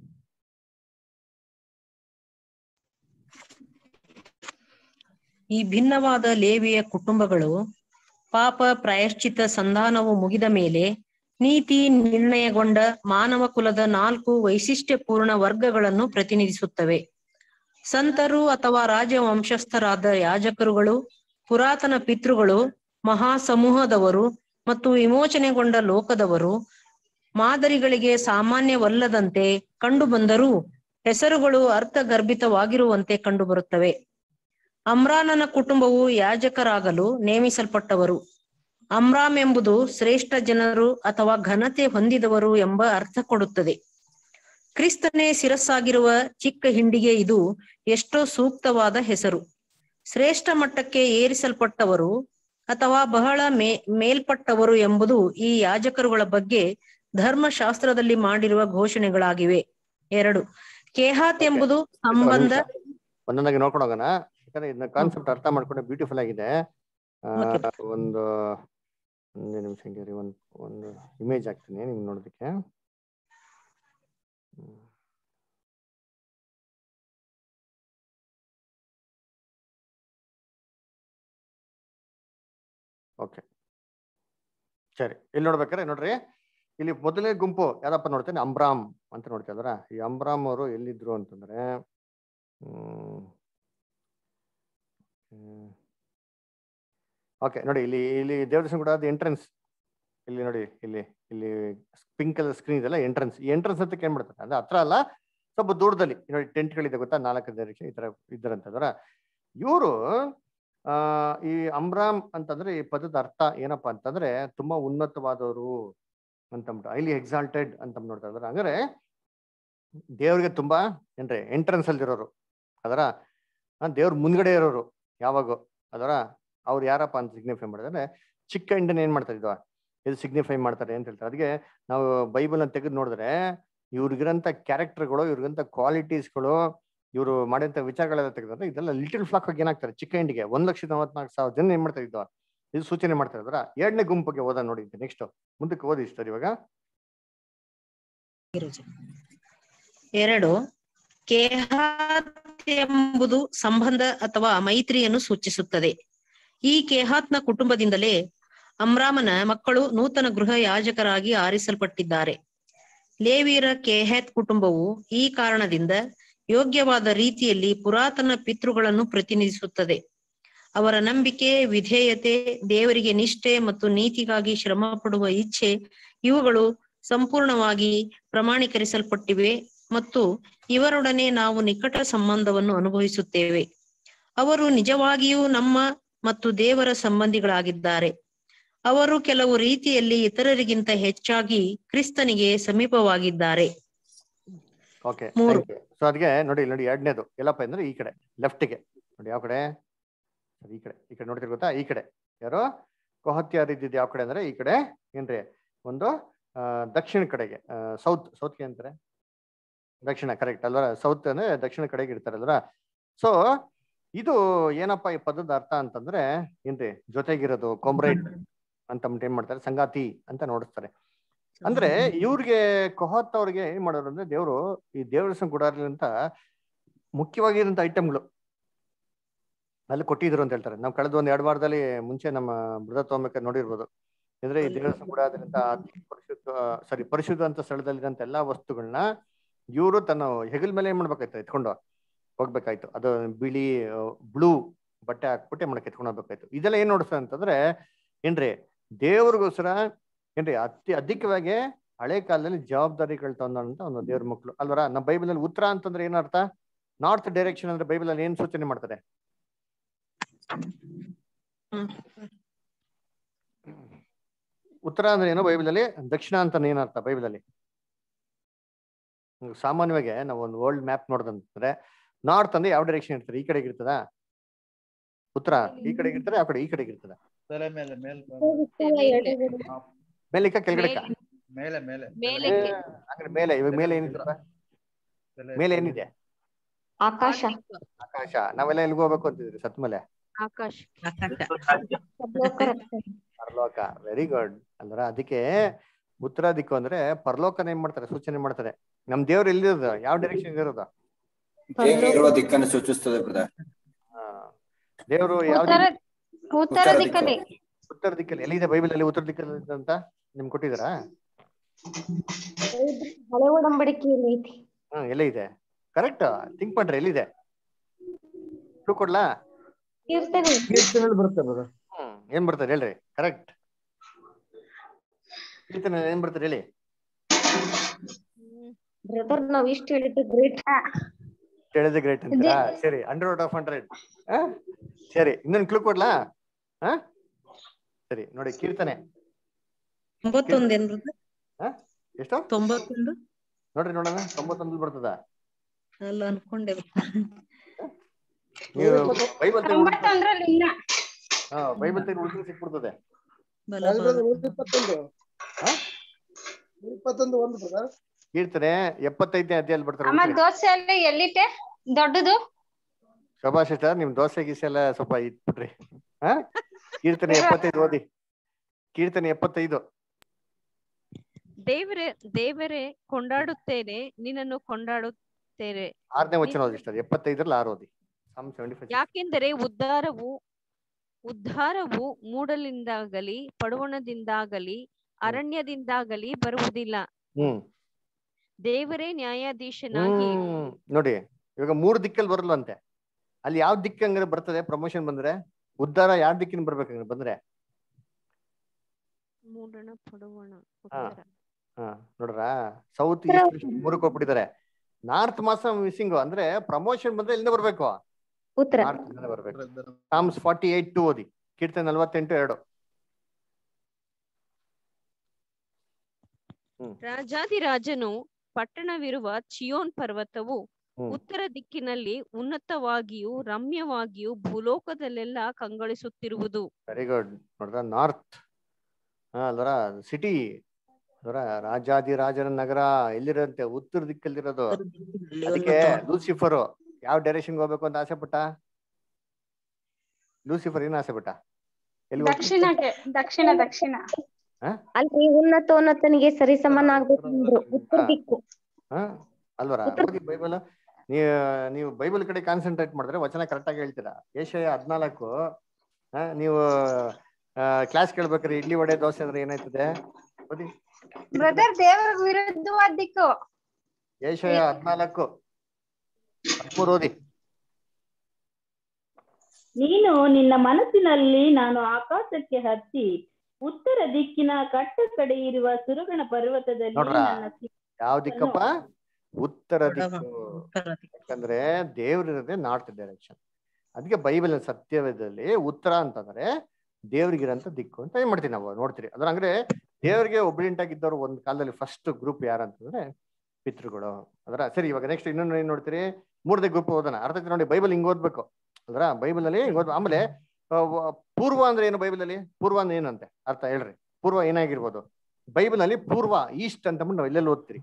ಈ ಭಿನ್ನವಾದ ಲೇವಿಯ ಕುಟುಂಬಗಳು ಪಾಪ ಪ್ರಾಯಶ್ಚಿತ ಸಂಧಾನವು ಮುಗಿದ ಮೇಲೆ ನೀತಿ ನಿರ್ಣಯಗೊಂಡ ಮಾನವ ಕುಲದ ನಾಲ್ಕು ವೈಶಿಷ್ಟ್ಯಪೂರ್ಣ ವರ್ಗಗಳನ್ನು ಪ್ರತಿನಿಧಿಸುತ್ತವೆ ಸಂತರು ಅಥವಾ ರಾಜವಂಶಸ್ಥರಾದ ಯಾಜಕರುಗಳು ಪುರಾತನ ಪಿತೃಗಳು ಮಹಾ ಸಮೂಹದವರು ಮತ್ತು ವಿಮೋಚನೆಗೊಂಡ ಲೋಕದವರು ಮಾದರಿಗಳಿಗೆ ಸಾಮಾನ್ಯವಲ್ಲದಂತೆ ಕಂಡುಬಂದರೂ ಹೆಸರುಗಳು ಅರ್ಥಗರ್ಭಿತವಾಗಿರುವಂತೆ ಕಂಡುಬರುತ್ತವೆ ಅಮ್ರಾನನ ಕುಟುಂಬವು ಯಾಜಕರಾಗಲು ನೇಮಿಸಲ್ಪಟ್ಟವರು ಅಮ್ರಾಮ್ ಎಂಬುದು ಶ್ರೇಷ್ಠ ಜನರು ಅಥವಾ ಘನತೆ ಹೊಂದಿದವರು ಎಂಬ ಅರ್ಥ ಕೊಡುತ್ತದೆ ಕ್ರಿಸ್ತನೇ ಶಿರಸ್ಸಾಗಿರುವ ಚಿಕ್ಕ ಹಿಂಡಿಗೆ ಇದು ಎಷ್ಟೋ ಸೂಕ್ತವಾದ ಹೆಸರು ಶ್ರೇಷ್ಠ ಮಟ್ಟಕ್ಕೆ ಏರಿಸಲ್ಪಟ್ಟವರು ಅಥವಾ ಬಹಳ ಮೇ ಮೇಲ್ಪಟ್ಟವರು ಎಂಬುದು ಈ ಯಾಜಕರುಗಳ ಬಗ್ಗೆ ಧರ್ಮಶಾಸ್ತ್ರದಲ್ಲಿ ಮಾಡಿರುವ ಘೋಷಣೆಗಳಾಗಿವೆ ಎರಡು ಕೇಹಾತ್ ಎಂಬುದು ಸಂಬಂಧ ಒಂದೊಂದಾಗಿ ನೋಡ್ಕೊಂಡು ಹೋಗೋಣ ಯಾಕಂದ್ರೆ ಇದನ್ನ ಕಾನ್ಸೆಪ್ಟ್ ಅರ್ಥ ಮಾಡ್ಕೊಂಡ್ರೆ ಬ್ಯೂಟಿಫುಲ್ ಆಗಿದೆ ಆ, Okay. ಒಂದು ಒಂದು ನಿಮಿಷ ಹಂಗೆ ಒಂದು ಒಂದು ಇಮೇಜ್ ಹಾಕ್ತೀನಿ ನಿಮ್ಗೆ ನೋಡೋದಕ್ಕೆ ಓಕೆ ಸರಿ ಇಲ್ಲಿ ನೋಡ್ಬೇಕಾರೆ ನೋಡ್ರಿ ಇಲ್ಲಿ ಮೊದಲನೇ ಗುಂಪು ಯಾರಪ್ಪ ನೋಡ್ತೇನೆ ಅಂಬ್ರಾಮ್ ಅಂತ ನೋಡ್ತಿದ್ರ ಈ ಅಂಬ್ರಾಮ್ ಅವರು ಎಲ್ಲಿದ್ರು ಅಂತಂದ್ರೆ ಓಕೆ ನೋಡಿ ಇಲ್ಲಿ ಇಲ್ಲಿ ದೇವರಸನ ಕೂಡ ಅದು ಎಂಟ್ರೆನ್ಸ್ ಇಲ್ಲಿ ನೋಡಿ ಇಲ್ಲಿ ಇಲ್ಲಿ ಪಿಂಕ್ ಕಲರ್ ಸ್ಕ್ರೀನ್ ಇದೆಲ್ಲ ಎಂಟ್ರೆನ್ಸ್ ಈ ಎಂಟ್ರೆನ್ಸ್ ಅಂತ ಏನ್ ಮಾಡ್ತಾರೆ ಅಂದ್ರೆ ಹತ್ರ ಅಲ್ಲ ಸ್ವಲ್ಪ ದೂರದಲ್ಲಿ ನೋಡಿ ಟೆಂಟ್ಗಳಿದೆ ಗೊತ್ತಾ ನಾಲ್ಕು ಡೈರೆಕ್ಷನ್ ಈ ತರ ಇದ್ದಾರಂತಂದ್ರ ಇವರು ಆ ಈ ಅಂಬ್ರಾಮ್ ಅಂತಂದ್ರೆ ಈ ಪದದ ಅರ್ಥ ಏನಪ್ಪಾ ಅಂತಂದ್ರೆ ತುಂಬಾ ಉನ್ನತವಾದವರು ಅಂತಂದ್ಬಿಟ್ಟು ಹೈಲಿ ಎಕ್ಸಾಲ್ಟೆಡ್ ಅಂತ ನೋಡ್ತಾ ಇದಾರೆ ಹಂಗಾರೆ ದೇವ್ರಿಗೆ ತುಂಬಾ ಏನ್ರಿ ಎಂಟ್ರೆನ್ಸ್ ಅಲ್ಲಿ ಇರೋರು ಅದರ ದೇವ್ರ ಮುಂದ್ಗಡೆ ಇರೋರು ಯಾವಾಗೂ ಅದರ ಅವ್ರು ಯಾರಪ್ಪ ಅಂತ ಸಿಗ್ನಿಫೈ ಮಾಡಿದ್ರೆ ಚಿಕ್ಕ ಇಂಡನ್ ಏನ್ ಮಾಡ್ತಾ ಇದ್ವಾ ಇದು ಸಿಗ್ನಿಫೈ ಮಾಡ್ತಾರೆ ಅಂತ ಹೇಳ್ತಾರೆ ಅದಕ್ಕೆ ನಾವು ಬೈಬಲ್ ಅನ್ನ ತೆಗೆದು ನೋಡಿದ್ರೆ ಇವ್ರಿಗಿರಂತ ಕ್ಯಾರೆಕ್ಟರ್ಗಳು ಇವ್ರಿಗಂತ ಕ್ವಾಲಿಟೀಸ್ಗಳು ಇವರು ಮಾಡಿದಂತ ವಿಚಾರಗಳೆಲ್ಲ ತೆಗೆದ್ರೆ ಇದೆಲ್ಲ ಲಿಟಲ್ ಫ್ಲಾಕ್ ಆಗಿ ಏನಾಗ್ತಾರೆ ಚಿಕ್ಕ ಇಂಡಿಗೆ ಒಂದ್ ಲಕ್ಷದ ನಲವತ್ನಾಲ್ಕು ಸಾವಿರ ಜನ ಏನ್ ಮಾಡ್ತಾ ಇದ್ವಾ ಇದು ಸೂಚನೆ ಮಾಡ್ತಾ ಇದ್ರ ಎರಡನೇ ಗುಂಪಿಗೆ ಓದ ನೋಡಿ ನೆಕ್ಸ್ಟ್ ಮುಂದಕ್ಕೆ ಓದಿ ಇಷ್ಟ ಇವಾಗ ಗುರೂಜಿ. ಎರಡು ಕೇಹಾತ್ ಎಂಬುದು ಸಂಬಂಧ ಅಥವಾ ಮೈತ್ರಿಯನ್ನು ಸೂಚಿಸುತ್ತದೆ ಈ ಕೇಹಾತ್ನ ಕುಟುಂಬದಿಂದಲೇ ಅಮ್ರಾಮನ ಮಕ್ಕಳು ನೂತನ ಗೃಹ ಯಾಜಕರಾಗಿ ಆರಿಸಲ್ಪಟ್ಟಿದ್ದಾರೆ ಲೇವಿಯರ ಕೇಹತ್ ಕುಟುಂಬವು ಈ ಕಾರಣದಿಂದ ಯೋಗ್ಯವಾದ ರೀತಿಯಲ್ಲಿ ಪುರಾತನ ಪಿತೃಗಳನ್ನು ಪ್ರತಿನಿಧಿಸುತ್ತದೆ ಅವರ ನಂಬಿಕೆ ವಿಧೇಯತೆ ದೇವರಿಗೆ ನಿಷ್ಠೆ ಮತ್ತು ನೀತಿಗಾಗಿ ಶ್ರಮ ಪಡುವ ಇಚ್ಛೆ ಇವುಗಳು ಸಂಪೂರ್ಣವಾಗಿ ಪ್ರಮಾಣೀಕರಿಸಲ್ಪಟ್ಟಿವೆ ಮತ್ತು ಇವರೊಡನೆ ನಾವು ನಿಕಟ ಸಂಬಂಧವನ್ನು ಅನುಭವಿಸುತ್ತೇವೆ ಅವರು ನಿಜವಾಗಿಯೂ ನಮ್ಮ ಮತ್ತು ದೇವರ ಸಂಬಂಧಿಗಳಾಗಿದ್ದಾರೆ ಅವರು ಕೆಲವು ರೀತಿಯಲ್ಲಿ ಇತರರಿಗಿಂತ ಹೆಚ್ಚಾಗಿ ಕ್ರಿಸ್ತನಿಗೆ ಸಮೀಪವಾಗಿದ್ದಾರೆ ಓಕೆ ಮೂರು. ಸೊ ಅದಕ್ಕೆ ನೋಡಿ ಇಲ್ಲಿ ನೋಡಿ ಎರಡನೇದು ಎಲ್ಲಪ್ಪ ಅಂದ್ರೆ ಈ ಕಡೆ ಲೆಫ್ಟ್ಗೆ ನೋಡಿ ಯಾವ ಕಡೆ ಸರಿ, ಈ ಕಡೆ ಈ ಕಡೆ ನೋಡ್ತಿರ್ ಗೊತ್ತಾ ಈ ಕಡೆ ಯಾರು ಕೊಹತ್ಯಾರ್ ಇದ್ದಿದ್ದು ಯಾವ ಕಡೆ ಅಂದ್ರೆ ಈ ಕಡೆ ಏನ್ರಿ ಒಂದು ಆ, ದಕ್ಷಿಣ ಕಡೆಗೆ ಸೌತ್ ಸೌತ್ಗೆ ಅಂತಾರೆ ದಕ್ಷಿಣ ಕರೆಕ್ಟ್ ಅಲ್ವಾ ಸೌತ್ ಅಂದ್ರೆ ದಕ್ಷಿಣ ಕಡೆಗೆ ಇರ್ತಾರಲ್ವಾ ಸೊ ಇದು ಏನಪ್ಪ ಈ ಪದದ ಅರ್ಥ ಅಂತಂದ್ರೆ ಏನ್ರಿ ಜೊತೆಗಿರೋದು ಕೊಮ್ರೇಡ್ ಅಂತ ಅಂದ್ಬಿಟ್ಟು ಏನ್ ಮಾಡ್ತಾರೆ ಸಂಗಾತಿ ಅಂತ ನೋಡಿಸ್ತಾರೆ ಅಂದ್ರೆ ಇವ್ರಿಗೆ ಕೊಹತ್ ಅವ್ರಿಗೆ ಏನ್ ಮಾಡೋರು ಅಂದ್ರೆ ದೇವರು ಈ ದೇವರ ಗುಡಾರಲಿಂತ ಮುಖ್ಯವಾಗಿರೋಂಥ ಐಟಮ್ಗಳು ಅಲ್ಲಿ ಕೊಟ್ಟಿದ್ರು ಅಂತ ಹೇಳ್ತಾರೆ ನಾವು ಕಳೆದ ಒಂದ್ ಎರಡು ವಾರದಲ್ಲಿ ಮುಂಚೆ ನಮ್ಮ ಮೃದ ತೋಮಕ ನೋಡಿರ್ಬೋದು ಅಂದ್ರೆ ಈ ದೇವರ ಗುಡಾರದಿಂದ ಅತಿ ಪರಿಶುದ್ಧ ಸಾರಿ ಪರಿಶುದ್ಧ ಅಂತ ಸ್ಥಳದಲ್ಲಿದ್ದಂತ ಎಲ್ಲಾ ವಸ್ತುಗಳನ್ನ ಇವರು ತನ್ನ ಹೆಗಲ್ ಮೇಲೆ ಏನ್ ಮಾಡ್ಬೇಕಾಯ್ತು ಎತ್ಕೊಂಡು ಹೋಗ್ಬೇಕಾಯ್ತು ಅದು ಬಿಳಿ ಬ್ಲೂ ಬಟ್ಟೆ ಹಾಕ್ಬಿಟ್ಟು ಏನ್ ಮಾಡಕ್ಕೆ ಎತ್ಕೊಂಡು ಹೋಗ್ಬೇಕಾಯ್ತು ಇದೆಲ್ಲ ಏನ್ ನೋಡಿಸ್ತದೆ ಅಂತಂದ್ರೆ ಏನ್ರಿ ದೇವ್ರಿಗೋಸ್ಕರ ಏನ್ರಿ ಅತಿ ಅಧಿಕವಾಗಿ ಹಳೆ ಕಾಲದಲ್ಲಿ ಜವಾಬ್ದಾರಿಗಳು ತಂದಂತ ಒಂದು ದೇವ್ರ ಮಕ್ಕಳು ಅಲ್ವರ ನಮ್ಮ ಬೈಬಲ್ ಅಲ್ಲಿ ಉತ್ತರ ಅಂತಂದ್ರೆ ಏನರ್ಥ ನಾರ್ತ್ ಡೈರೆಕ್ಷನ್ ಅಂದ್ರೆ ಬೈಬಲ್ ಅಲ್ಲಿ ಏನ್ ಸೂಚನೆ ಮಾಡ್ತಾರೆ ಹ್ಮ್. ಉತ್ತರ ಅಂದ್ರೆ ಏನು ಬೈಬಲ್ ಅಲ್ಲಿ ದಕ್ಷಿಣ ಅಂತ ಏನರ್ಥ ಬೈಬಲ್ ಅಲ್ಲಿ ಹ್ಮ್, ಸಾಮಾನ್ಯವಾಗಿ ನಾವು ಒಂದು ವರ್ಲ್ಡ್ ಮ್ಯಾಪ್ ನೋಡ್ದಂದ್ರೆ ನಾರ್ತ್ ಅಂದ್ರೆ ಯಾವ ಡೈರೆಕ್ಷನ್ ಇರ್ತದೆ ಈ ಕಡೆಗೆ ಇರ್ತದ ಉತ್ತರ ಈ ಕಡೆಗೆ ಇರ್ತದೆ ಆ ಕಡೆ ಈ ಕಡೆಗೆ ಇರ್ತದ ತಲೆ ಮೇಲೆ ಮೇಲೆ ಮೇಲಿಕ್ಕ ಕೆಳಗಡೆಕ ಮೇಲೆ ಮೇಲೆ ಮೇಲಕ್ಕೆ ಅಂದ್ರೆ ಮೇಲೆ ಇವಾಗ ಮೇಲೆ ಏನಿದೆ ತಲೆ ಮೇಲೆ ಏನಿದೆ ಆಕಾಶ ಆಕಾಶ ನಾವೆಲ್ಲ ಎಲ್ಲಿಗೆ ಹೋಗ್ಬೇಕು ಅಂತಿದ್ರಿ ಸತ್ ಮೇಲೆ ಆಕಾಶ ಪರಲೋಕ ವೆರಿ ಗುಡ್ ಅಂದ್ರ ಅದಕ್ಕೆ ಉತ್ತರ ದಿಕ್ಕು ಅಂದ್ರೆ ಪರಲೋಕನ ಏನ್ ಮಾಡ್ತಾರೆ ಸೂಚನೆ ಮಾಡ್ತಾರೆ ನಮ್ ದೇವ್ರು ಎಲ್ಲಿರೋದು ಯಾವ ಡೈರೆಕ್ಷನ್ ಇರೋದು ಹೇಗೆ ಇರುವ ದಿಕ್ಕನ್ನು ಸೂಚಿಸ್ತದೆ ಬ್ರದರ್ ಆ, ದೇವ್ರು ಯಾವ ಉತ್ತರ ದಿಕ್ಕು- ಉತ್ತರ ಉತ್ತರ ದಿಕ್ಕಲ್ಲಿ ಉತ್ತರ ದಿಕ್ಕಲ್ಲಿ ಎಲ್ಲಿದೆ ಬೈಬಲ್ ಅಲ್ಲಿ ಉತ್ತರ ದಿಕ್ಕಲ್ಲಿ ಇದೆ ಅಂತ ನಿಮ್ಗೆ ಕೊಟ್ಟಿದಾರಾ ಹಳೆ ಒಡಂಬಡಿಕೆಯಲ್ಲಿ ಐತಿ ಹ್ಮ್ ಎಲ್ಲ ಇದೆ ಕರೆಕ್ಟ್ ಥಿಂಕ್ ಮಾಡ್ರಿ ಎಲ್ಲಿದೆ ಕ್ಲೂ ಕೊಡ್ಲಾ ಇರ್ತದೆ ಬರುತ್ತೆ ಬ್ರದರ್ ಹ್ಮ್ ಏನ್ ಬರ್ತಾರೆ ಹೇಳ್ರಿ ಕರೆಕ್ಟ್ ಕೀರ್ತನೆ ಏನ್ ಬರ್ತಾರೆ ಹೇಳಿ ಬ್ರದರ್ ನಾವ್ ಇಷ್ಟ ಹೇಳಿದ್ದು ಗ್ರೇಟ್ ಹೇಳಿದೆ ಗ್ರೇಟ್ ಅಂತೀರಾ ಸರಿ ಹಂಡ್ರೆಡ್ ಆಫ್ ಹಂಡ್ರೆಡ್ ಸರಿ ಇನ್ನೊಂದು ಕ್ಲೂ ಕೊಡ್ಲಾ ಹಾ ಸರಿ ನೋಡಿ ಕೀರ್ತನೆ ತೊಂಬತ್ತೊಂದ್ ಏನ್ brother? ಎಷ್ಟು ತೊಂಬತ್ತೊಂದು ನೋಡ್ರಿ ನೋಡೋಣ ತೊಂಬತ್ತೊಂದು ಬರ್ತದ ಅಲ್ಲ ಅನ್ಕೊಂಡೆ ನೀವು ಬೈಬಲ್ ತೆಗೆದು ತೊಂಬತ್ತೊಂದ್ರಲ್ಲಿ ಇಲ್ಲ ಹಾ ಬೈಬಲ್ ತೆಗೆದು ಉಳಿದ್ರೆ ಸಿಕ್ಬಿಡ್ತದೆ ಬಲಭಾಗ. ಇಪ್ಪತ್ತೊಂದು ಹಾ? ಇಪ್ಪತ್ತೊಂದು ಒಂದು ಬ್ರದರ್ ಕೀರ್ತನೆ ಎಪ್ಪತ್ತೈದನೇ ಅಧ್ಯಾಯಲ್ಲಿ ಬರ್ತಾರೆ ಅಮ್ಮ ಹುಡುಕ್ರಿ. ದೋಸೆ ಅಲ್ಲಿ ಎಲ್ಲಿಟ್ಟೆ ದೊಡ್ಡದು ಶೋಭಾ ಸಿಸ್ಟರ್ ನಿಮ್ ದೋಸೆ ಗೀಸೆ ಎಲ್ಲ ಸ್ವಲ್ಪ ಇಟ್ಬಿಟ್ರಿ ಹಾ ಕೀರ್ತನೆ ಎಪ್ಪತ್ತೈದು ಓದಿ ಕೀರ್ತನೆ ಎಪ್ಪತ್ತೈದು ದೇವರೇ ದೇವರೇ ಕೊಂಡಾಡುತ್ತೇನೆ ನಿನ್ನನ್ನು ಕೊಂಡಾಡುತ್ತೇನೆ ಆರನೇ ವಚನ ಓದಿ ಸಿಸ್ಟರ್ ಎಪ್ಪತ್ತೈದರಲ್ಲಿ ಆರು ಓದಿ ಸಮ್ ಸೆವೆಂಟಿ ಫೈವ್ ಯಾಕೆಂದರೆ ಉದ್ಧಾರವು ಉದ್ಧಾರವು ಮೂಡಲಿಂದಾಗಲಿ ಪಡುವಣದಿಂದಾಗಲಿ ಅರಣ್ಯದಿಂದಾಗಲಿ ಬರುವುದಿಲ್ಲ ಹ್ಮ್ ದೇವರೇ ನ್ಯಾಯಾಧೀಶನಾಗಿ ಹ್ಮ್ ನೋಡಿ ಇವಾಗ ಮೂರು ದಿಕ್ಕಲ್ಲಿ ಬರಲ್ವಂತೆ ಅಲ್ಲಿ ಯಾವ ದಿಕ್ಕ ಹಂಗಾರೆ ಬರ್ತದೆ ಪ್ರಮೋಷನ್ ಬಂದ್ರೆ ಉದ್ಧಾರ ಯಾವ ದಿಕ್ಕಿನ ಬರ್ಬೇಕಂದ್ರೆ ಬಂದ್ರೆ ಮೂಡಣ ಪಡುವಣ ಹಾ. ಉತ್ತರ ಹಾ ನೋಡ್ರ ಸೌತ್ ಈಸ್ಟ್ ಮೂರಕ್ಕೆ ಹೋಗ್ಬಿಟ್ಟಿದ್ದಾರೆ ನಾರ್ತ್ ಮಾಸ ಮಿಸ್ಸಿಂಗ್ ಅಂದ್ರೆ ಪ್ರಮೋಷನ್ ಬಂದ್ರೆ ಎಲ್ಲಿಂದ ಬರ್ಬೇಕು ಉತ್ತರ ನಾರ್ತ್ ಇಂದ ಬರ್ಬೇಕು ಸಾಮ್ಸ್ ಫಾರ್ಟಿ ಏಟ್ ಟು ಓದಿ ಕೀರ್ತನೆ ನಲ್ವತ್ತೆಂಟು ಎರಡು ರಾಜಾದಿರಾಜನು ಪಟ್ಟಣವಿರುವ ಚಿಯೋನ್ ಪರ್ವತವು ಹ್ಮ್. ಉತ್ತರ ದಿಕ್ಕಿನಲ್ಲಿ ಉನ್ನತವಾಗಿಯೂ ರಮ್ಯವಾಗಿಯೂ ಭೂಲೋಕದಲ್ಲೆಲ್ಲ ಕಂಗೊಳಿಸುತ್ತಿರುವುದು ವೆರಿ ಗುಡ್ ನೋಡ್ರ ನಾರ್ತ್ ಹಾ ಅಲ್ವರ ಸಿಟಿ ಅಲ್ವರ ರಾಜಾದಿರಾಜನ ನಗರ ಎಲ್ಲಿರಂತೆ ಉತ್ತರ ದಿಕ್ಕಲ್ಲಿರೋದು ಅದಕ್ಕೆ ಲೂಸಿಫರ್ ಯಾವ ಡೈರೆಕ್ಷನ್ ಹೋಗ್ಬೇಕು ಅಂತ ಆಸೆ ಪಟ್ಟ ಲೂಸಿಫರ್ ಏನ್ ಆಸೆ ಪಟ್ಟ ಎಲ್ಲಿ ಹೋಗ್ಬೇಕು? ದಕ್ಷಿಣಕ್ಕೆ ದಕ್ಷಿಣ ದಕ್ಷಿಣ ಅಲ್ರಿ ಉನ್ನತೋನ್ನತನಿಗೆ ಸರಿಸಮನ ಆಗ್ಬೇಕಂದ್ರು ಉತ್ತರ ದಿಕ್ಕು ಹಾ ಅಲ್ವರ ಓದಿ ಬೈಬಲ್ ನೀವು ನೀವು ಬೈಬಲ್ ಕಡೆ ಕಾನ್ಸಂಟ್ರೇಟ್ ಮಾಡಿದ್ರೆ ವಚನ ಕರೆಕ್ಟ್ ಆಗಿ ಹೇಳ್ತೀರಾ ಏಷಯ ಹದ್ನಾಲ್ಕು ಹಾ ನೀವು ಕ್ಲಾಸ್ ಕೇಳ್ಬೇಕಾದ್ರೆ ಇಡ್ಲಿ ವಡೆ ದೋಸೆ ಅಂದ್ರೆ ಏನಾಯ್ತದೆ ಓದಿ ಬ್ರದರ್ ದೇವರ ವಿರುದ್ಧವಾದ ದಿಕ್ಕು ಏಷಯ ಹದ್ನಾಲ್ಕು ಹದ್ಮೂರು ಓದಿ ನೀನು ನಿನ್ನ ಮನಸ್ಸಿನಲ್ಲಿ ನಾನು ಆಕಾಶಕ್ಕೆ ಹತ್ತಿ ಉತ್ತರ ದಿಕ್ಕಿನ ಕಟ್ಟ ಕಡೆ ಇರುವ ಸುರಗಣ ಪರ್ವತದಲ್ಲಿ ನೋಡ್ರಾ? ನನ್ನ ಸಿ- ಯಾವ ದಿಕ್ಕಪ್ಪ ಉತ್ತರ ಉತ್ತರ ದಿಕ್ಕು ಯಾಕಂದ್ರೆ ದೇವ್ರಿರೋದೇ ನಾರ್ತ್ ಡೈರೆಕ್ಷನ್ ಅದಕ್ಕೆ ಬೈಬಲ್ ಸತ್ಯವೇದದಲ್ಲಿ ಉತ್ತರ ಅಂತಂದ್ರೆ ದೇವ್ರಿಗಿರಂತ ದಿಕ್ಕು ಅಂತ ಏನ್ ಮಾಡ್ತೀವಿ ನಾವು ನೋಡ್ತೀರಿ ಅದ್ರ ಅಂದ್ರೆ ದೇವ್ರಿಗೆ ಒಬ್ರಿಯಂಟ್ ಆಗಿದ್ದವ್ರು ಒಂದ್ ಕಾಲದಲ್ಲಿ ಫಸ್ಟ್ ಗ್ರೂಪ್ ಯಾರಂತಂದ್ರೆ ಪಿತೃಗಳು ಅದರ ಸರಿ ಇವಾಗ ನೆಕ್ಸ್ಟ್ ಇನ್ನೊಂದು ಏನ್ ನೋಡ್ತೀರಿ ಮೂರನೇ ಗ್ರೂಪ್ ಓದೋಣ ಅರ್ಥ ಆಯ್ತಾ ನೋಡಿ ಬೈಬಲ್ ಹಿಂಗ್ ಓದ್ಬೇಕು ಅಲ್ರ ಬೈಬಲ್ ಅಲ್ಲಿ ಹಿಂಗ್ ಓದ್ ಆಮೇಲೆ ಆ, ವ- ಪೂರ್ವ ಅಂದ್ರೆ ಏನು ಬೈಬಲ್ ಅಲ್ಲಿ ಪೂರ್ವ ಅಂದ್ರೆ ಏನಂತೆ ಅರ್ಥ ಹೇಳ್ರಿ ಪೂರ್ವ ಏನಾಗಿರ್ಬೋದು ಬೈಬಲ್ ಅಲ್ಲಿ ಪೂರ್ವ ಈಸ್ಟ್ ಅಂತ ಅಂದ್ಬಿಟ್ಟು ನಾವು ಎಲ್ಲೆಲ್ಲಿ ಓದ್ತೀರಿ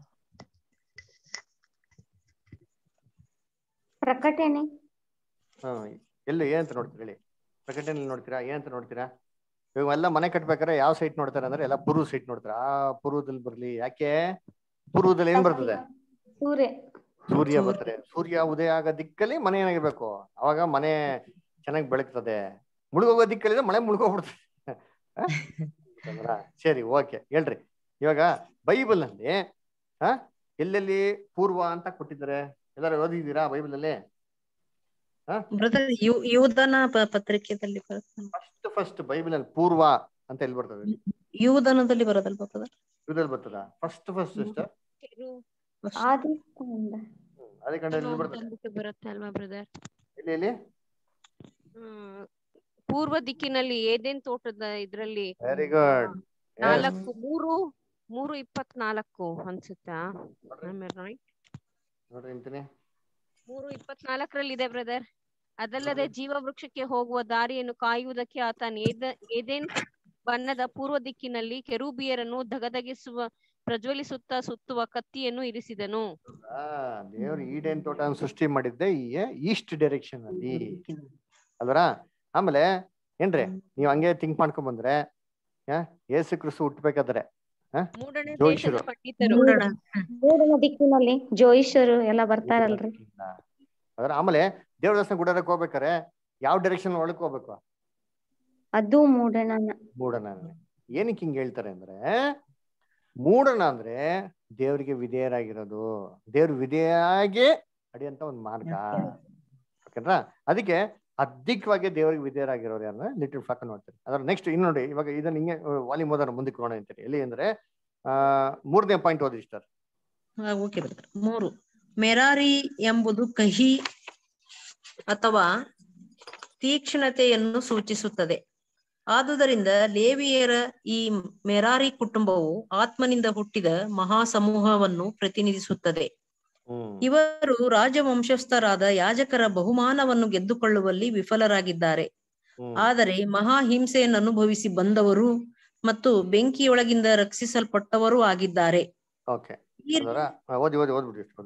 ಪ್ರಕಟಣೆ ಹಾ ಎಲ್ಲಿ ಏನಂತ ನೋಡ್ತೀರಿ ಹೇಳಿ ಪ್ರಕಟಣೆ ನೋಡ್ತೀರಾ ಏನಂತ ನೋಡ್ತೀರಾ ಇವೆಲ್ಲ ಮನೆ ಕಟ್ಬೇಕಾದ್ರೆ ಯಾವ ಸೈಟ್ ನೋಡ್ತಾರೆ ಅಂದ್ರೆ ಎಲ್ಲ ಪೂರ್ವ ಸೈಟ್ ನೋಡ್ತಾರೆ ಆ ಪೂರ್ವದಲ್ಲಿ ಬರ್ಲಿ ಯಾಕೆ ಪೂರ್ವದಲ್ಲಿ ಏನ್ ಬರ್ತದೆ ಸೂರ್ಯ ಸೂರ್ಯ ಬರ್ತಾರೆ ಸೂರ್ಯ ಉದಯ ಆಗೋ ದಿಕ್ಕಲ್ಲಿ ಮನೆ ಏನಾಗಿರ್ಬೇಕು ಅವಾಗ ಮನೆ ಚೆನ್ನಾಗಿ ಬೆಳಗ್ತದೆ ಮುಳುಗೋಗೋ ದಿಕ್ಕಲ್ಲಿದ್ರೆ ಮಳೆ ಮುಳುಗೋಗ್ಬಿಡ್ತದೆ ಹ? ಹೌದಾ? ಸರಿ ಓಕೆ ಹೇಳ್ರಿ ಇವಾಗ ಬೈಬಲ್ ಅಲ್ಲಿ ಹ ಎಲ್ಲೆಲ್ಲಿ ಪೂರ್ವ ಅಂತ ಕೊಟ್ಟಿದ್ದಾರೆ ಎಲ್ಲರೂ ಓದಿದ್ದೀರಾ ಬೈಬಲ್ ಅಲ್ಲಿ ಬ್ರದರ್ ಯೂದನ ಪ- ಪತ್ರಿಕೆದಲ್ಲಿ ಬರುತ್ತೆ ಫಸ್ಟ್ ಫಸ್ಟ್ ಬೈಬಲ್ ಅಲ್ಲಿ ಪೂರ್ವ ಅಂತ ಎಲ್ಲಿ ಬರ್ತದೆ ಯೂದನದಲ್ಲಿ ಬರೋದಲ್ವಾ ಬ್ರದರ್ ಇದ್ರಲ್ಲಿ ಬರ್ತದ ಫಸ್ಟ್ ಫಸ್ಟ್ ಸಿಸ್ಟರ್ ಆದಿ ಅದೇ ಕಂಡ ಎಲ್ಲಿ ಬರ್ತದೆ ಅಂದ್ಬಿಟ್ಟು ಬರುತ್ತೆ ಅಲ್ವಾ ಬ್ರದರ್ ಎಲ್ಲಿ ಎಲ್ಲಿ ಪೂರ್ವ ದಿಕ್ಕಿನಲ್ಲಿ ಏದೇನ್ ತೋಟದ ಇದ್ರಲ್ಲಿ ವೆರಿ ಗುಡ್ ನಾಲ್ಕು ಮೂರು ಮೂರು ಇಪ್ಪತ್ನಾಲ್ಕು ಅನ್ಸುತ್ತಾ ರೈಟ್ ನೋಡ್ರಿ ಅಂತೀನಿ ಮೂರು ಇಪ್ಪತ್ನಾಲ್ಕರಲ್ಲಿ ಇದೆ ಬ್ರದರ್ ಅದಲ್ಲದೆ ಜೀವ ವೃಕ್ಷಕ್ಕೆ ಹೋಗುವ ದಾರಿಯನ್ನು ಕಾಯುವುದಕ್ಕೆ ಆತನ ಏದ ಏದೇನ್ ಬಣ್ಣದ ಪೂರ್ವ ದಿಕ್ಕಿನಲ್ಲಿ ಕೆರೂಬಿಯರನ್ನು ಧಗಧಗಿಸುವ ಪ್ರಜ್ವಲಿಸುತ್ತಾ ಸುತ್ತುವ ಕತ್ತಿಯನ್ನು ಇರಿಸಿದನು ಆ ದೇವ್ರು ಈಡೇನ್ ತೋಟ ಸೃಷ್ಟಿ ಮಾಡಿದ್ದೆ ಈ ಈಸ್ಟ್ ಡೈರೆಕ್ಷನ್ ಅಲ್ಲಿ ಅಲ್ವರ ಆಮೇಲೆ ಏನ್ರಿ ನೀವ್ ಹಂಗೆ ಥಿಂಕ್ ಮಾಡ್ಕೊಂಡ್ ಬಂದ್ರೆ ಆ, ಯೇಸು ಕ್ರಿಸ್ತು ಹುಟ್ಬೇಕಾದ್ರೆ ಆ, ಮೂಡಣ ಜೋಯಿಷರು. ದೇಶದ ಪಂಡಿತರು ಮೂಡಣ ದಿಕ್ಕಿನಲ್ಲಿ ಜೋಯಿಷರು ಎಲ್ಲ ಬರ್ತಾರಲ್ರಿ ಅದ್ರ ಆಮೇಲೆ ದೇವ್ರ ದರ್ಶನ ಗುಡಾರಕ್ಕೆ ಹೋಗ್ಬೇಕಾರೆ ಯಾವ ಡೈರೆಕ್ಷನ್ ಒಳಕ್ ಹೋಗ್ಬೇಕು ಅದು ಮೂಡಣನ ಮೂಡಣ ಏನಕ್ಕೆ ಹಿಂಗ್ ಹೇಳ್ತಾರೆ ಅಂದ್ರೆ ಮೂಡಣ ಅಂದ್ರೆ ದೇವರಿಗೆ ವಿಧೇಯರಾಗಿರೋದು ದೇವ್ರ ವಿಧೇಯಾಗಿ ಅಡಿಯಂತ ಒಂದು ಮಾರ್ಗ ಓಕೆನಾ ಅದಕ್ಕೆ ಅಧಿಕವಾಗಿ ದೇವರಿಗೆ ವಿಧೇಯರಾಗಿರೋರು ಯಾರನ್ನ ಲಿಟಲ್ ಫ್ಲಾಕ್ ನೋಡ್ತಾರೆ ಅದ್ರ ನೆಕ್ಸ್ಟ್ ಇನ್ನು ನೋಡಿ ಇವಾಗ ಇದನ್ನ ಹಿಂಗೆ ವಾಲಿ ಮೋದನ ಮುಂದಕ್ಕೆ ನೋಡೋಣ ಅಂತೀರಿ ಎಲ್ಲಿ ಅಂದ್ರೆ ಆ ಮೂರನೇ ಪಾಯಿಂಟ್ ಓದಿ ಸರ್ ಓಕೆ ಬ್ರದರ್ ಮೂರು ಮೆರಾರಿ ಎಂಬುದು ಕಹಿ ಅಥವಾ ತೀಕ್ಷ್ಣತೆಯನ್ನು ಸೂಚಿಸುತ್ತದೆ ಆದುದರಿಂದ ಲೇವಿಯರ ಈ ಮೆರಾರಿ ಕುಟುಂಬವು ಆತ್ಮನಿಂದ ಹುಟ್ಟಿದ ಮಹಾ ಸಮೂಹವನ್ನು ಪ್ರತಿನಿಧಿಸುತ್ತದೆ ಹ್ಮ್ ಇವರು ರಾಜವಂಶಸ್ಥರಾದ ಯಾಜಕರ ಬಹುಮಾನವನ್ನು ಗೆದ್ದುಕೊಳ್ಳುವಲ್ಲಿ ವಿಫಲರಾಗಿದ್ದಾರೆ ಹ್ಮ್ ಆದರೆ ಮಹಾ ಹಿಂಸೆಯನ್ನು ಅನುಭವಿಸಿ ಬಂದವರು ಮತ್ತು ಬೆಂಕಿಯೊಳಗಿಂದ ರಕ್ಷಿಸಲ್ಪಟ್ಟವರೂ ಆಗಿದ್ದಾರೆ ಓಕೆ ಈ ಅದರ ಓದಿ ಓದಿ ಓದ್ಬಿಡಿ ಓದ್ಬಿಡಿ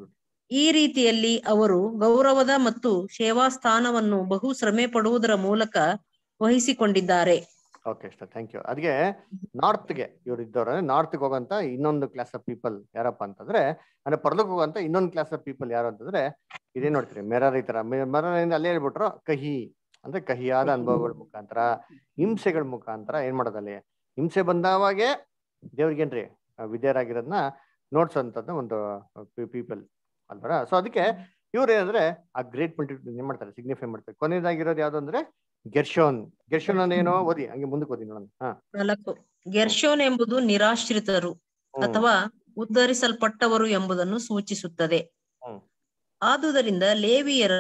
ಈ ರೀತಿಯಲ್ಲಿ ಅವರು ಗೌರವದ ಮತ್ತು ಸೇವಾ ಸ್ಥಾನವನ್ನು ಬಹು ಶ್ರಮೆ ಪಡುವುದರ ಮೂಲಕ ವಹಿಸಿಕೊಂಡಿದ್ದಾರೆ ಓಕೆ ಇಷ್ಟ ಥ್ಯಾಂಕ್ ಯು ಅದಕ್ಕೆ ನಾರ್ತ್ಗೆ ಇವ್ರು ಇದ್ದವ್ರು ನಾರ್ತ್ಗೆ ಹೋಗಂತ ಇನ್ನೊಂದು ಕ್ಲಾಸ್ ಆಫ್ ಪೀಪಲ್ ಯಾರಪ್ಪ ಅಂತಂದ್ರೆ ಅಂದ್ರೆ ಪರ್ಲಕ್ಕೆ ಹೋಗಂತ ಇನ್ನೊಂದು ಕ್ಲಾಸ್ ಆಫ್ ಪೀಪಲ್ ಯಾರು ಅಂತಂದ್ರೆ ಇದೇ ನೋಡ್ತೀರಿ ಮೆರರ್ ಈ ತರ ಮೆರರಿಂದ ಅಲ್ಲೇ ಹೇಳ್ಬಿಟ್ರು ಕಹಿ ಅಂದ್ರೆ ಕಹಿಯಾದ ಅನುಭವಗಳ ಮುಖಾಂತರ ಹಿಂಸೆಗಳ ಮುಖಾಂತರ ಏನ್ ಮಾಡೋದಲ್ಲಿ ಹಿಂಸೆ ಬಂದವಾಗೆ ದೇವ್ರಿಗೇನ್ರಿ ವಿದ್ಯಾರಾಗಿರೋದನ್ನ ನೋಡ್ಸೋಂಥದ್ದು ಒಂದು ಪೀಪಲ್ ಅಲ್ವರ ಸೊ ಅದಕ್ಕೆ ಇವ್ರು ಏನಂದ್ರೆ ಆ ಗ್ರೇಟ್ ಮಲ್ಟಿ ಏನ್ ಮಾಡ್ತಾರೆ ಸಿಗ್ನಿಫೈ ಮಾಡ್ತಾರೆ ಕೊನೆಯದಾಗಿರೋದು ಯಾವ್ದು ಅಂದ್ರೆ ಗೆರ್ಶೋನ್ ಗೆರ್ಶೋನ್ ಅಂದ್ರೆ ಏನೋ ಓದಿ ಹಂಗೆ ಮುಂದಕ್ಕೆ ಓದಿ ನೋಡೋಣ ಹಾ ನಾಲ್ಕು ಗೆರ್ಶೋನ್ ಎಂಬುದು ನಿರಾಶ್ರಿತರು ಹ್ಮ್. ಅಥವಾ ಉದ್ಧರಿಸಲ್ಪಟ್ಟವರು ಎಂಬುದನ್ನು ಸೂಚಿಸುತ್ತದೆ ಹ್ಮ್. ಆದುದರಿಂದ ಲೇವಿಯರ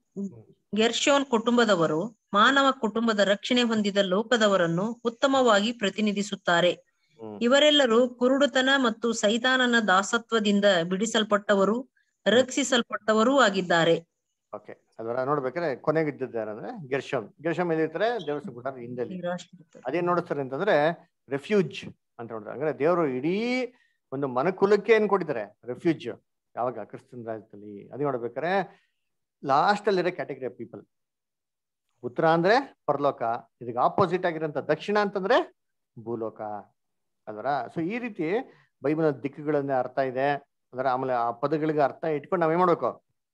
ಗೆರ್ಶೋನ್ ಕುಟುಂಬದವರು ಮಾನವ ಕುಟುಂಬದ ರಕ್ಷಣೆ ಹೊಂದಿದ ಲೋಕದವರನ್ನು ಉತ್ತಮವಾಗಿ ಪ್ರತಿನಿಧಿಸುತ್ತಾರೆ ಹ್ಮ್. ಇವರೆಲ್ಲರೂ ಕುರುಡುತನ ಮತ್ತು ಸೈತಾನನ ದಾಸತ್ವದಿಂದ ಬಿಡಿಸಲ್ಪಟ್ಟವರು ರಕ್ಷಿಸಲ್ಪಟ್ಟವರೂ ಆಗಿದ್ದಾರೆ ಓಕೆ ಅದರ ನೋಡ್ಬೇಕಾದ್ರೆ ಕೊನೆಗೆ ಇದ್ದದ್ದು ಯಾರಂದ್ರೆ ಗೆರ್ಶೋನ್ ಗೆರ್ಶೋನ್ ಎಲ್ಲಿರ್ತಾರೆ ದೇವಸ್ಥಾನ ಗುಡಾರ ಹಿಂದಲ್ಲಿ ನಿರಾಶ್ರಿತರು ಅದೇನ್ ನೋಡಿಸ್ತಾರೆ ಅಂತಂದ್ರೆ ರೆಫ್ಯೂಜ್ ಅಂತ ನೋಡ್ತಾರೆ ಅಂದ್ರೆ ದೇವರು ಇಡೀ ಒಂದು ಮನಕುಲಕ್ಕೆ ಏನ್ ಕೊಟ್ಟಿದ್ದಾರೆ ರೆಫ್ಯೂಜ್ ಯಾವಾಗ ಕ್ರಿಸ್ತನ್ ರಾಜ್ಯದಲ್ಲಿ ಅದೇ ನೋಡ್ಬೇಕಾದ್ರೆ ಲಾಸ್ಟ್ ಅಲ್ಲಿರೋ ಕ್ಯಾಟಗರಿ ಆಫ್ ಪೀಪಲ್ ಉತ್ತರ ಅಂದ್ರೆ ಪರಲೋಕ ಇದಕ್ಕೆ ಆಪೋಸಿಟ್ ಆಗಿರೋಂಥ ದಕ್ಷಿಣ ಅಂತಂದ್ರೆ ಭೂಲೋಕ ಅಲ್ವರ ಸೊ ಈ ರೀತಿ ಬೈಬಲ್ ದಿಕ್ಕುಗಳನ್ನ ಅರ್ಥ ಇದೆ ಅದರ ಆಮೇಲೆ ಆ ಪದಗಳಿಗೆ ಅರ್ಥ ಇಟ್ಕೊಂಡು ನಾವೇನ್ ಮಾಡ್ಬೇಕು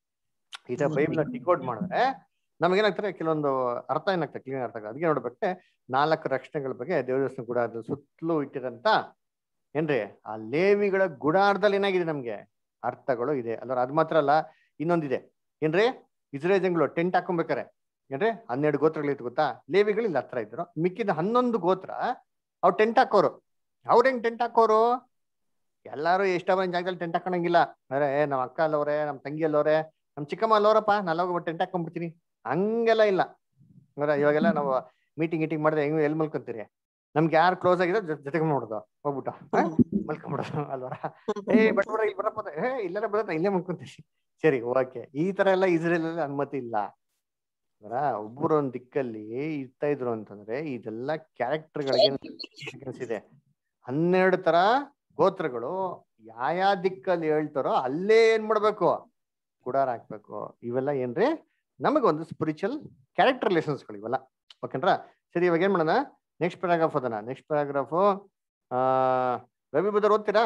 ಈ ತರ ಬೈಬಲ್ ಡಿಕೋಡ್ ಮಾಡಿದ್ರೆ ನಮಗೇನಾಗ್ತಾರೆ ಕೆಲವೊಂದು ಅರ್ಥ ಏನಾಗ್ತದೆ ಕ್ಲೀನ್ ಅರ್ಥ ಆಗಲ್ಲ. ಅದಕ್ಕೆ ನೋಡ್ಬೇಕೆ ನಾಲ್ಕು ರಕ್ಷಣೆಗಳ ಬಗ್ಗೆ ದೇವಸ್ಥಾನ ಗುಡಾರದ ಸುತ್ತಲೂ ಇಟ್ಟಿರಂತ ಏನ್ರಿ ಆ ಲೇವಿಗಳ ಗುಡಾರದಲ್ಲಿ ಏನಾಗಿದೆ ನಮ್ಗೆ ಅರ್ಥಗಳು ಇದೆ ಅಲ್ವ ಅದ್ ಮಾತ್ರ ಅಲ್ಲ ಇನ್ನೊಂದಿದೆ ಏನ್ರಿ ಇಸ್ರೇಲ್ ಜನಗಳು ಟೆಂಟ್ ಹಾಕೊಂಬೇಕಾರೆ ಏನ್ರಿ ಹನ್ನೆರಡು ಗೋತ್ರಗಳಿತ್ತು ಗೊತ್ತಾ ಲೇವಿಗಳು ಇಲ್ಲಿ ಹತ್ರ ಇದ್ರು ಮಿಕ್ಕಿದ ಹನ್ನೊಂದು ಗೋತ್ರ ಅವ್ರು ಟೆಂಟ್ ಹಾಕೋರು ಅವ್ರ ಹೆಂಗ್ ಟೆಂಟ್ ಹಾಕೋರು ಎಲ್ಲಾರು ಎಷ್ಟ ಬಂದ್ ಜಾಗದಲ್ಲಿ ಟೆಂಟ್ ಹಾಕೊಳಂಗಿಲ್ಲ ಅಂದ್ರೆ ಏ, ನಮ್ಮ ಅಕ್ಕ ಅಲ್ಲವ್ರೆ ನಮ್ಮ ತಂಗಿ ಅಲ್ಲವ್ರೆ ನಮ್ ಚಿಕ್ಕಮ್ಮ ಅಲ್ಲವ್ರಪ್ಪ ನಾಲ್ಕು ಟೆಂಟ್ ಹಾಕೊಂಡ್ಬಿಡ್ತೀನಿ ಹಂಗೆಲ್ಲ ಇಲ್ಲ ಅಂದ್ರೆ ಇವಾಗೆಲ್ಲ ನಾವು ಮೀಟಿಂಗ್ ಗೀಟಿಂಗ್ ಮಾಡಿದ್ರೆ ಹೆಂಗ್ ಎಲ್ಲಿ ಮಲ್ಕೊಂತೀರಿ ನಮ್ಗೆ ಯಾರು ಕ್ಲೋಸ್ ಆಗಿರೋ ಜೊತೆಗೆ ನೋಡುದು ಹೋಗ್ಬಿಟ್ಟು ಆ? ಮಲ್ಕೊಂಬಿಡೋದು ಅಲ್ವರ ಏ ಬಟ್ ಬರ ಇಲ್ಲಿ ಬರಪ್ಪ ಏ ಇಲ್ಲೇ ಬರತ್ತ ಇಲ್ಲೇ ಮಲ್ಕೊಂತೀವಿ ಸರಿ ಓಕೆ ಈ ತರ ಎಲ್ಲ ಇಸ್ರೇಲ್ ಅಲ್ಲಿ ಅನುಮತಿ ಇಲ್ಲ ಅದರ ಒಬ್ಬರು ಒಂದ್ ದಿಕ್ಕಲ್ಲಿ ಇರ್ತಾ ಇದ್ರು ಅಂತಂದ್ರೆ ಇದೆಲ್ಲ ಕ್ಯಾರೆಕ್ಟರ್ಗಳಿಗೆ ಇದೆ ಹನ್ನೆರಡು ತರ ಗೋತ್ರಗಳು ಯಾವ ದಿಕ್ಕಲ್ಲಿ ಹೇಳ್ತಾರೋ ಅಲ್ಲೇ ಏನ್ ಮಾಡ್ಬೇಕು ಗುಡಾರ ಹಾಕ್ಬೇಕು ಇವೆಲ್ಲ ಏನ್ರಿ ನಮಗೊಂದು ಸ್ಪಿರಿಚುವಲ್ ಕ್ಯಾರೆಕ್ಟರ್ ಲೆಸನ್ಸ್ಗಳು ಇವೆಲ್ಲ ಓಕೆನ್ರಾ ಸರಿ ಇವಾಗ ಏನ್ ಮಾಡೋಣ ನೆಕ್ಸ್ಟ್ ಪ್ಯಾರಾಗ್ರಾಫ್ ಅದನ್ನ ನೆಕ್ಸ್ಟ್ ಪ್ಯಾರಾಗ್ರಾಫು ಆ ರವಿ ಬದರ್ ಓದ್ತೀರಾ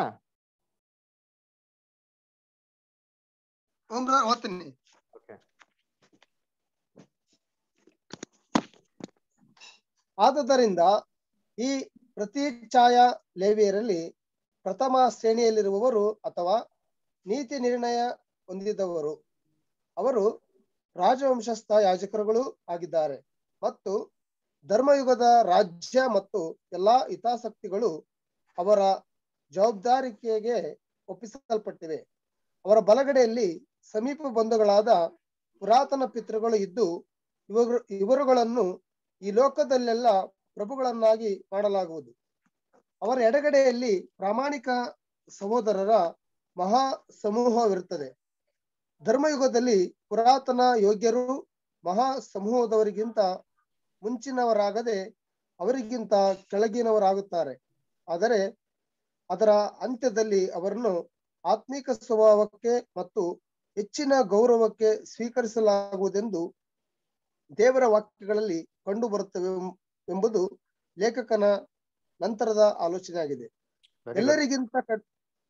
ಹ್ಞೂ ಬ್ರದರ್ ಓದ್ತೀನಿ ಓಕೆ ಆದುದರಿಂದ ಈ ಪ್ರತಿ ಛಾಯಾ ಲೇವಿಯರಲ್ಲಿ ಪ್ರಥಮ ಶ್ರೇಣಿಯಲ್ಲಿರುವವರು ಅಥವಾ ನೀತಿ ನಿರ್ಣಯ ಹೊಂದಿದವರು ಅವರು ರಾಜವಂಶಸ್ಥ ಯಾಜಕರುಗಳು ಆಗಿದ್ದಾರೆ ಮತ್ತು ಧರ್ಮಯುಗದ ರಾಜ್ಯ ಮತ್ತು ಎಲ್ಲಾ ಹಿತಾಸಕ್ತಿಗಳು ಅವರ ಜವಾಬ್ದಾರಿಕೆಗೆ ಒಪ್ಪಿಸಲ್ಪಟ್ಟಿವೆ ಅವರ ಬಲಗಡೆಯಲ್ಲಿ ಸಮೀಪ ಬಂಧುಗಳಾದ ಪುರಾತನ ಪಿತೃಗಳು ಇದ್ದು ಇವರು ಇವರುಗಳನ್ನು ಈ ಲೋಕದಲ್ಲೆಲ್ಲ ಪ್ರಭುಗಳನ್ನಾಗಿ ಮಾಡಲಾಗುವುದು ಅವರ ಎಡಗಡೆಯಲ್ಲಿ ಪ್ರಾಮಾಣಿಕ ಸಹೋದರರ ಮಹಾ ಸಮೂಹವಿರುತ್ತದೆ ಧರ್ಮಯುಗದಲ್ಲಿ ಪುರಾತನ ಯೋಗ್ಯರು ಮಹಾ ಸಮೂಹದವರಿಗಿಂತ ಮುಂಚಿನವರಾಗದೆ ಅವರಿಗಿಂತ ಕೆಳಗಿನವರಾಗುತ್ತಾರೆ ಆದರೆ ಅದರ ಅಂತ್ಯದಲ್ಲಿ ಅವರನ್ನು ಆತ್ಮಿಕ ಸ್ವಭಾವಕ್ಕೆ ಮತ್ತು ಹೆಚ್ಚಿನ ಗೌರವಕ್ಕೆ ಸ್ವೀಕರಿಸಲಾಗುವುದೆಂದು ದೇವರ ವಾಕ್ಯಗಳಲ್ಲಿ ಕಂಡು ಬರುತ್ತವೆ ಎಂಬುದು ಲೇಖಕನ ನಂತರದ ಆಲೋಚನೆಯಾಗಿದೆ ಎಲ್ಲರಿಗಿಂತ ಕ-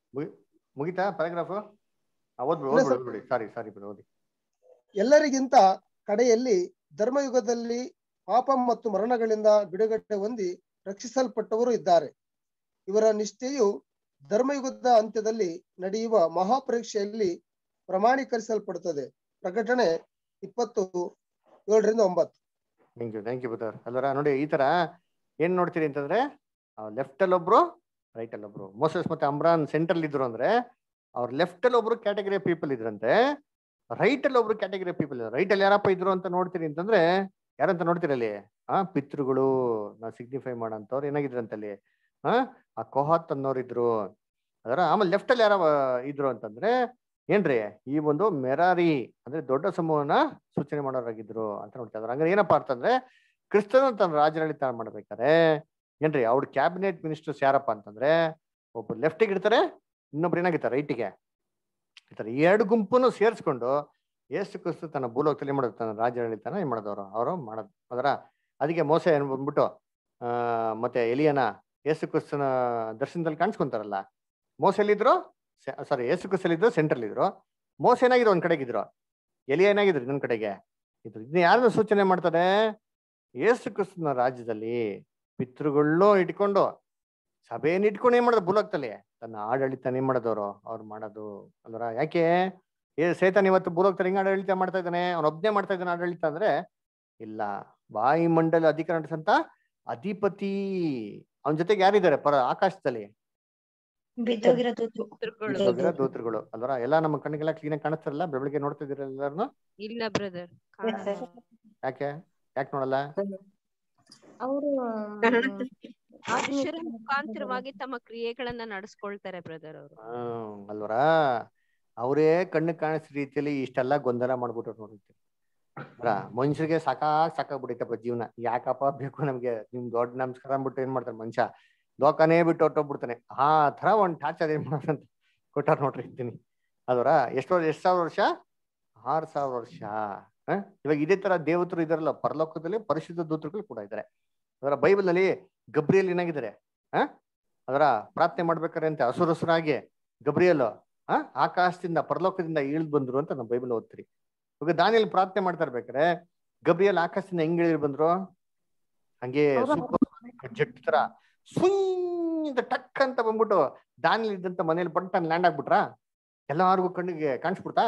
ಮುಗಿತಾ ಪ್ಯಾರಾಗ್ರಾಫ್ ಓದ್ಬಿಡಿ ಇಲ್ಲ ಸರ್. ಓದ್ಬಿಡಿ ಸಾರಿ ಸಾರಿ ಓದಿ ಎಲ್ಲರಿಗಿಂತ ಕಡೆಯಲ್ಲಿ ಧರ್ಮಯುಗದಲ್ಲಿ ಪಾಪ ಮತ್ತು ಮರಣಗಳಿಂದ ಬಿಡುಗಡೆ ಹೊಂದಿ ರಕ್ಷಿಸಲ್ಪಟ್ಟವರು ಇದ್ದಾರೆ ಇವರ ನಿಷ್ಠೆಯು ಧರ್ಮಯುಗದ ಅಂತ್ಯದಲ್ಲಿ ನಡೆಯುವ ಮಹಾಪರೀಕ್ಷೆಯಲ್ಲಿ ಪ್ರಮಾಣೀಕರಿಸಲ್ಪಡುತ್ತದೆ ಪ್ರಕಟಣೆ ಇಪ್ಪತ್ತು ಏಳರಿಂದ ಒಂಬತ್ತು thank you thank you brother ಅಲ್ವರ ನೋಡಿ ಈ ತರ ಏನ್ ನೋಡ್ತೀರಿ ಅಂತಂದ್ರೆ ಲೆಫ್ಟ್ ಅಲ್ಲಿ ಒಬ್ರು ರೈಟ್ ಅಲ್ಲಿ ಒಬ್ರು ಮೋಸಸ್ ಮತ್ತೆ ಅಮ್ರಾನ್ ಸೆಂಟ್ರಲ್ ಇದ್ರು ಅಂದ್ರೆ ಅವ್ರ ಲೆಫ್ಟ್ ಅಲ್ಲಿ ಒಬ್ರು ಕ್ಯಾಟಗರಿ ಪೀಪಲ್ ಇದ್ರಂತೆ ರೈಟ್ ಅಲ್ಲಿ ಒಬ್ರು ಕ್ಯಾಟಗರಿ ಪೀಪಲ್ ರೈಟ್ ಅಲ್ಲಿ ಯಾರಪ್ಪ ಇದ್ರು ಅಂತ ನೋಡ್ತೀರಿ ಅಂತಂದ್ರೆ ಯಾರಂತ ನೋಡ್ತೀರಿ ಅಲ್ಲಿ ಆ ಪಿತೃಗಳು ನಾವು ಸಿಗ್ನಿಫೈ ಮಾಡೋಂಥವ್ರು ಏನಾಗಿದ್ರಂತ ಅಲ್ಲಿ ಆ ಆ ಕೊಹಾತ್ ಅನ್ನೋರು ಇದ್ರು ಅದರ ಆಮೇಲೆ ಲೆಫ್ಟ್ ಅಲ್ಲಿ ಯಾರ ಇದ್ರು ಅಂತಂದ್ರೆ ಏನ್ರಿ ಈ ಒಂದು ಮೆರಾರಿ ಅಂದ್ರೆ ದೊಡ್ಡ ಸಮೂಹನ ಸೂಚನೆ ಮಾಡೋರಾಗಿದ್ರು ಅಂತ ನೋಡ್ತಾ ಇದ್ರು ಹಂಗಾರೆ ಏನಪ್ಪಾ ಅಂತಂದ್ರೆ ಕ್ರಿಸ್ತನ ತನ್ನ ರಾಜಾಡಳಿತ ಮಾಡ್ಬೇಕಾರೆ ಏನ್ರಿ ಅವ್ರ ಕ್ಯಾಬಿನೆಟ್ ಮಿನಿಸ್ಟರ್ಸ್ ಯಾರಪ್ಪ ಅಂತಂದ್ರೆ ಒಬ್ರು ಲೆಫ್ಟಿಗೆ ಇಡ್ತಾರೆ ಇನ್ನೊಬ್ರು ಏನಾಗಿರ್ತಾರೆ ರೈಟಿಗೆ ಇರ್ತಾರೆ ಈ ಎರಡು ಗುಂಪನ್ನು ಸೇರಿಸ್ಕೊಂಡು ಏಸು ಕ್ರಿಸ್ತು ತನ್ನ ಭೂಲೋಕದಲ್ಲಿ ಏನ್ ಮಾಡೋದು ತನ್ನ ರಾಜ್ಯಾಡಳಿತನ ಏನ್ ಮಾಡೋದವ್ರು ಅವರು ಮಾಡೋದು ಅದರ ಅದಕ್ಕೆ ಮೋಸ ಏನ್ ಬಂದ್ಬಿಟ್ಟು ಆ ಮತ್ತೆ ಎಲಿಯನ ಏಸು ಕ್ರಿಸ್ತನ ದರ್ಶನದಲ್ಲಿ ಕಾಣಿಸ್ಕೊಂತಾರಲ್ಲ ಮೋಸ ಎಲ್ಲಿದ್ರು ಸಾರಿ ಏಸು ಕ್ರಿಸ್ತಲ್ಲಿದ್ರು ಸೆಂಟ್ರಲ್ ಇದ್ರು ಮೋಸ ಏನಾಗಿದ್ರು ಒಂದ್ ಕಡೆಗಿದ್ರು ಎಲಿ ಏನಾಗಿದ್ರು ಇನ್ನೊಂದ್ ಕಡೆಗೆ ಇದ್ರು ಇದನ್ನ ಯಾರನ್ನ ಸೂಚನೆ ಮಾಡ್ತಾರೆ ಏಸು ಕ್ರಿಸ್ತನ ರಾಜ್ಯದಲ್ಲಿ ಪಿತೃಗಳನ್ನೂ ಇಟ್ಕೊಂಡು ಸಭೆಯನ್ನು ಇಟ್ಕೊಂಡು ಏನ್ ಮಾಡೋದು ಭೂಲೋಕದಲ್ಲಿ ತನ್ನ ಆಡಳಿತ ಏನ್ ಮಾಡೋದವ್ರು ಅವ್ರು ಮಾಡೋದು ಅಲ್ವರ ಯಾಕೆ ಏ ಸೇತನ್ ಇವತ್ತು ಭೂಲೋಕದಲ್ಲಿ ಹಿಂಗ್ ಆಡಳಿತ ಮಾಡ್ತಾ ಇದ್ದಾನೆ ಅವ್ನ ಒಬ್ನೇ ಮಾಡ್ತಾ ಇದ್ದಾನೆ ಆಡಳಿತ ಅಂದ್ರೆ ಇಲ್ಲ ವಾಯು ಮಂಡಲ ಅಧಿಕಾರ ನಡೆಸಂತ ಅಧಿಪತಿ ಅವನ ಜೊತೆಗೆ ಯಾರಿದ್ದಾರೆ ಪರ ಆಕಾಶದಲ್ಲಿ ಬಿದ್ದೋಗಿರೋ ದೂತರು ಬಿದ್ದೋಗಿರೋ ದೂತರುಗಳು ಅಲ್ವರ ಎಲ್ಲ ನಮ್ಮ ಕಣ್ಣಿಗೆಲ್ಲ ಕ್ಲೀನ್ ಆಗಿ ಕಾಣಿಸ್ತಾರಲ್ಲ ಬೆಳಗ್ಗೆ ನೋಡ್ತಾ ಇದೀರ ಎಲ್ಲಾರು ಇಲ್ಲ ಬ್ರದರ್ ಯಾಕೆ ಯಾಕೆ ನೋಡಲ್ಲ ಅವರು ಮನುಷ್ಯರ ಮುಖಾಂತರವಾಗಿ ತಮ್ಮ ಕ್ರಿಯೆಗಳನ್ನ ನಡೆಸ್ಕೊಳ್ತಾರೆ ಬ್ರದರ್ ಅವರು ಹ್ಮ್ ಅಲ್ವರ ಅವರೇ ಕಣ್ಣು ಕಾಣಿಸೋ ರೀತಿಯಲ್ಲಿ ಇಷ್ಟೆಲ್ಲ ಗೊಂದಲ ಮಾಡ್ಬಿಟ್ರು ನೋಡಿ ಮನುಷ್ಯರಿಗೆ ಸಾಕಾಗ್ ಸಾಕಾಗ್ಬಿಟ್ಟೈತಪ್ಪ ಜೀವನ ಯಾಕಪ್ಪ ಬೇಕು ನಮ್ಗೆ ನಿಮ್ ದೊಡ್ಡ ನಮಸ್ಕಾರ ಅಂದ್ಬಿಟ್ಟು ಏನ್ ಮಾಡ್ತಾನೆ ಮನುಷ್ಯ ಲೋಕನೇ ಬಿಟ್ಟು ಹೊಟ್ಟೋಗ್ಬಿಡ್ತಾನೆ ಆ ತರ ಒಂದ್ ಟಾರ್ಚರ್ ಏನ್ ಮಾಡೋದಂತ ಕೊಟ್ಟಾರ ನೋಡ್ರಿ ಇರ್ತೀನಿ ಅದರ ಎಷ್ಟು ಎಷ್ಟ್ ಸಾವಿರ ವರ್ಷ ಆರ್ ಸಾವಿರ ವರ್ಷ ಹ? ಇವಾಗ ಇದೇ ತರ ದೇವತರು ಇದಾರಲ್ಲ ಪರಲೋಕದಲ್ಲಿ ಪರಿಶುದ್ಧ ದೂತರುಗಳು ಕೂಡ ಇದ್ದಾರೆ ಅದರ ಬೈಬಲ್ ಅಲ್ಲಿ ಗಬ್ರಿಯಲ್ ಏನಾಗಿದ್ದಾರೆ ಹ ಅದರ ಪ್ರಾರ್ಥನೆ ಮಾಡ್ಬೇಕಾರೆ ಅಂತ ಹಸುರಸುರಾಗಿ ಗಬ್ರಿಯಲ್ ಆ ಆಕಾಶದಿಂದ ಪರಲೋಕದಿಂದ ಇಳಿದು ಬಂದ್ರು ಅಂತ ನಾವು ಬೈಬಲ್ ಓದ್ತೀರಿ ಇವಾಗ ದಾನಿಯಲ್ಲಿ ಪ್ರಾರ್ಥನೆ ಮಾಡ್ತಾ ಇರ್ಬೇಕಾರೆ ಗಬ್ರಿಯಲ್ ಆಕಾಶದಿಂದ ಹೆಂಗ್ ಇಳಿದು ಬಂದ್ರು ಹಂಗೆ ಸೂಪರ್ ಜೆಟ್ ತರ ಸುಯ್ ಅಂತ ಟಕ್ ಅಂತ ಬಂದ್ಬಿಟ್ಟು ದಾನಿಯಲ್ಲಿ ಇದ್ದಂತ ಮನೇಲಿ ಬಂಟ ಲ್ಯಾಂಡ್ ಆಗ್ಬಿಟ್ರಾ ಎಲ್ಲಾರ್ಗು ಕಣ್ಣಿಗೆ ಕಾಣಿಸ್ಬಿಡ್ತಾ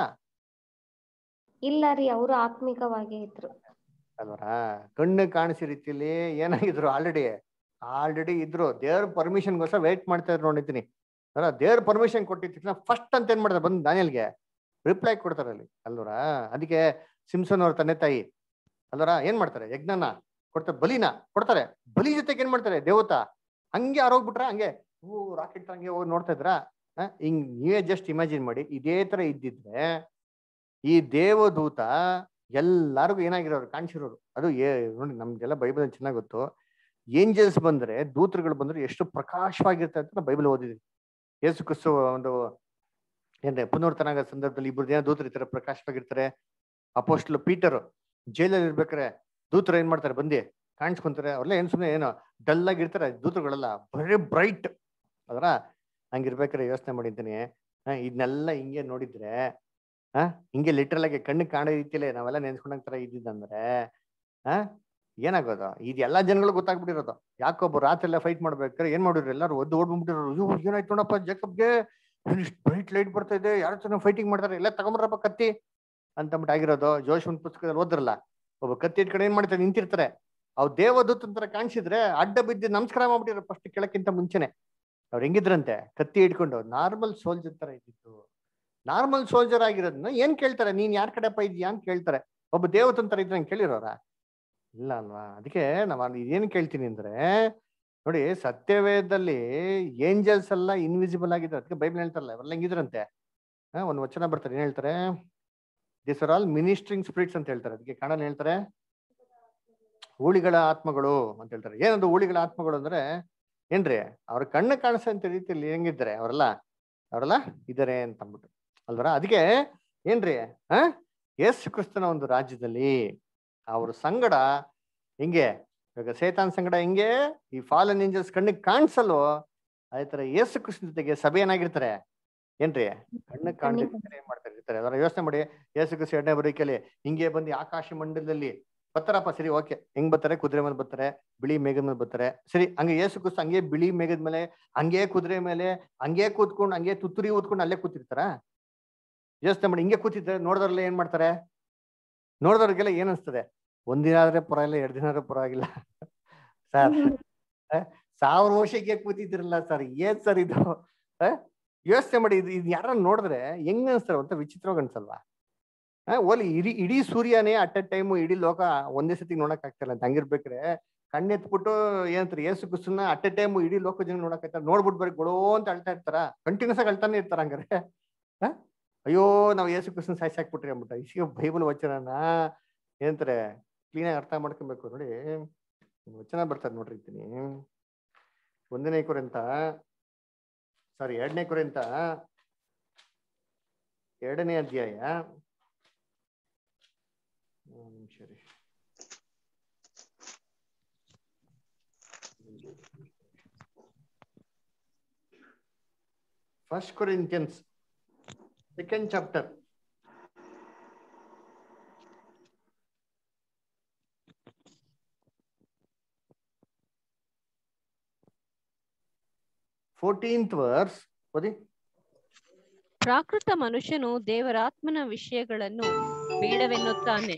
ಇಲ್ಲ ರೀ ಅವರು ಆತ್ಮಿಕವಾಗೇ ಇದ್ರು ಅಲ್ವರಾ ಕಣ್ಣು ಕಾಣಿಸಿ ರೀತಿಯಲ್ಲಿ ಏನಾಗಿದ್ರು ಆಲ್ರೆಡಿ ಆಲ್ರೆಡಿ ಇದ್ರು ದೇವ್ರ ಪರ್ಮಿಷನ್ಗೋಸ್ಕರ ವೇಟ್ ಮಾಡ್ತಾ ಇದ್ರು ನೋಡಿದ್ದೀನಿ ಅಲ್ಲ ದೇವ್ರ ಪರ್ಮಿಷನ್ ಕೊಟ್ಟಿದ್ದ ಫಸ್ಟ್ ಅಂತ ಏನ್ ಮಾಡ್ತಾರೆ ಬಂದು ದಾನಿಯಲ್ಗೆ ರಿಪ್ಲೈ ಕೊಡ್ತಾರೆ ಅಲ್ಲಿ ಅಲ್ವರಾ ಅದಕ್ಕೆ ಸಿಮ್ಸನ್ ಅವ್ರ ತಂದೆ ತಾಯಿ ಅಲ್ವರಾ ಏನ್ ಮಾಡ್ತಾರೆ ಯಜ್ಞನ ಕೊಡ್ತಾರೆ ಬಲಿನ ಕೊಡ್ತಾರೆ ಬಲಿ ಜೊತೆಗೆ ಏನ್ ಮಾಡ್ತಾರೆ ದೇವತಾ ಹಂಗೆ ಆರೋಗ್ಬಿಟ್ರ ಹಂಗೆ ಹೂ ರಾಕೆಟ್ ಹಂಗೆ ಹೋಗಿ ನೋಡ್ತಾ ಇದ್ರ ಹಿಂಗ್ ನೀವೇ ಜಸ್ಟ್ ಇಮ್ಯಾಜಿನ್ ಮಾಡಿ ಇದೇ ತರ ಇದ್ದಿದ್ರೆ ಈ ದೇವದೂತ ಎಲ್ಲಾರ್ಗು ಏನಾಗಿರೋರು ಕಾಣಿಸಿರೋರು ಅದು ಏ ನೋಡಿ ನಮ್ಗೆಲ್ಲ ಬೈಬಲ್ ಚೆನ್ನಾಗ್ ಗೊತ್ತು ಏಂಜಲ್ಸ್ ಬಂದ್ರೆ ದೂತರುಗಳು ಬಂದ್ರೆ ಎಷ್ಟು ಪ್ರಕಾಶವಾಗಿರುತ್ತೆ ಅಂತ ನಾವು ಬೈಬಲ್ ಓದಿದ್ವಿ ಯೇಸು ಕ್ರಿಸ್ತು ಒಂದು ಏನ್ರೆ ಪುನರ್ತನ ಆಗೋ ಸಂದರ್ಭದಲ್ಲಿ ಇಬ್ರು ಜನ ದೂತರು ಇರ್ತಾರೆ ಪ್ರಕಾಶವಾಗಿರ್ತಾರೆ ಅಪೋಸ್ಟ್ಲು ಪೀಟರ್ ಜೈಲಲ್ಲಿ ಇರ್ಬೇಕಾರೆ ದೂತರು ಏನ್ ಮಾಡ್ತಾರೆ ಬಂದಿ ಕಾಣಿಸ್ಕೊಂತಾರೆ ಅವ್ರೆಲ್ಲ ಏನ್ ಸುಮ್ಮನೆ ಏನೋ ಡಲ್ ಆಗಿರ್ತಾರೆ ದೂತರುಗಳೆಲ್ಲ ಬರೀ ಬ್ರೈಟ್ ಅದರ ಹಂಗಿರ್ಬೇಕಾರೆ ಯೋಚನೆ ಮಾಡಿದ್ದೀನಿ ಇದನ್ನೆಲ್ಲ ಹಿಂಗೆ ನೋಡಿದ್ರೆ ಹ ಹಿಂಗೆ ಲಿಟ್ರಲ್ ಆಗಿ ಕಣ್ಣು ಕಾಣೋ ರೀತಿಯಲ್ಲೇ ನಾವೆಲ್ಲ ನೆನ್ಸ್ಕೊಂಡಂಗ್ ತರ ಇದ್ದಿದ್ದಂದ್ರೆ ಹ ಏನಾಗೋದು ಇದು ಎಲ್ಲಾ ಜನಗಳು ಗೊತ್ತಾಗ್ಬಿಟ್ಟಿರೋದು ಯಾಕೊಬ್ಬ ರಾತ್ರಿ ಎಲ್ಲ ಫೈಟ್ ಮಾಡ್ಬೇಕಾದ್ರೆ ಏನ್ ಮಾಡಿದ್ರು ಎಲ್ಲಾರು ಒದ್ದು ಓಡ್ಬಿಟ್ಟಿರೋರು ಅಯ್ಯೋ ಏನಾಯ್ತು ನೋಡಪ್ಪ ಜೇಕಬ್ಗೆ ಇಷ್ಟು ಬ್ರೈಟ್ ಲೈಟ್ ಬರ್ತಾ ಇದೆ ಯಾರ ಜನ ಫೈಟಿಂಗ್ ಮಾಡ್ತಾರೆ ಎಲ್ಲ ತಗೊಂಬರಪ್ಪ ಕತ್ತಿ ಅಂತಂದ್ಬಿಟ್ಟು ಆಗಿರೋದು ಜೋಶ್ ಪುಸ್ತಕದಲ್ಲಿ ಓದ್ರಲ್ಲ ಒಬ್ಬ ಕತ್ತಿ ಇಟ್ಕೊಂಡು ಏನ್ ಮಾಡ್ತಾರೆ ನಿಂತಿರ್ತಾರೆ ಅವ್ ದೇವದೂತ ತರ ಕಾಣಿಸಿದ್ರೆ ಅಡ್ಡ ಬಿದ್ದು ನಮಸ್ಕಾರ ಮಾಡ್ಬಿಟ್ಟಿರೋ ಫಸ್ಟ್ ಕೆಳಕ್ಕಿಂತ ಮುಂಚೆನೆ ಅವ್ರು ಹೆಂಗಿದ್ರಂತೆ ಕತ್ತಿ ಇಟ್ಕೊಂಡು ನಾರ್ಮಲ್ ಸೋಲ್ಜರ್ ತರ ಇದ್ದಿತ್ತು ನಾರ್ಮಲ್ ಸೋಲ್ಜರ್ ಆಗಿರೋದನ್ನ ಏನ್ ಕೇಳ್ತಾರೆ ನೀನ್ ಯಾರ ಕಡೆಪ್ಪ ಇದೀಯಾ ಅಂತ ಕೇಳ್ತಾರೆ ಒಬ್ಬ ದೇವತನ್ ತರ ಇದ್ರೆ ಕೇಳಿರೋರ ಇಲ್ಲ ಅಲ್ವಾ ಅದಕ್ಕೆ ನಾವ್ ಏನ್ ಕೇಳ್ತೀನಿ ಅಂದ್ರೆ ನೋಡಿ ಸತ್ಯವೇದದಲ್ಲಿ ಏಂಜಲ್ಸ್ ಎಲ್ಲ ಇನ್ವಿಸಿಬಲ್ ಆಗಿದ್ದಾರೆ ಅದಕ್ಕೆ ಬೈಬಲ್ ಹೇಳ್ತಾರಲ್ಲ ಅವರೆಲ್ಲ ಹೆಂಗಿದ್ರಂತೆ ಹಾ ಒಂದು ವಚನ ಬರ್ತಾರೆ ಏನ್ ಹೇಳ್ತಾರೆ this are all ministering spirits ಅಂತ ಹೇಳ್ತಾರೆ ಅದಕ್ಕೆ ಕನ್ನಡ ಹೇಳ್ತಾರೆ ಊಳಿಗಳ ಆತ್ಮಗಳು ಅಂತ ಹೇಳ್ತಾರೆ ಏನದು ಊಳಿಗಳ ಆತ್ಮಗಳು ಅಂದ್ರೆ ಏನ್ರಿ ಅವ್ರ ಕಣ್ಣು ಕಾಣಿಸಂತ ರೀತಿಯಲ್ಲಿ ಹೆಂಗಿದ್ದಾರೆ ಅವರೆಲ್ಲ ಅವರೆಲ್ಲ ಇದಾರೆ ಅಂತ ಅಂದ್ಬಿಟ್ಟು ಅಲ್ವರ ಅದಕ್ಕೆ ಏನ್ರಿ ಹ ಯೇಸು ಕ್ರಿಸ್ತನ ಒಂದು ರಾಜ್ಯದಲ್ಲಿ ಅವ್ರ ಸಂಗಡ ಹಿಂಗೆ ಇವಾಗ ಸೇತಾನ್ ಸಂಗಡ ಹಿಂಗೆ ಈ ಫಾಲನ್ ಏಂಜಲ್ಸ್ ಕಣ್ಣಿಗೆ ಕಾಣಿಸಲ್ವೋ ಅದೇ ತರ ಯೇಸು ಕ್ರಿಸ್ತನ ಜೊತೆಗೆ ಸಭೆ ಏನಾಗಿರ್ತಾರೆ ಏನ್ರಿ ಕಣ್ಣಿಗೆ ಕಾಣ್ತಾರೆ ಏನ್ ಮಾಡ್ತಾರೆ ಇರ್ತಾರೆ ಅದರ ಯೋಚನೆ ಮಾಡಿ ಯೇಸು ಕ್ರಿಸ್ತ ಎರಡನೇ ಬರೀಕೆಯಲ್ಲಿ ಹಿಂಗೆ ಬಂದು ಆಕಾಶ ಮಂಡಲದಲ್ಲಿ ಬರ್ತಾರಪ್ಪ ಸರಿ ಓಕೆ ಹೆಂಗ್ ಬರ್ತಾರೆ ಕುದುರೆ ಮೇಲೆ ಬರ್ತಾರೆ ಬಿಳಿ ಮೇಘದ ಮೇಲೆ ಬರ್ತಾರೆ ಸರಿ ಹಂಗೆ ಏಸು ಕ್ರಿಸ್ತ ಹಂಗೆ ಬಿಳಿ ಮೇಘದ ಮೇಲೆ ಹಂಗೆ ಕುದುರೆ ಮೇಲೆ ಹಂಗೆ ಕೂತ್ಕೊಂಡು ಹಂಗೆ ತುತ್ತೂರಿ ಊದ್ಕೊಂಡು ಅಲ್ಲೇ ಕೂತಿರ್ತಾರ ಯೋಚನೆ ಮಾಡಿ ಹಿಂಗೆ ಕೂತಿದ್ರೆ ನೋಡಿದ್ರಲ್ಲ ಏನ್ ಮಾಡ್ತಾರೆ ನೋಡಿದವ್ರಿಗೆಲ್ಲ ಏನ್ ಅನ್ಸ್ತದೆ ಒಂದಿನ ಆದ್ರೆ ಪರವಾಗಿಲ್ಲ ಎರಡು ದಿನ ಆದ್ರೆ ಪರವಾಗಿಲ್ಲ ಸರ್ ಸಾವಿರ ವರ್ಷಕ್ಕೆ ಕೂತಿದ್ರಲ್ಲ ಸರ್ ಏನ್ ಸರ್ ಇದು ಯೋಚನೆ ಮಾಡಿ ಇದು ಇದು ಯಾರ ನೋಡಿದ್ರೆ ಹೆಂಗ್ ಅನ್ಸ್ತಾರೆ ಅಂತ ವಿಚಿತ್ರವಾಗಿ ಅನ್ಸಲ್ವಾ ಓಲಿ ಇಡೀ ಇಡೀ ಸೂರ್ಯನೇ ಅಟ್ ಎ ಟೈಮ್ ಇಡೀ ಲೋಕ ಒಂದೇ ಸತಿ ನೋಡಕ್ ಆಗ್ತಿಲ್ಲ ಅಂತ ಹಂಗಿರ್ಬೇಕ್ರೆ ಕಣ್ಣೆತ್ಬಿಟ್ಟು ಏನಂತಾರೆ ಏಸು ಕುಸನ್ನ ಅಟ್ ಎ ಟೈಮ್ ಇಡೀ ಲೋಕ ಜನ ನೋಡಕ್ ಆಗ್ತಾರೆ ನೋಡ್ಬಿಟ್ಟು ಬರೀ ಗೊಳೋ ಅಂತ ಅಳ್ತಾ ಇರ್ತಾರ ಕಂಟಿನ್ಯೂಸ್ ಆಗಿ ಅಳ್ತಾನೆ ಇರ್ತಾರ ಹಂಗಾರೆ ಅಯ್ಯೋ ನಾವು ಏಸು ಕುಸನ್ ಸಾಯ್ಸಾಕ್ಬಿಟ್ರಿ ಅಂದ್ಬಿಟ್ಟ ಇಸಿಗೆ ಬೈಬಲ್ ವಚನನ ಏನಂತಾರೆ ಕ್ಲೀನಾಗಿ ಅರ್ಥ ಮಾಡ್ಕೊಬೇಕು ನೋಡಿ ವಚನ ಬರ್ತದೆ ನೋಡ್ರಿ ಇದ್ದೀನಿ ಒಂದನೇ ಕುರಿತ ಸಾರಿ ಎರಡನೇ ಕುರಿತ ಎರಡನೇ ಅಧ್ಯಾಯ ಒಂದ್ ನಿಮಿಷ ರೀ first Corinthians second chapter fourteenth verse ಓದಿ ಪ್ರಾಕೃತ ಮನುಷ್ಯನು ದೇವರಾತ್ಮನ ವಿಷಯಗಳನ್ನು ಬೇಡವೆನ್ನುತ್ತಾನೆ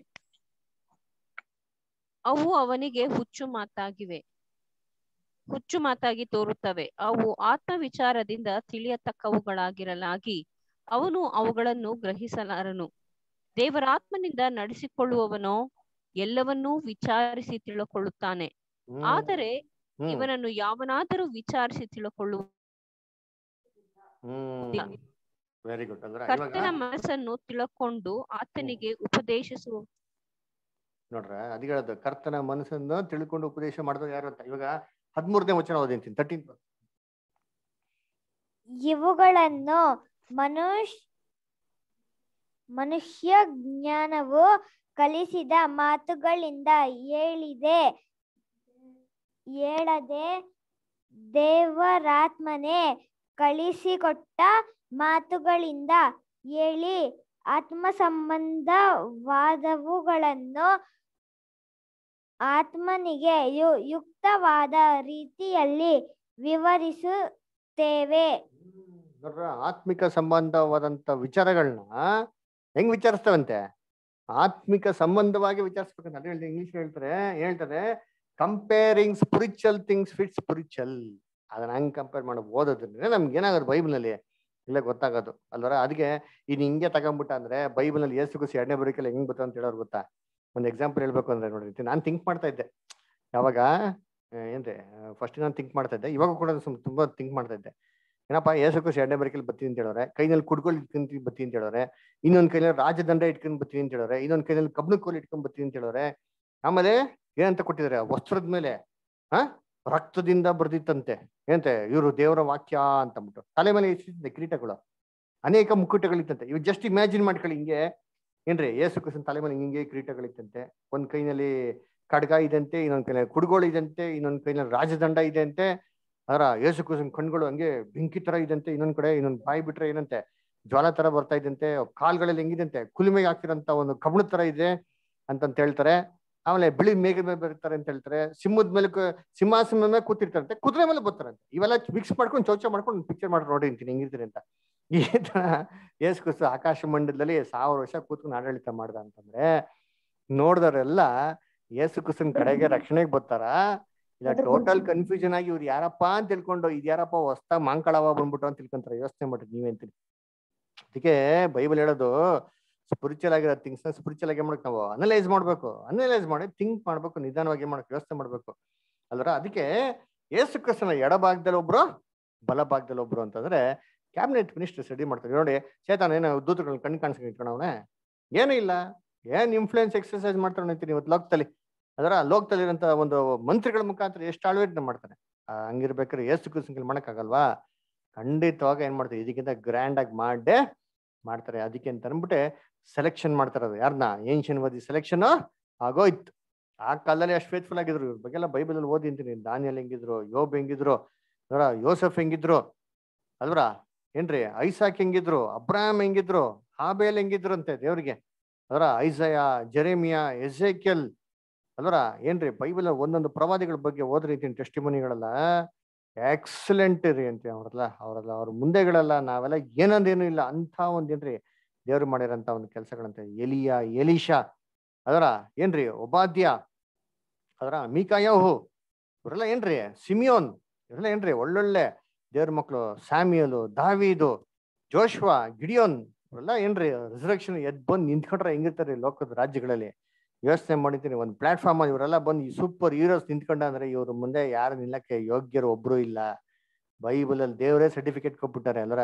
ಅವು ಅವನಿಗೆ ಹುಚ್ಚು ಮಾತಾಗಿವೆ ಹುಚ್ಚು ಮಾತಾಗಿ ತೋರುತ್ತವೆ ಅವು ಆತ್ಮ ವಿಚಾರದಿಂದ ತಿಳಿಯತಕ್ಕವುಗಳಾಗಿರಲಾಗಿ ಅವನು ಅವುಗಳನ್ನು ಗ್ರಹಿಸಲಾರನು ದೇವರಾತ್ಮನಿಂದ ನಡೆಸಿಕೊಳ್ಳುವವನೋ ಎಲ್ಲವನ್ನೂ ವಿಚಾರಿಸಿ ತಿಳುಕೊಳ್ಳುತ್ತಾನೆ ಹ್ಮ್. ಆದರೆ ಹ್ಮ್. ಇವನನ್ನು ಯಾವನಾದರೂ ವಿಚಾರಿಸಿ ತಿಳುಕೊಳ್ಳುವ ಹ್ಮ್ ವೆರಿ ಗುಡ್ ಅಂದ್ರೆ ಕರ್ತನ ಇವಾಗ ಮನಸ್ಸನ್ನು ತಿಳಕೊಂಡು ಆತನಿಗೆ ಉಪದೇಶಿಸುವ ನೋಡ್ರ ಅದ್ ಹೇಳೋದು ಕರ್ತನ ಮನಸ್ಸನ್ನು ತಿಳ್ಕೊಂಡು ಉಪದೇಶ ಮಾಡಿದ್ರು ಯಾರು ಅಂತ ಇವಾಗ ಹದಿಮೂರನೇ ವಚನ ಓದಿಂತೀನಿ ತರ್ಟೀನ್ ಇವುಗಳನ್ನು ಮನುಷ್ಯ ಮನುಷ್ಯ ಜ್ಞಾನವು ಕಲಿಸಿದ ಮಾತುಗಳಿಂದ ಹೇಳಿದೆ ಹೇಳದೆ ದೇವರಾತ್ಮನೇ ಕಳಿಸಿಕೊಟ್ಟ ಮಾತುಗಳಿಂದ ಹೇಳಿ ಆತ್ಮ ಸಂಬಂಧವಾದವುಗಳನ್ನು ಆತ್ಮನಿಗೆ ಯು ಯುಕ್ತವಾದ ರೀತಿಯಲ್ಲಿ ವಿವರಿಸುತ್ತೇವೆ ನೋಡ್ರ ಆತ್ಮಿಕ ಸಂಬಂಧವಾದಂತ ವಿಚಾರಗಳನ್ನ ಹೆಂಗ್ ವಿಚಾರಿಸ್ತವಂತೆ ಆತ್ಮಿಕ ಸಂಬಂಧವಾಗಿ ವಿಚಾರಿಸ್ಬೇಕಂತ ಅದೇ ಹೇಳ್ತಾರೆ ಇಂಗ್ಲಿಷ್ ಹೇಳ್ತಾರೆ ಹೇಳ್ತಾರೆ comparing spiritual things with spiritual ಅದನ್ನ ಹಂಗ್ ಕಂಪೇರ್ ಮಾಡಿ ಓದೋದ್ರಿಂದ ನಮ್ಗೆ ಏನಾಗೋದು ಬೈಬಲ್ನಲ್ಲಿ ಇಲ್ಲ ಗೊತ್ತಾಗೋದು ಅಲ್ವರ ಅದಕ್ಕೆ ಇನ್ ಹಿಂಗೆ ತಗೊಂಡ್ಬಿಟ್ಟ ಅಂದ್ರೆ ಬೈಬಲ್ನಲ್ಲಿ ಏಸು ಕುಸಿ ಎರಡನೇ ಬರೀಕೆಲ್ಲ ಹೆಂಗ್ ಬರ್ತದೆ ಅಂತ ಹೇಳೋರು ಗೊತ್ತಾ ಒಂದು ಎಕ್ಸಾಂಪಲ್ ಹೇಳ್ಬೇಕು ಅಂದ್ರೆ ನೋಡ್ರಿ ನಾನು ಥಿಂಕ್ ಮಾಡ್ತಾ ಇದ್ದೆ ಯಾವಾಗ ಆ, ಏನ್ರಿ ಫಸ್ಟ್ ನಾನು ಥಿಂಕ್ ಮಾಡ್ತಾ ಇದ್ದೆ ಇವಾಗ ಕೂಡ ಸುಮ್ ತುಂಬಾ ಥಿಂಕ್ ಮಾಡ್ತಾ ಇದ್ದೆ ಏನಪ್ಪ ಏಸು ಕುಸಿ ಎರಡನೇ ಬರೀಕೆಲ್ಲ ಬರ್ತೀನಿ ಅಂತ ಹೇಳೋರೆ ಕೈನಲ್ಲಿ ಕುಡ್ಕೊಂಡು ಇಟ್ಕೊಂತ ಬರ್ತೀನಿ ಅಂತ ಹೇಳೋರೆ ಇನ್ನೊಂದ್ ಕೈನಲ್ಲಿ ರಾಜದಂಡ ಇಟ್ಕೊಂಡ್ ಬರ್ತೀನಿ ಅಂತ ಹೇಳೋರೆ ಇನ್ನೊಂದ್ ಕೈನಲ್ಲಿ ಕಬ್ಬಣ ಕೋಲ್ ಇಟ್ಕೊಂಡ್ ಬರ್ತೀನಿ ಅಂತ ಹೇಳೋರೆ ಆಮೇಲೆ ಏನಂತ ಕೊಟ್ಟಿದ್ದಾರೆ ವಸ್ತ್ರದ ಮೇಲೆ ಹ ರಕ್ತದಿಂದ ಬರ್ದಿತ್ತಂತೆ ಏನಂತೆ ಇವರು ದೇವರ ವಾಕ್ಯ ಅಂತ ಅಂದ್ಬಿಟ್ಟು ತಲೆ ಮೇಲೆ ಇಟ್ಟಿದ್ದ ಕಿರೀಟಗಳು ಅನೇಕ ಮುಕ್ಕುಟಗಳಿತ್ತಂತೆ ಇವ್ ಜಸ್ಟ್ ಇಮ್ಯಾಜಿನ್ ಮಾಡ್ಕೊಳ್ಳಿ ಹಿಂಗೆ ಏನ್ರಿ ಏಸು ಕೃಷ್ಣ ತಲೆ ಮೇಲೆ ಹಿಂಗೆ ಕಿರೀಟಗಳಿತ್ತಂತೆ ಒಂದ್ ಕೈನಲ್ಲಿ ಖಡ್ಗ ಇದಂತೆ ಇನ್ನೊಂದ್ ಕೈನಲ್ಲಿ ಕುಡುಗೋಳು ಇದಂತೆ ಇನ್ನೊಂದ್ ಕೈನಲ್ಲಿ ರಾಜದಂಡ ಇದೆ ಅಂತೆ ಅದರ ಏಸು ಕೃಷ್ಣ ಕಣ್ಗಳು ಹಂಗೆ ಬೆಂಕಿ ತರ ಇದಂತೆ ಇನ್ನೊಂದ್ ಕಡೆ ಇನ್ನೊಂದ್ ಬಾಯಿ ಬಿಟ್ರೆ ಏನಂತೆ ಜ್ವಾಲ ತರ ಬರ್ತಾ ಇದಂತೆ ಕಾಲ್ಗಳಲ್ಲಿ ಹೆಂಗಿದಂತೆ ಕುಲುಮೆಗೆ ಹಾಕಿರಂತ ಒಂದು ಕಬ್ಬಣ ತರ ಇದೆ ಅಂತಂತ ಹೇಳ್ತಾರೆ ಆಮೇಲೆ ಬಿಳಿ ಮೇಘ ಮೇಲೆ ಬರ್ತಾರೆ ಅಂತ ಹೇಳ್ತಾರೆ ಸಿಂಹದ ಮೇಲೆ ಕು- ಸಿಂಹಾಸನದ ಮೇಲೆ ಕೂತಿರ್ತಾರಂತೆ ಕುದುರೆ ಮೇಲೆ ಬರ್ತಾರಂತೆ ಇವೆಲ್ಲ ಮಿಕ್ಸ್ ಮಾಡ್ಕೊಂಡು ಚೌಚ ಮಾಡ್ಕೊಂಡು ಪಿಕ್ಚರ್ ಮಾಡಿ ನೋಡಿ ಅಂತೀನಿ ಹೆಂಗಿರ್ತೀರಿ ಅಂತ ಈ ತರ ಏಸು ಕ್ರಿಸ್ತ ಆಕಾಶ ಮಂಡಲದಲ್ಲಿ ಸಾವಿರ ವರ್ಷ ಕೂತ್ಕೊಂಡು ಆಡಳಿತ ಮಾಡ್ದ ಅಂತಂದ್ರೆ ನೋಡ್ದವರೆಲ್ಲ ಏಸು ಕ್ರಿಸ್ತನ್ ಕಡೆಗೆ ರಕ್ಷಣೆಗೆ ಬರ್ತಾರ ಇಲ್ಲ ಟೋಟಲ್ ಕನ್ಫ್ಯೂಷನ್ ಆಗಿ ಇವ್ರು ಯಾರಪ್ಪ ಅಂತ ತಿಳ್ಕೊಂಡು ಇದ್ ಯಾರಪ್ಪ ಹೊಸ್ತಾಗ ಮಾಂಕಳವ ಬಂದ್ಬಿಟ್ಟು ಅಂತ ತಿಳ್ಕೊಂತಾರೆ ಯೋಚನೆ ಮಾಡ್ರಿ ನೀವೇ ಅಂತೀರಿ ಅದಕ್ಕೆ ಬೈಬಲ್ ಹೇಳೋದು ಸ್ಪಿರಿಚುವಲ್ ಆಗಿರೋ ಥಿಂಗ್ಸ್ ನ ಸ್ಪಿರಿಚುವಲ್ ಆಗಿ ಮಾಡಕ್ ನಾವು ಅನಲೈಸ್ ಮಾಡ್ಬೇಕು ಅನಲೈಸ್ ಮಾಡಿ ಥಿಂಕ್ ಮಾಡ್ಬೇಕು ನಿಧಾನವಾಗಿ ಮಾಡಕ್ ವ್ಯವಸ್ಥೆ ಮಾಡ್ಬೇಕು ಅಲ್ರ ಅದಕ್ಕೆ ಏಸು ಕ್ರಿಸ್ತನ ಎಡಭಾಗದಲ್ಲಿ ಒಬ್ರು ಬಲಭಾಗದಲ್ಲಿ ಒಬ್ರು ಅಂತಂದ್ರೆ ಕ್ಯಾಬಿನೆಟ್ ಮಿನಿಸ್ಟರ್ ರೆಡಿ ಮಾಡ್ತಾರೆ ನೋಡಿ ಚೇತನ ಏನೋ ದೂತಗಳನ್ನ ಕಣ್ಣು ಕಾಣಿಸ್ಕೊಂಡು ಇಟ್ಕೊಂಡವನೆ ಏನೂ ಇಲ್ಲ ಏನ್ ಇನ್ಫ್ಲೂಯೆನ್ಸ್ ಎಕ್ಸರ್ಸೈಸ್ ಮಾಡ್ತಾನೆ ಅಂತೀನಿ ಇವತ್ತು ಲೋಕದಲ್ಲಿ ಅದರ ಲೋಕದಲ್ಲಿರೋಂಥ ಒಂದು ಮಂತ್ರಿಗಳ ಮುಖಾಂತರ ಎಷ್ಟು ಆಳ್ವೇಟ್ ಮಾಡ್ತಾನೆ ಆ, ಹಂಗಿರ್ಬೇಕಾದ್ರೆ ಏಸು ಕ್ರಿಸ್ತನ್ ಮಾಡಕ್ಕಾಗಲ್ವಾ ಖಂಡಿತವಾಗ ಏನ್ ಮಾಡ್ತಾರೆ ಇದಕ್ಕಿಂತ ಗ್ರ್ಯಾಂಡ್ ಆಗಿ ಮಾಡೇ ಮಾಡ್ತಾರೆ ಅದಕ್ಕೆ ಅಂತ ಅಂದ್ಬಿಟ್ಟೆ ಸೆಲೆಕ್ಷನ್ ಮಾಡ್ತಾರೆ ಅದು ಯಾರನ್ನ ಏನ್ಷನ್ ಓದಿ ಸೆಲೆಕ್ಷನ್ ಆಗೋಯ್ತು ಆ ಕಾಲದಲ್ಲಿ ಅಷ್ಟು ಫೇತ್ಫುಲ್ ಆಗಿದ್ರು ಇವ್ರ ಬಗ್ಗೆ ಎಲ್ಲ ಬೈಬಲ್ ಅಲ್ಲಿ ಓದಿ ಅಂತೀನಿ ದಾನಿಯಲ್ ಹೆಂಗಿದ್ರು ಯೋಬ್ ಹೆಂಗಿದ್ರು ಅದರ ಯೋಸಫ್ ಹೆಂಗಿದ್ರು ಅಲ್ವರ ಏನ್ರಿ ಐಸಾಕ್ ಹೆಂಗಿದ್ರು ಅಬ್ರಾಹಂ ಹೆಂಗಿದ್ರು ಹಾಬೇಲ್ ಹೆಂಗಿದ್ರು ಅಂತೆ ದೇವ್ರಿಗೆ ಅದರ ಐಸಯ ಜೆರೆಮಿಯಾ ಎಸೇಕೆಲ್ ಅಲ್ವರ ಏನ್ರಿ ಬೈಬಲ್ ಒಂದೊಂದು ಪ್ರವಾದಿಗಳ ಬಗ್ಗೆ ಓದ್ರಿ ಅಂತೀನಿ ಟೆಸ್ಟಿಮನಿಗಳೆಲ್ಲ ಎಕ್ಸಲೆಂಟ್ ರೀ ಅಂತ ಅವ್ರಲ್ಲ ಅವರೆಲ್ಲ ಅವ್ರ ಮುಂದೆಗಳೆಲ್ಲ ನಾವೆಲ್ಲ ಏನಂದೇನು ಇಲ್ಲ ಅಂತ ಒಂದೇನ್ರಿ ದೇವ್ರು ಮಾಡಿರೋಂಥ ಒಂದು ಕೆಲಸಗಳಂತೆ ಎಲಿಯ ಎಲಿಶಾ ಅದರ ಏನ್ರಿ ಒಬಾದ್ಯ ಅದರ ಮೀಕಾಯಹು ಇವರೆಲ್ಲ ಏನ್ರಿ ಸಿಮಿಯೋನ್ ಇವರೆಲ್ಲ ಏನ್ರಿ ಒಳ್ಳೊಳ್ಳೆ ದೇವ್ರ ಮಕ್ಕಳು ಸ್ಯಾಮಿಯಲು ದಾವೀದು ಜೋಶ್ವಾ ಗಿಡಿಯೋನ್ ಇವರೆಲ್ಲ ಏನ್ರಿ ರಿಸರ್ವೇಕ್ಷನ್ ಎದ್ ಬಂದು ನಿಂತ್ಕೊಂಡ್ರೆ ಹೆಂಗಿರ್ತಾರೆ ಲೋಕದ ರಾಜ್ಯಗಳಲ್ಲಿ ಯೋಚನೆ ಮಾಡಿದ್ದೀನಿ ಒಂದು ಪ್ಲಾಟ್ಫಾರ್ಮ್ ಇವರೆಲ್ಲ ಬಂದು ಈ ಸೂಪರ್ ಹೀರೋಸ್ ನಿಂತ್ಕೊಂಡ ಅಂದ್ರೆ ಇವ್ರ ಮುಂದೆ ಯಾರು ನಿಲ್ಲಕ್ಕೆ ಯೋಗ್ಯರು ಒಬ್ರು ಇಲ್ಲ ಬೈಬಲ್ ಅಲ್ಲಿ ದೇವರೇ ಸರ್ಟಿಫಿಕೇಟ್ ಕೊಟ್ಬಿಟ್ಟಾರೆ ಅಲ್ಲರ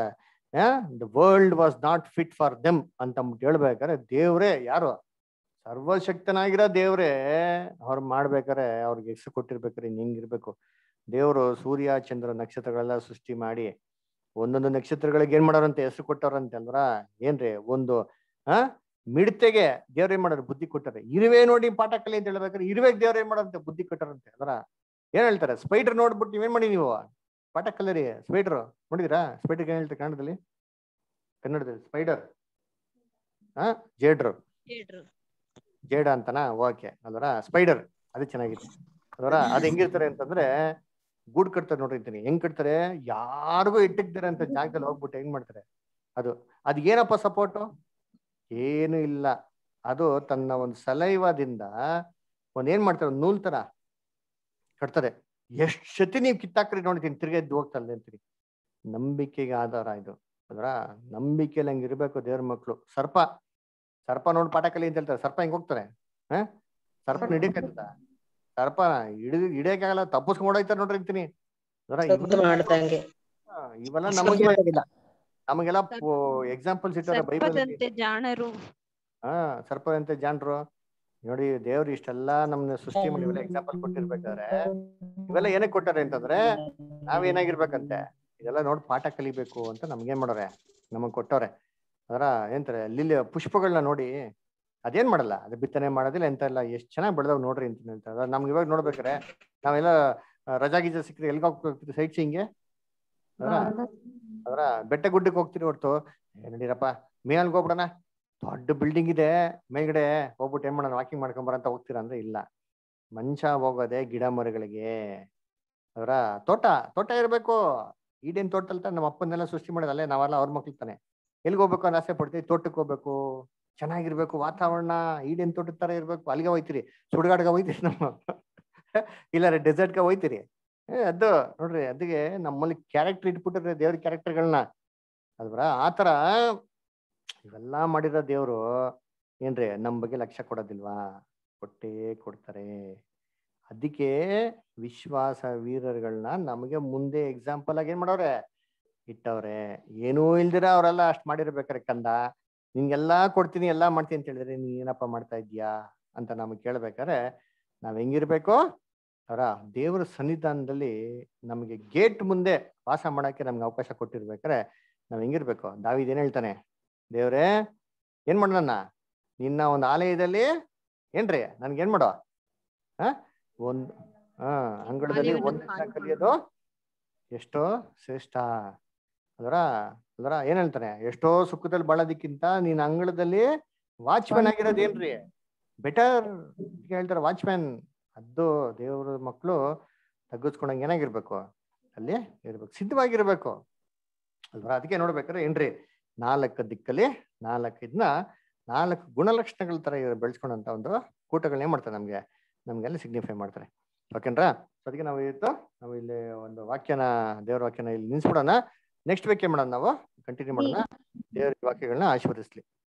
the world was not fit for them ಅಂತ ಅಂದ್ಬಿಟ್ಟು ಹೇಳ್ಬೇಕಾದ್ರೆ ದೇವ್ರೇ ಯಾರು ಸರ್ವಶಕ್ತನಾಗಿರೋ ದೇವ್ರೇ ಅವ್ರು ಮಾಡ್ಬೇಕಾರೆ ಅವ್ರಿಗೆ ಹೆಸರು ಕೊಟ್ಟಿರ್ಬೇಕಾರೆ ಇನ್ ಹಿಂಗಿರ್ಬೇಕು ದೇವರು ಸೂರ್ಯ ಚಂದ್ರ ನಕ್ಷತ್ರಗಳೆಲ್ಲ ಸೃಷ್ಟಿ ಮಾಡಿ ಒಂದೊಂದು ನಕ್ಷತ್ರಗಳಿಗೆ ಏನ್ ಮಾಡೋರಂತೆ ಹೆಸರು ಕೊಟ್ಟವ್ರಂತೆ ಅಲ್ವರ ಏನ್ರಿ ಒಂದು ಆ ಮಿಡತೆಗೆ ದೇವ್ರ ಏನ್ ಮಾಡೋರು ಬುದ್ಧಿ ಕೊಟ್ಟಾರೆ ಇರುವೆ ನೋಡಿ ಪಾಠ ಕಲಿ ಅಂತ ಹೇಳ್ಬೇಕಾದ್ರೆ ಇರುವೆಗೆ ದೇವ್ರ ಏನ್ ಮಾಡೋರಂತೆ ಬುದ್ಧಿ ಕೊಟ್ಟಾರಂತೆ ಅಲ್ವರ ಏನ್ ಹೇಳ್ತಾರೆ ಸ್ಪೈಡರ್ ನೋಡ್ಬಿಟ್ಟು ನೀವೇನ್ ಮಾಡಿ ನೀವು ಪಾಠ ಕಲ್ಲರಿ ಸ್ಪೈಡರ್ ನೋಡಿದಿರಾ ಸ್ಪೈಡರ್ ಏನ್ ಹೇಳ್ತಾರೆ ಕನ್ನಡದಲ್ಲಿ ಕನ್ನಡದಲ್ಲಿ ಸ್ಪೈಡರ್ ಹಾ ಜೇಡ್ರು ಜೇಡ ಅಂತನಾ ಓಕೆ ಅಲ್ವರ ಸ್ಪೈಡರ್ ಅದು ಚೆನ್ನಾಗಿದೆ ಅಲ್ವರ ಅದ್ ಹೆಂಗಿರ್ತಾರೆ ಅಂತಂದ್ರೆ ಗೂಡ್ ಕಟ್ತಾರೆ ನೋಡ್ರಿ ಅಂತೀನಿ ಹೆಂಗ್ ಕಟ್ತಾರೆ ಯಾರಿಗೂ ಇಟ್ಟಿರ್ತಾರೆ ಅಂತ ಜಾಗದಲ್ಲಿ ಹೋಗ್ಬಿಟ್ಟು ಹೆಂಗ್ ಮಾಡ್ತಾರೆ ಅದು ಅದ್ ಏನಪ್ಪ ಸಪೋರ್ಟು ಏನು ಇಲ್ಲ ಅದು ತನ್ನ ಒಂದು ಸಲೈವದಿಂದ ಒಂದ್ ಏನ್ ಮಾಡ್ತಾರೆ ಒಂದ್ ನೂಲ್ ತರ ಕಟ್ತಾರೆ ಎಷ್ಟ್ ಸತಿ ನೀವು ಕಿತ್ತಾಕ್ರಿ ನೋಡ್ತೀನಿ ತಿರ್ಗಿ ಎದ್ದು ಹೋಗ್ತಲ್ಲ ಅಂತೀನಿ ನಂಬಿಕೆಗೆ ಆಧಾರ ಇದು ಅದ್ರ ನಂಬಿಕೆಯಲ್ಲಿ ಹಂಗ್ ಇರ್ಬೇಕು ದೇವ್ರ ಮಕ್ಳು ಸರ್ಪ ಸರ್ಪ ನೋಡಿ ಪಾಠ ಕಲಿ ಅಂತ ಹೇಳ್ತಾರೆ ಸರ್ಪ ಹೆಂಗ್ ಹೋಗ್ತಾರೆ ಹ ಸರ್ಪ ಹಿಡಿಯಕತ್ತ ಸರ್ಪ ಹಿಡಿದು ಹಿಡಿಯಕ್ಕಾಗಲ್ಲ ತಪ್ಪಿಸ್ಕೊಂಡು ಹೋಯ್ತಾರೆ ನೋಡ್ರಿ ಅಂತೀನಿ ಅದ್ರ ಶಬ್ದ ಮಾಡ್ದಂಗೆ ಹಾ, ಇವೆಲ್ಲ ಶಬ್ದ ನಮಗೆ ಮಾಡೋದಿಲ್ಲ. ನಮಗೆಲ್ಲ ಎಕ್ಸಾಂಪಲ್ಸ್ ಇಟ್ಟಾರೆ ಬೈಬಲ್ ಸರ್ಪದಂತೆ ಜಾಣರು ಹಾ ಸರ್ಪದಂತೆ ಜಾಣ್ರು ನೋಡಿ ದೇವ್ರು ಇಷ್ಟೆಲ್ಲಾ ನಮ್ನ ಸೃಷ್ಟಿ ಮಾಡಿ ಇವೆಲ್ಲ ಎಕ್ಸಾಂಪಲ್ ಕೊಟ್ಟಿರ್ಬೇಕಾದ್ರೆ ಇವೆಲ್ಲ ಏನಕ್ಕೆ ಕೊಟ್ಟಾರೆ ಅಂತಂದ್ರೆ ನಾವೇನಾಗಿರ್ಬೇಕಂತೆ ಇದೆಲ್ಲ ನೋಡಿ ಪಾಠ ಕಲಿಬೇಕು ಅಂತ ನಮ್ಗೇನ್ ಮಾಡೋರೆ ನಮಗ್ ಕೊಟ್ಟವ್ರೆ ಅದರ ಏನಂತಾರೆ ಲಿಲ್ಲಿ ಪುಷ್ಪಗಳನ್ನ ನೋಡಿ ಅದೇನ್ ಮಾಡಲ್ಲ ಅದು ಬಿತ್ತನೆ ಮಾಡೋದಿಲ್ಲ ಎಂತ ಇಲ್ಲ ಎಷ್ಟ್ ಚೆನ್ನಾಗಿ ಬೆಳೆದವ್ ನೋಡ್ರಿ ಅಂತ ಹೇಳ್ತಾರೆ ಅದ್ರ ನಮ್ಗೆ ಇವಾಗ ನೋಡ್ಬೇಕಾರೆ ನಾವೆಲ್ಲ ಆ, ರಜಾ ಗೀಜ ಸಿಕ್ಕರೆ ಎಲ್ಗ ಹೋಗ್ತೀವಿ ಸೈಟ್ ಸೀಯಿಂಗ್ಗೆ ಅದರ ಅದರ ಬೆಟ್ಟ ಗುಡ್ಡಕ್ಕೆ ಹೋಗ್ತೀರಿ ಹೊರ್ತು ಏ ನಡೀರಪ್ಪ ಮೇಲ್ಗೆ ಹೋಗ್ಬಿಡಣ ದೊಡ್ಡ ಬಿಲ್ಡಿಂಗ್ ಇದೆ ಮೇಲ್ಗಡೆ ಹೋಗ್ಬಿಟ್ಟು ಏನ್ ಮಾಡೋಣ ವಾಕಿಂಗ್ ಮಾಡ್ಕೊಂಬರ ಅಂತ ಹೋಗ್ತೀರಾ ಅಂದ್ರೆ ಇಲ್ಲ ಮನುಷ್ಯ ಹೋಗೋದೆ ಗಿಡ ಮರಗಳಿಗೆ ಅವರ ತೋಟ ತೋಟ ಇರ್ಬೇಕು ಈಡೇನ್ ತೋಟ ಅಲ್ತ ನಮ್ಮ ಅಪ್ಪನ್ನೆಲ್ಲ ಸೃಷ್ಟಿ ಮಾಡೋದಲ್ಲೇ ನಾವೆಲ್ಲ ಅವ್ರ ಮಕ್ಳು ತಾನೆ ಎಲ್ಲಿಗೆ ಹೋಗ್ಬೇಕು ಅನ್ನೋ ಆಸೆ ಪಡ್ತೀವಿ ತೋಟಕ್ಕೆ ಹೋಗ್ಬೇಕು ಚೆನ್ನಾಗಿರ್ಬೇಕು ವಾತಾವರಣ ಈಡೇನ್ ತೋಟದ ತರ ಇರ್ಬೇಕು ಅಲ್ಲಿಗೆ ಹೋಯ್ತಿರಿ ಸುಡುಗಾಡ್ಗೆ ಹೋಯ್ತಿರಿ ನಮ್ಮ ಇಲ್ಲ ಡೆಸರ್ಟ್ಗೆ ಹೋಯ್ತಿರಿ ಏ ಅದು ನೋಡ್ರಿ ಅದಕ್ಕೆ ನಮ್ಮಲ್ಲಿ ಕ್ಯಾರೆಕ್ಟರ್ ಇಟ್ಬಿಟ್ಟಿದ್ರೆ ದೇವ್ರ ಕ್ಯಾರೆಕ್ಟರ್ಗಳನ್ನ ಅಲ್ವರ ಆತರ ಇವೆಲ್ಲ ಮಾಡಿರೋ ದೇವ್ರು ಏನ್ರಿ ನಮ್ ಬಗ್ಗೆ ಲಕ್ಷ್ಯ ಕೊಡೋದಿಲ್ವಾ ಕೊಟ್ಟೇ ಕೊಡ್ತಾರೆ ಅದಕ್ಕೆ ವಿಶ್ವಾಸ ವೀರರುಗಳನ್ನ ನಮಗೆ ಮುಂದೆ ಎಕ್ಸಾಂಪಲ್ ಆಗಿ ಏನ್ ಮಾಡವ್ರೆ ಇಟ್ಟವ್ರೆ ಏನೂ ಇಲ್ದಿರ ಅವರೆಲ್ಲ ಅಷ್ಟ್ ಮಾಡಿರ್ಬೇಕಾರೆ ಕಂದ ನಿನ್ಗೆಲ್ಲಾ ಕೊಡ್ತೀನಿ ಎಲ್ಲಾ ಮಾಡ್ತೀನಿ ಅಂತ ಹೇಳಿದ್ರೆ ನೀ ಏನಪ್ಪ ಮಾಡ್ತಾ ಇದ್ಯಾ ಅಂತ ನಮಗೆ ಕೇಳ್ಬೇಕಾರೆ ನಾವ್ ಹೆಂಗಿರ್ಬೇಕು ಅವರ ದೇವರ ಸನ್ನಿಧಾನದಲ್ಲಿ ನಮಗೆ ಗೇಟ್ ಮುಂದೆ ವಾಸ ಮಾಡಕ್ಕೆ ನಮ್ಗೆ ಅವಕಾಶ ಕೊಟ್ಟಿರ್ಬೇಕಾರೆ ನಾವ್ ಹೆಂಗಿರ್ಬೇಕು ದಾವಿದ್ ಏನ್ ಹೇಳ್ತಾನೆ ದೇವ್ರೇ ಏನ್ ಮಾಡೋಣ ನಿನ್ನ ಒಂದು ಆಲಯದಲ್ಲಿ ಏನ್ರಿ ನನ್ಗೆ ಏನ್ ಮಾಡೋ ಹ ಒಂದ್ ಹಾ ಅಂಗಳದಲ್ಲಿ ಆಲಯವನ್ನು ಒಂದ್ ದಿನ ಕಾಯ್ಕೊಂಡು. ಕಲಿಯೋದು ಎಷ್ಟೋ ಶ್ರೇಷ್ಠ ಅದರ ಅದರ ಏನ್ ಹೇಳ್ತಾನೆ ಎಷ್ಟೋ ಸುಖದಲ್ಲಿ ಬಾಳೋದಕ್ಕಿಂತ ನೀನ್ ಅಂಗಳದಲ್ಲಿ ವಾಚ್ಮನ್ ಆಗಿರೋದು ಏನ್ರಿ ಬೆಟರ್ ಹೇಳ್ತಾರೆ ವಾಚ್ಮ್ಯಾನ್ ಅದು ದೇವ್ರ ಮಕ್ಕಳು ತಗ್ಗಿಸ್ಕೊಂಡಂಗೆ ಏನಾಗಿರ್ಬೇಕು ಅಲ್ಲಿ ಇರ್ಬೇಕು ಸಿದ್ಧವಾಗಿರ್ಬೇಕು ಅಲ್ವಾ ಅದಕ್ಕೆ ನೋಡ್ಬೇಕಾದ್ರೆ ಏನ್ರಿ ನಾಲ್ಕು ದಿಕ್ಕಲ್ಲಿ ನಾಲ್ಕು ಇದನ್ನ ನಾಲ್ಕು ಗುಣಲಕ್ಷಣಗಳ ತರ ಇವ್ರು ಬೆಳೆಸ್ಕೊಂಡಂತ ಒಂದು ಕೂಟಗಳನ್ನ ಏನ್ ಮಾಡ್ತಾರೆ ನಮ್ಗೆ ನಮ್ಗೆಲ್ಲ ಸಿಗ್ನಿಫೈ ಮಾಡ್ತಾರೆ ಓಕೆನ್ರಾ So ಅದಕ್ಕೆ ನಾವು ಇವತ್ತು ನಾವು ಇಲ್ಲಿ ಒಂದು ವಾಕ್ಯನ ದೇವ್ರ ವಾಕ್ಯನ ಇಲ್ಲಿ ನಿಲ್ಸ್ಬಿಡೋಣ ನೆಕ್ಸ್ಟ್ ವೀಕ್ ಏನ್ ಮಾಡೋಣ ನಾವು ಕಂಟಿನ್ಯೂ ಮಾಡೋಣ ದೇವ್ರ ವಾಕ್ಯಗಳನ್ನ ಆಶೀರ್ವದಿಸ್ಲಿ